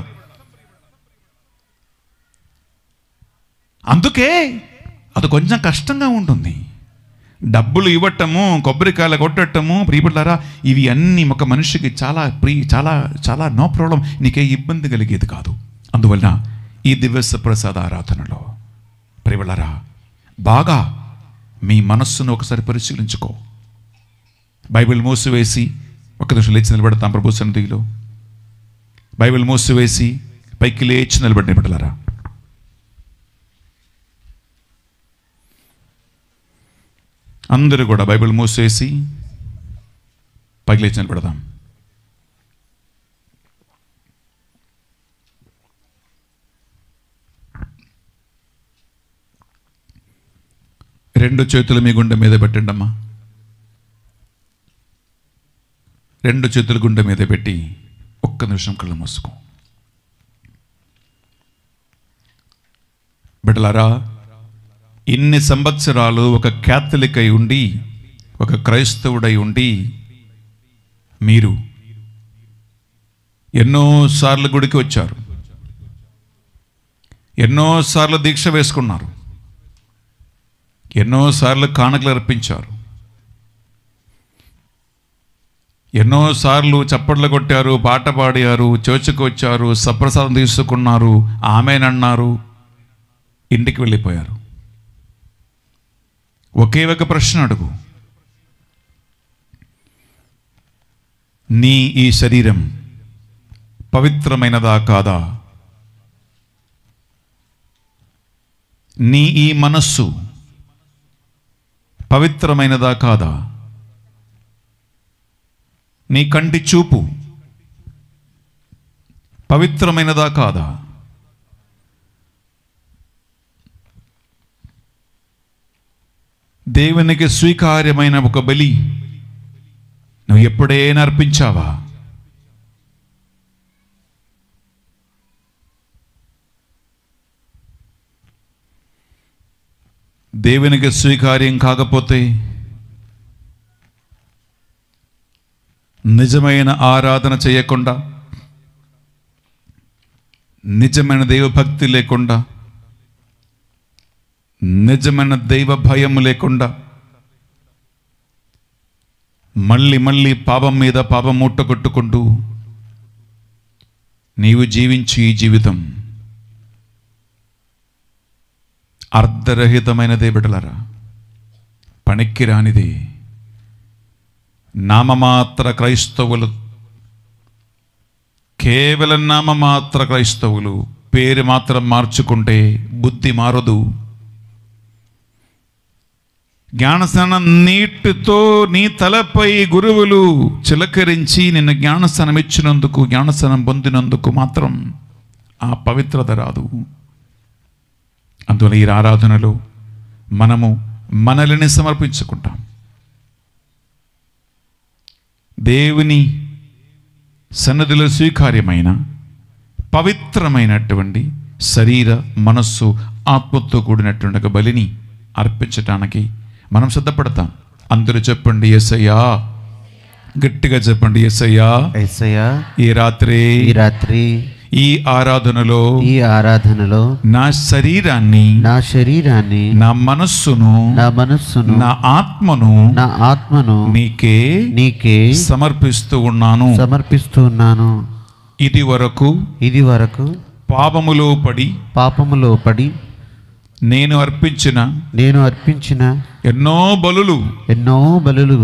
[SPEAKER 1] అందుకే అది కొంచెం కష్టంగా ఉంటుంది డబ్బులు ఇవ్వటము కొబ్బరికాయలు కొట్టటము ప్రియపడ్డారా ఇవి అన్నీ ఒక మనిషికి చాలా ప్రీ చాలా చాలా నో ప్రాబ్లం నీకే ఇబ్బంది కలిగేది కాదు అందువలన ఈ దివ్యస ప్రసాద ఆరాధనలో ప్రియపడ్డారా బాగా మీ మనస్సును ఒకసారి పరిశీలించుకో బైబిల్ మూసివేసి ఒక నిమిషం లేచి నిలబడతాం ప్రభు సన్నిధిలో బైబిల్ మూసివేసి పైకి లేచి నిలబడి నిలబడలారా అందరూ కూడా బైబిల్ మూసేసి పైకి లేచి నిలబడదాం రెండు చేతులు మీ గుండె మీద పెట్టండి అమ్మా రెండు చేతులు గుండె మీద పెట్టి ఒక్క నిమిషం కళ్ళు మూసుకో బిడ్డలారా ఇన్ని సంవత్సరాలు ఒక క్యాథలిక్ అయి ఉండి ఒక క్రైస్తవుడై ఉండి మీరు ఎన్నోసార్లు గుడికి వచ్చారు ఎన్నోసార్లు దీక్ష వేసుకున్నారు ఎన్నోసార్లు కానుకలు అర్పించారు ఎన్నోసార్లు చప్పట్లు కొట్టారు పాట పాడారు చర్చకు వచ్చారు సప్రసాదం తీసుకున్నారు ఆమెనన్నారు ఇంటికి వెళ్ళిపోయారు ఒకే ఒక ప్రశ్న అడుగు నీ ఈ శరీరం పవిత్రమైనదా కాదా నీ ఈ మనస్సు పవిత్రమైనదా కాదా నీ కంటి చూపు పవిత్రమైనదా కాదా దేవునికి స్వీకార్యమైన ఒక బలి నువ్వు ఎప్పుడైనా అర్పించావా దేవునికి స్వీకార్యం కాకపోతే నిజమైన ఆరాధన చేయకుండా నిజమైన దైవభక్తి లేకుండా నిజమైన దైవ భయం లేకుండా మళ్ళీ మళ్ళీ పాపం మీద పాపం మూట కొట్టుకుంటూ నీవు జీవించి ఈ జీవితం అర్ధరహితమైనదే బిడలరా పనికి రానిది నామమాత్ర క్రైస్తవులు కేవలం నామమాత్ర క్రైస్తవులు పేరు మాత్రం మార్చుకుంటే బుద్ధి మారదు జ్ఞానస్నానం నీటితో నీ తలపై గురువులు చిలకరించి నిన్ను జ్ఞానస్నానం ఇచ్చినందుకు జ్ఞానస్నానం పొందినందుకు మాత్రం ఆ పవిత్రత రాదు అందువల్ల ఈ ఆరాధనలో మనము మనల్ని సమర్పించుకుంటాం దేవుని సన్నదిలో స్వీకార్యమైన పవిత్రమైనటువంటి శరీర మనస్సు ఆత్మతో కూడినటువంటి ఒక బలిని అర్పించటానికి మనం సిద్ధపడతాం అందరూ చెప్పండి ఎస్ఐయా గట్టిగా చెప్పండి ఎస్ఐయా
[SPEAKER 3] యేసయ్యా
[SPEAKER 1] ఈ రాత్రి
[SPEAKER 3] ఈ రాత్రి
[SPEAKER 1] ఈ ఆరాధనలో
[SPEAKER 3] ఈ ఆరాధనలో
[SPEAKER 1] నా శరీరాన్ని
[SPEAKER 3] నా శరీరాన్ని
[SPEAKER 1] నా మనస్సును
[SPEAKER 3] నా మనస్సును
[SPEAKER 1] నా ఆత్మను
[SPEAKER 3] నా ఆత్మను
[SPEAKER 1] నీకే
[SPEAKER 3] నీకే
[SPEAKER 1] సమర్పిస్తూ ఉన్నాను
[SPEAKER 3] సమర్పిస్తూ ఉన్నాను
[SPEAKER 1] ఇది వరకు
[SPEAKER 3] ఇది వరకు
[SPEAKER 1] పాపములో పడి
[SPEAKER 3] పాపములో పడి
[SPEAKER 1] నేను అర్పించిన
[SPEAKER 3] నేను అర్పించిన
[SPEAKER 1] ఎన్నో బలులు
[SPEAKER 3] ఎన్నో బలులు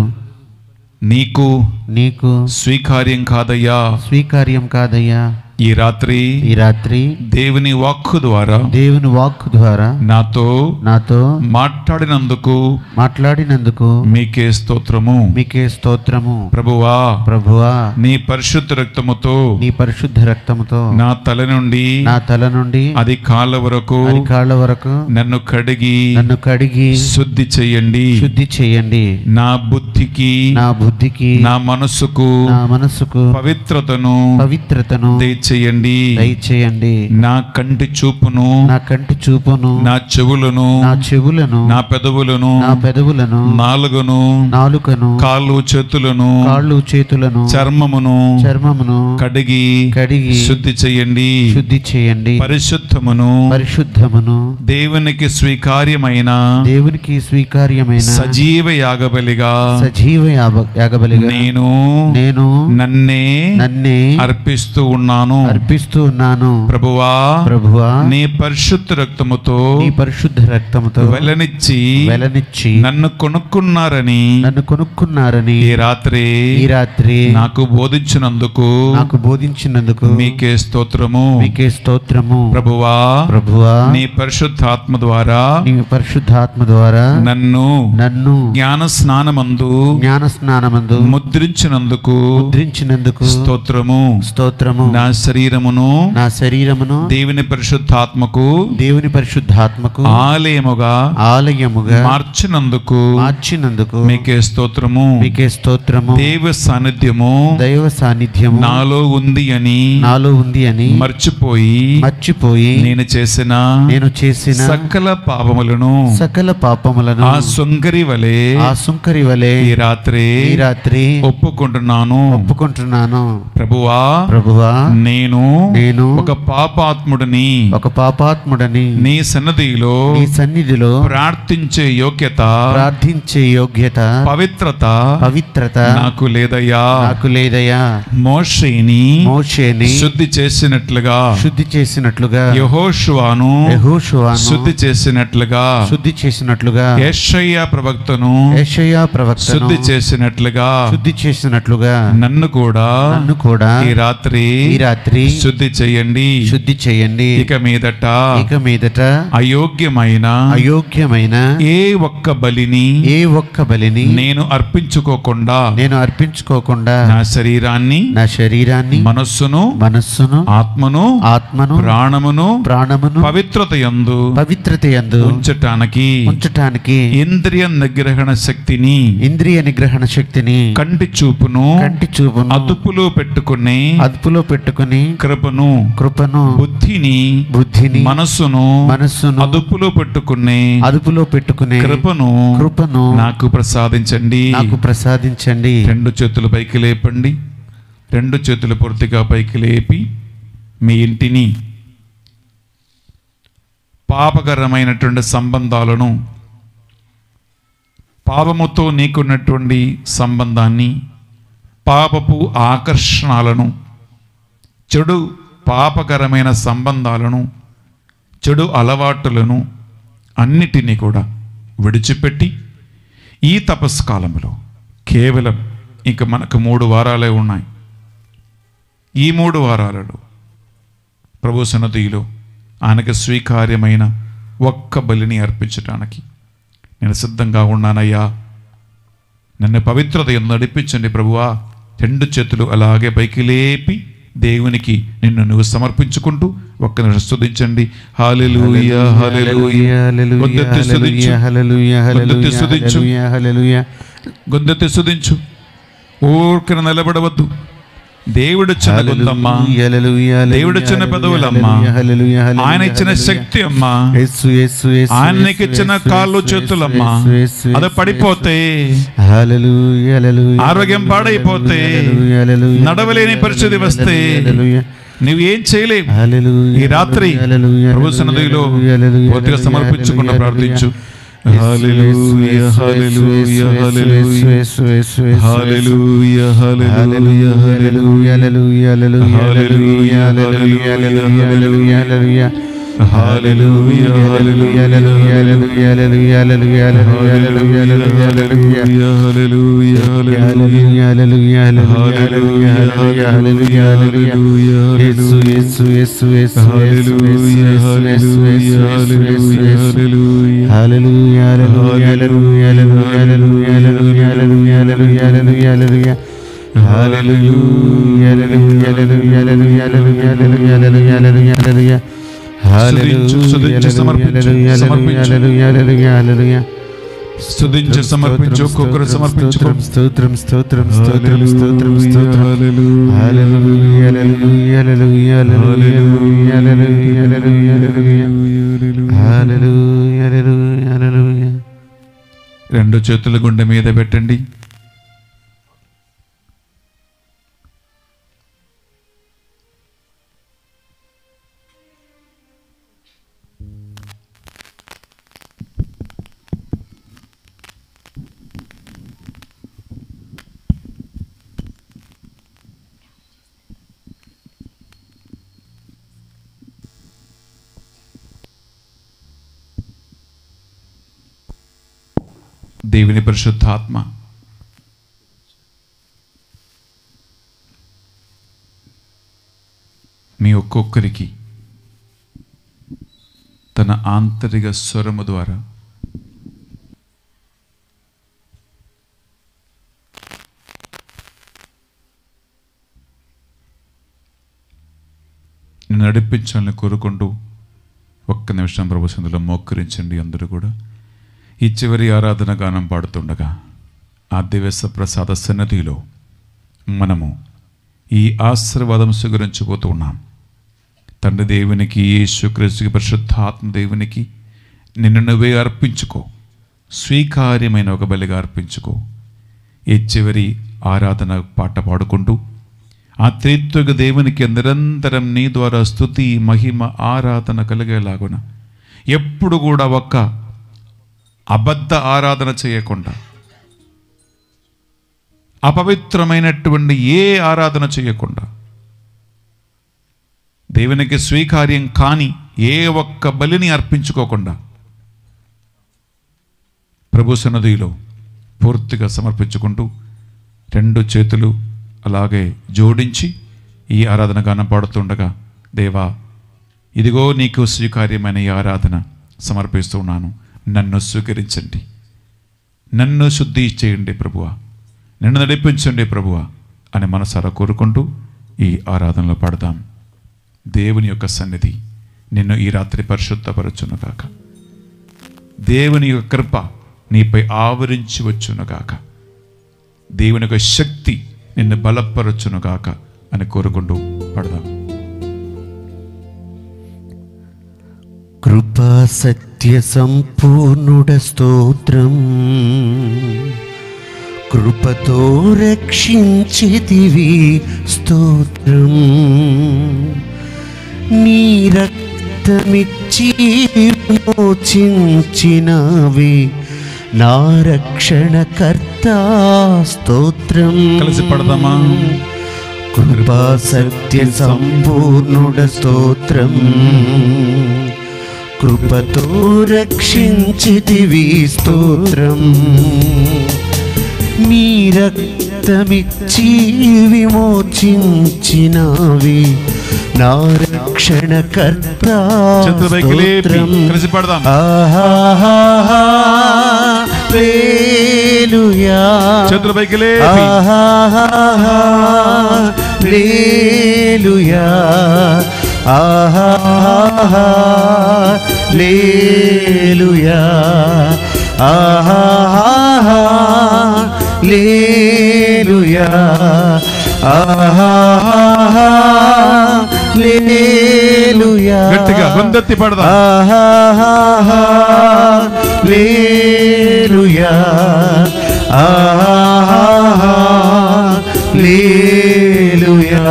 [SPEAKER 1] నీకు
[SPEAKER 3] నీకు
[SPEAKER 1] స్వీకార్యం కాదయ్యా
[SPEAKER 3] స్వీకార్యం కాదయ్యా
[SPEAKER 1] ఈ రాత్రి
[SPEAKER 3] ఈ రాత్రి
[SPEAKER 1] దేవుని వాక్కు ద్వారా
[SPEAKER 3] దేవుని వాక్ ద్వారా
[SPEAKER 1] నాతో
[SPEAKER 3] నాతో
[SPEAKER 1] మాట్లాడినందుకు
[SPEAKER 3] మాట్లాడినందుకు
[SPEAKER 1] మీకే స్తోత్రము
[SPEAKER 3] మీకే స్తోత్రము
[SPEAKER 1] ప్రభువా
[SPEAKER 3] ప్రభువా
[SPEAKER 1] నీ పరిశుద్ధ రక్తముతో
[SPEAKER 3] నీ పరిశుద్ధ రక్తముతో
[SPEAKER 1] నా తల నుండి
[SPEAKER 3] నా తల నుండి
[SPEAKER 1] అది కాళ్ళ వరకు
[SPEAKER 3] అరికాళ్ళ వరకు
[SPEAKER 1] నన్ను కడిగి
[SPEAKER 3] నన్ను కడిగి
[SPEAKER 1] శుద్ధి చెయ్యండి
[SPEAKER 3] శుద్ధి చేయండి
[SPEAKER 1] నా బుద్ధికి
[SPEAKER 3] నా బుద్ధికి
[SPEAKER 1] నా మనస్సుకు
[SPEAKER 3] నా మనస్సుకు
[SPEAKER 1] పవిత్రతను
[SPEAKER 3] పవిత్రతను
[SPEAKER 1] దయచేయండి
[SPEAKER 3] దయచేయండి
[SPEAKER 1] నా కంటి చూపును
[SPEAKER 3] నా కంటి చూపును
[SPEAKER 1] నా చెవులను
[SPEAKER 3] నా చెవులను
[SPEAKER 1] నా పెదవులను
[SPEAKER 3] నా పెదవులను
[SPEAKER 1] నాలుగును
[SPEAKER 3] నాలుకను
[SPEAKER 1] కాళ్ళు చేతులను
[SPEAKER 3] కాళ్ళు చేతులను
[SPEAKER 1] చర్మమును
[SPEAKER 3] చర్మమును
[SPEAKER 1] కడిగి
[SPEAKER 3] కడిగి
[SPEAKER 1] శుద్ధి చెయ్యండి
[SPEAKER 3] శుద్ధి చేయండి
[SPEAKER 1] పరిశుద్ధమును
[SPEAKER 3] పరిశుద్ధమును
[SPEAKER 1] దేవునికి స్వీకార్యమైన
[SPEAKER 3] దేవునికి స్వీకార్యమైన
[SPEAKER 1] సజీవ యాగబలిగా
[SPEAKER 3] సజీవ యాగ- యాగబలిగా
[SPEAKER 1] నేను
[SPEAKER 3] నేను
[SPEAKER 1] నన్నే
[SPEAKER 3] నన్నే
[SPEAKER 1] అర్పిస్తూ ఉన్నాను
[SPEAKER 3] అర్పిస్తూ ఉన్నాను
[SPEAKER 1] ప్రభువా
[SPEAKER 3] ప్రభువా
[SPEAKER 1] నీ పరిశుద్ధ రక్తముతో
[SPEAKER 3] నీ పరిశుద్ధ రక్తముతో
[SPEAKER 1] వెలనిచ్చి
[SPEAKER 3] వెలనిచ్చి
[SPEAKER 1] నన్ను కొనుక్కున్నారని
[SPEAKER 3] నన్ను కొనుక్కున్నారని
[SPEAKER 1] ఈ రాత్రి
[SPEAKER 3] ఈ రాత్రి
[SPEAKER 1] నాకు బోధించినందుకు
[SPEAKER 3] నాకు బోధించినందుకు
[SPEAKER 1] మీకే స్తోత్రము
[SPEAKER 3] మీకే స్తోత్రము
[SPEAKER 1] ప్రభువా
[SPEAKER 3] ప్రభువా
[SPEAKER 1] నీ పరిశుద్ధాత్మ ద్వారా
[SPEAKER 3] నీ పరిశుద్ధాత్మ ద్వారా
[SPEAKER 1] నన్ను
[SPEAKER 3] నన్ను
[SPEAKER 1] జ్ఞాన స్నానమందు
[SPEAKER 3] జ్ఞాన స్నానమందు
[SPEAKER 1] ముద్రించినందుకు
[SPEAKER 3] ముద్రించినందుకు
[SPEAKER 1] స్తోత్రము
[SPEAKER 3] స్తోత్రము
[SPEAKER 1] నా శరీరమును
[SPEAKER 3] నా శరీరమును
[SPEAKER 1] దేవుని పరిశుద్ధాత్మకు
[SPEAKER 3] దేవుని పరిశుద్ధాత్మకు
[SPEAKER 1] ఆలయముగా
[SPEAKER 3] ఆలయముగా
[SPEAKER 1] మార్చినందుకు
[SPEAKER 3] మార్చినందుకు
[SPEAKER 1] మీకే స్తోత్రము
[SPEAKER 3] మీకే స్తోత్రము
[SPEAKER 1] దేవ సాన్నిధ్యము
[SPEAKER 3] దైవ సాన్నిధ్యము
[SPEAKER 1] నాలో ఉంది అని
[SPEAKER 3] నాలో ఉంది అని
[SPEAKER 1] మర్చిపోయి
[SPEAKER 3] మర్చిపోయి
[SPEAKER 1] నేను చేసిన
[SPEAKER 3] నేను చేసిన
[SPEAKER 1] సకల పాపములను
[SPEAKER 3] సకల పాపములను
[SPEAKER 1] ఆ సుంకరి వలె
[SPEAKER 3] ఆ సుంకరి వలె
[SPEAKER 1] ఈ రాత్రి
[SPEAKER 3] ఈ రాత్రి
[SPEAKER 1] ఒప్పుకుంటున్నాను
[SPEAKER 3] ఒప్పుకుంటున్నాను
[SPEAKER 1] ప్రభువా
[SPEAKER 3] ప్రభువా
[SPEAKER 1] నేను
[SPEAKER 3] నేను
[SPEAKER 1] ఒక పాపాత్ముడిని
[SPEAKER 3] ఒక పాపాత్ముడని
[SPEAKER 1] నీ సన్నదిలో
[SPEAKER 3] నీ సన్నిధిలో
[SPEAKER 1] ప్రార్థించే యోగ్యత
[SPEAKER 3] ప్రార్థించే యోగ్యత
[SPEAKER 1] పవిత్రత
[SPEAKER 3] పవిత్రత
[SPEAKER 1] నాకు లేదయ్యా
[SPEAKER 3] నాకు లేదయ్యా
[SPEAKER 1] మోషేని
[SPEAKER 3] మోషేని
[SPEAKER 1] శుద్ధి చేసినట్లుగా
[SPEAKER 3] శుద్ధి చేసినట్లుగా
[SPEAKER 1] యహోషువాను
[SPEAKER 3] యెహోషువను
[SPEAKER 1] శుద్ధి చేసినట్లుగా
[SPEAKER 3] శుద్ధి చేసినట్లుగా
[SPEAKER 1] యెషయ్య ప్రవక్తను
[SPEAKER 3] యెషయా ప్రవక్తను
[SPEAKER 1] శుద్ధి చేసినట్లుగా
[SPEAKER 3] శుద్ధి చేసినట్లుగా
[SPEAKER 1] నన్ను కూడా
[SPEAKER 3] నన్ను కూడా
[SPEAKER 1] ఈ రాత్రి
[SPEAKER 3] ఈ రాత్రి రాత్రి
[SPEAKER 1] శుద్ధి చేయండి
[SPEAKER 3] శుద్ధి చేయండి
[SPEAKER 1] ఇక మీదట
[SPEAKER 3] ఇక మీదట
[SPEAKER 1] అయోగ్యమైన
[SPEAKER 3] అయోగ్యమైన
[SPEAKER 1] ఏ ఒక్క బలిని
[SPEAKER 3] ఏ ఒక్క బలిని
[SPEAKER 1] నేను అర్పించుకోకుండా
[SPEAKER 3] నేను అర్పించుకోకుండా
[SPEAKER 1] నా శరీరాన్ని
[SPEAKER 3] నా శరీరాన్ని
[SPEAKER 1] మనస్సును
[SPEAKER 3] మనస్సును
[SPEAKER 1] ఆత్మను
[SPEAKER 3] ఆత్మను
[SPEAKER 1] ప్రాణమును
[SPEAKER 3] ప్రాణమును
[SPEAKER 1] పవిత్రత యందు
[SPEAKER 3] పవిత్రత యందు
[SPEAKER 1] ఉంచటానికి
[SPEAKER 3] ఉంచటానికి
[SPEAKER 1] ఇంద్రియ నిగ్రహణ శక్తిని
[SPEAKER 3] ఇంద్రియ నిగ్రహణ శక్తిని
[SPEAKER 1] కంటి చూపును
[SPEAKER 3] కంటి చూపును
[SPEAKER 1] అదుపులో పెట్టుకుని
[SPEAKER 3] అదుపులో పెట్టుకుని
[SPEAKER 1] కృపను
[SPEAKER 3] కృపను
[SPEAKER 1] బుద్ధిని
[SPEAKER 3] బుద్ధిని
[SPEAKER 1] మనస్సును
[SPEAKER 3] మనస్సును
[SPEAKER 1] అదుపులో పెట్టుకుని
[SPEAKER 3] అదుపులో పెట్టుకునే
[SPEAKER 1] కృపను
[SPEAKER 3] కృపను
[SPEAKER 1] నాకు ప్రసాదించండి
[SPEAKER 3] నాకు ప్రసాదించండి
[SPEAKER 1] రెండు చేతులు పైకి లేపండి రెండు చేతులు పూర్తిగా పైకి లేపి మీ ఇంటిని పాపకరమైనటువంటి సంబంధాలను పాపముతో నీకున్నటువంటి సంబంధాన్ని పాపపు ఆకర్షణలను చెడు పాపకరమైన సంబంధాలను చెడు అలవాటులను అన్నిటినీ కూడా విడిచిపెట్టి ఈ తపస్కాలంలో కేవలం ఇంక మనకు మూడు వారాలే ఉన్నాయి ఈ మూడు వారాలలో ప్రభు సన్నదిలో ఆయనకు స్వీకార్యమైన ఒక్క బలిని అర్పించటానికి నేను సిద్ధంగా ఉన్నానయ్యా నన్ను పవిత్రత ఎందు నడిపించండి ప్రభువా రెండు చేతులు అలాగే పైకి లేపి దేవునికి నిన్ను నువ్వు సమర్పించుకుంటూ ఒక్క నిమిషం స్తుతించండి హాలెలూయా హాలెలూయా గొంతెత్తి స్తుతించు గొంతెత్తి స్తుతించు గొంతెత్తి స్తుతించు ఊరికన నిలబడవద్దు దేవుడు చిన్న గొంతమ్మా దేవుడు చిన్న పెదవులమ్మా ఆయన ఇచ్చిన శక్తి అమ్మా ఆయన నీకు ఇచ్చిన కాళ్ళు చేతులమ్మా అది పడిపోతే ఆరోగ్యం పాడైపోతే నడవలేని పరిస్థితి వస్తే నువ్వు ఏం చేయలేవు ఈ రాత్రి ప్రభు సన్నదిలో పూర్తిగా సమర్పించుకున్న ప్రార్థించు హల్లెలూయా హల్లెలూయా హల్లెలూయా హల్లెలూయా హల్లెలూయా హల్లెలూయా హల్లెలూయా హల్లెలూయా స్తుతించు సమర్పించు ఒక్కొక్కరు సమర్పించుకో
[SPEAKER 3] స్తోత్రం స్తోత్రం స్తోత్రం స్తోత్రం స్తోత్రం హల్లెలూయా హల్లెలూయా హల్లెలూయా హల్లెలూయా హల్లెలూయా హల్లెలూయా హల్లెలూయా హల్లెలూయా హల్లెలూయా
[SPEAKER 1] రెండు చేతుల గుండె మీద పెట్టండి దేవుని పరిశుద్ధాత్మ మీ ఒక్కొక్కరికి తన ఆంతరిక స్వరము ద్వారా నిన్ను నడిపించాలని కోరుకుంటూ ఒక్క నిమిషం ప్రభు సందులో మోకరించండి అందరూ కూడా ఈ చివరి ఆరాధన గానం పాడుతుండగా ఆ దివ్యస ప్రసాద సన్నదిలో మనము ఈ ఆశీర్వాదం స్వీకరించబోతూ ఉన్నాం తండ్రి దేవునికి యేసుక్రీస్తుకి పరిశుద్ధాత్మ దేవునికి నిన్ను నువ్వే అర్పించుకో స్వీకార్యమైన ఒక బలిగా అర్పించుకో ఈ చివరి ఆరాధన పాట పాడుకుంటూ ఆ త్రిత్వక దేవునికి నిరంతరం నీ ద్వారా స్థుతి మహిమ ఆరాధన కలిగేలాగున ఎప్పుడు కూడా ఒక్క అబద్ధ ఆరాధన చేయకుండా అపవిత్రమైనటువంటి ఏ ఆరాధన చేయకుండా దేవునికి స్వీకార్యం కాని ఏ ఒక్క బలిని అర్పించుకోకుండా ప్రభు సన్నదిలో పూర్తిగా సమర్పించుకుంటూ రెండు చేతులు అలాగే జోడించి ఈ ఆరాధన గానం పాడుతుండగా దేవా ఇదిగో నీకు స్వీకార్యమైన ఈ ఆరాధన సమర్పిస్తున్నాను నన్ను స్వీకరించండి నన్ను శుద్ధి చేయండి ప్రభువా నన్ను నడిపించండి ప్రభువా అని మనసారా కోరుకుంటూ ఈ ఆరాధనలో పాడదాం దేవుని యొక్క సన్నిధి నిన్ను ఈ రాత్రి పరిశుద్ధపరచునుగాక దేవుని యొక్క కృప నీపై ఆవరించి వచ్చునుగాక దేవుని యొక్క శక్తి నిన్ను బలపరచునుగాక అని కోరుకుంటూ పడదాం
[SPEAKER 3] కృపా సత్య సంపూర్ణుడ స్తోత్రం కృపతో రక్షించితివి స్తోత్రం నీ రక్తమిచ్చి మోచించినవి నా రక్షణకర్త స్తోత్రం
[SPEAKER 1] కలిసి పడదామా?
[SPEAKER 3] కృపా సత్య సంపూర్ణుడ స్తోత్రం కృపతో రక్షించితివి స్తోత్రం నీ రక్తమిచ్చి విమోచించినవి నా రక్షణకర్త
[SPEAKER 1] చేతులు పైకి లేపి
[SPEAKER 3] స్తోత్రం.
[SPEAKER 1] కలిసి పడదాం
[SPEAKER 3] ఆహాహాహా, హల్లెలూయా.
[SPEAKER 1] చేతులు పైకి లేపి
[SPEAKER 3] ఆహాహాహా, హల్లెలూయా. ఆహాహాహా, హల్లెలూయా. ఆహాహాహా, హల్లెలూయా. ఆహాహాహా, హల్లెలూయా.
[SPEAKER 1] గట్టిగా వందెత్తి పడదాం
[SPEAKER 3] ఆహాహాహా, హల్లెలూయా. ఆహాహాహా, హల్లెలూయా.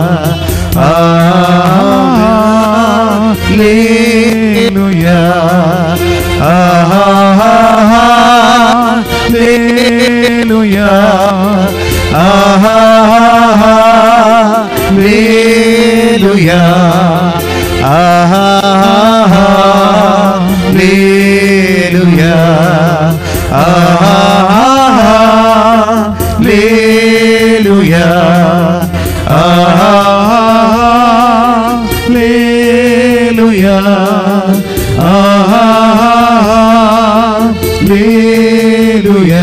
[SPEAKER 3] ఆహాహా, హల్లెలూయా. ఆహాహాహా, హల్లెలూయా. ఆహాహాహా, హల్లెలూయా. ఆహాహా, హల్లెలూయా. ఆహాహా, హల్లెలూయా. ఆహాహా, హల్లెలూయా. ఆహాహా, హల్లెలూయా.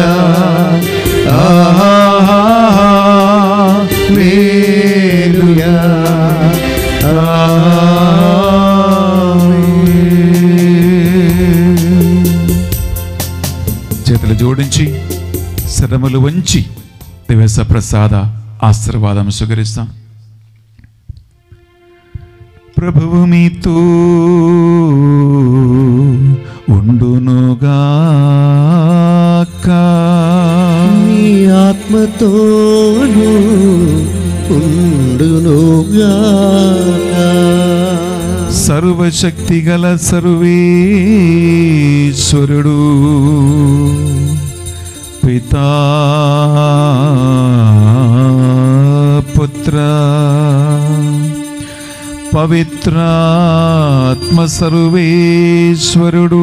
[SPEAKER 3] ఆహాహా, హల్లెలూయా.
[SPEAKER 1] చేతులు జోడించి శరములు వంచి దివస ప్రసాద ఆశీర్వాదం స్వీకరిస్తాం ప్రభువు మీతో ఉండునుగాక
[SPEAKER 3] నీ ఆత్మతోను ఉండునుగాక
[SPEAKER 1] సర్వశక్తి గల సర్వేశ్వరుడు పితా పుత్ర పవిత్రాత్మ సర్వేశ్వరుడు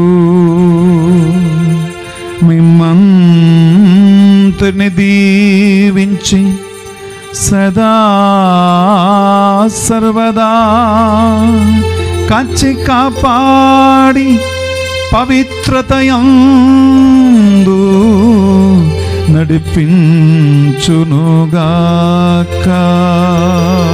[SPEAKER 1] మిమ్మంతని దీవించి సదా సర్వదా కాచి కాపాడి పవిత్రతయందు నడిపించునుగాక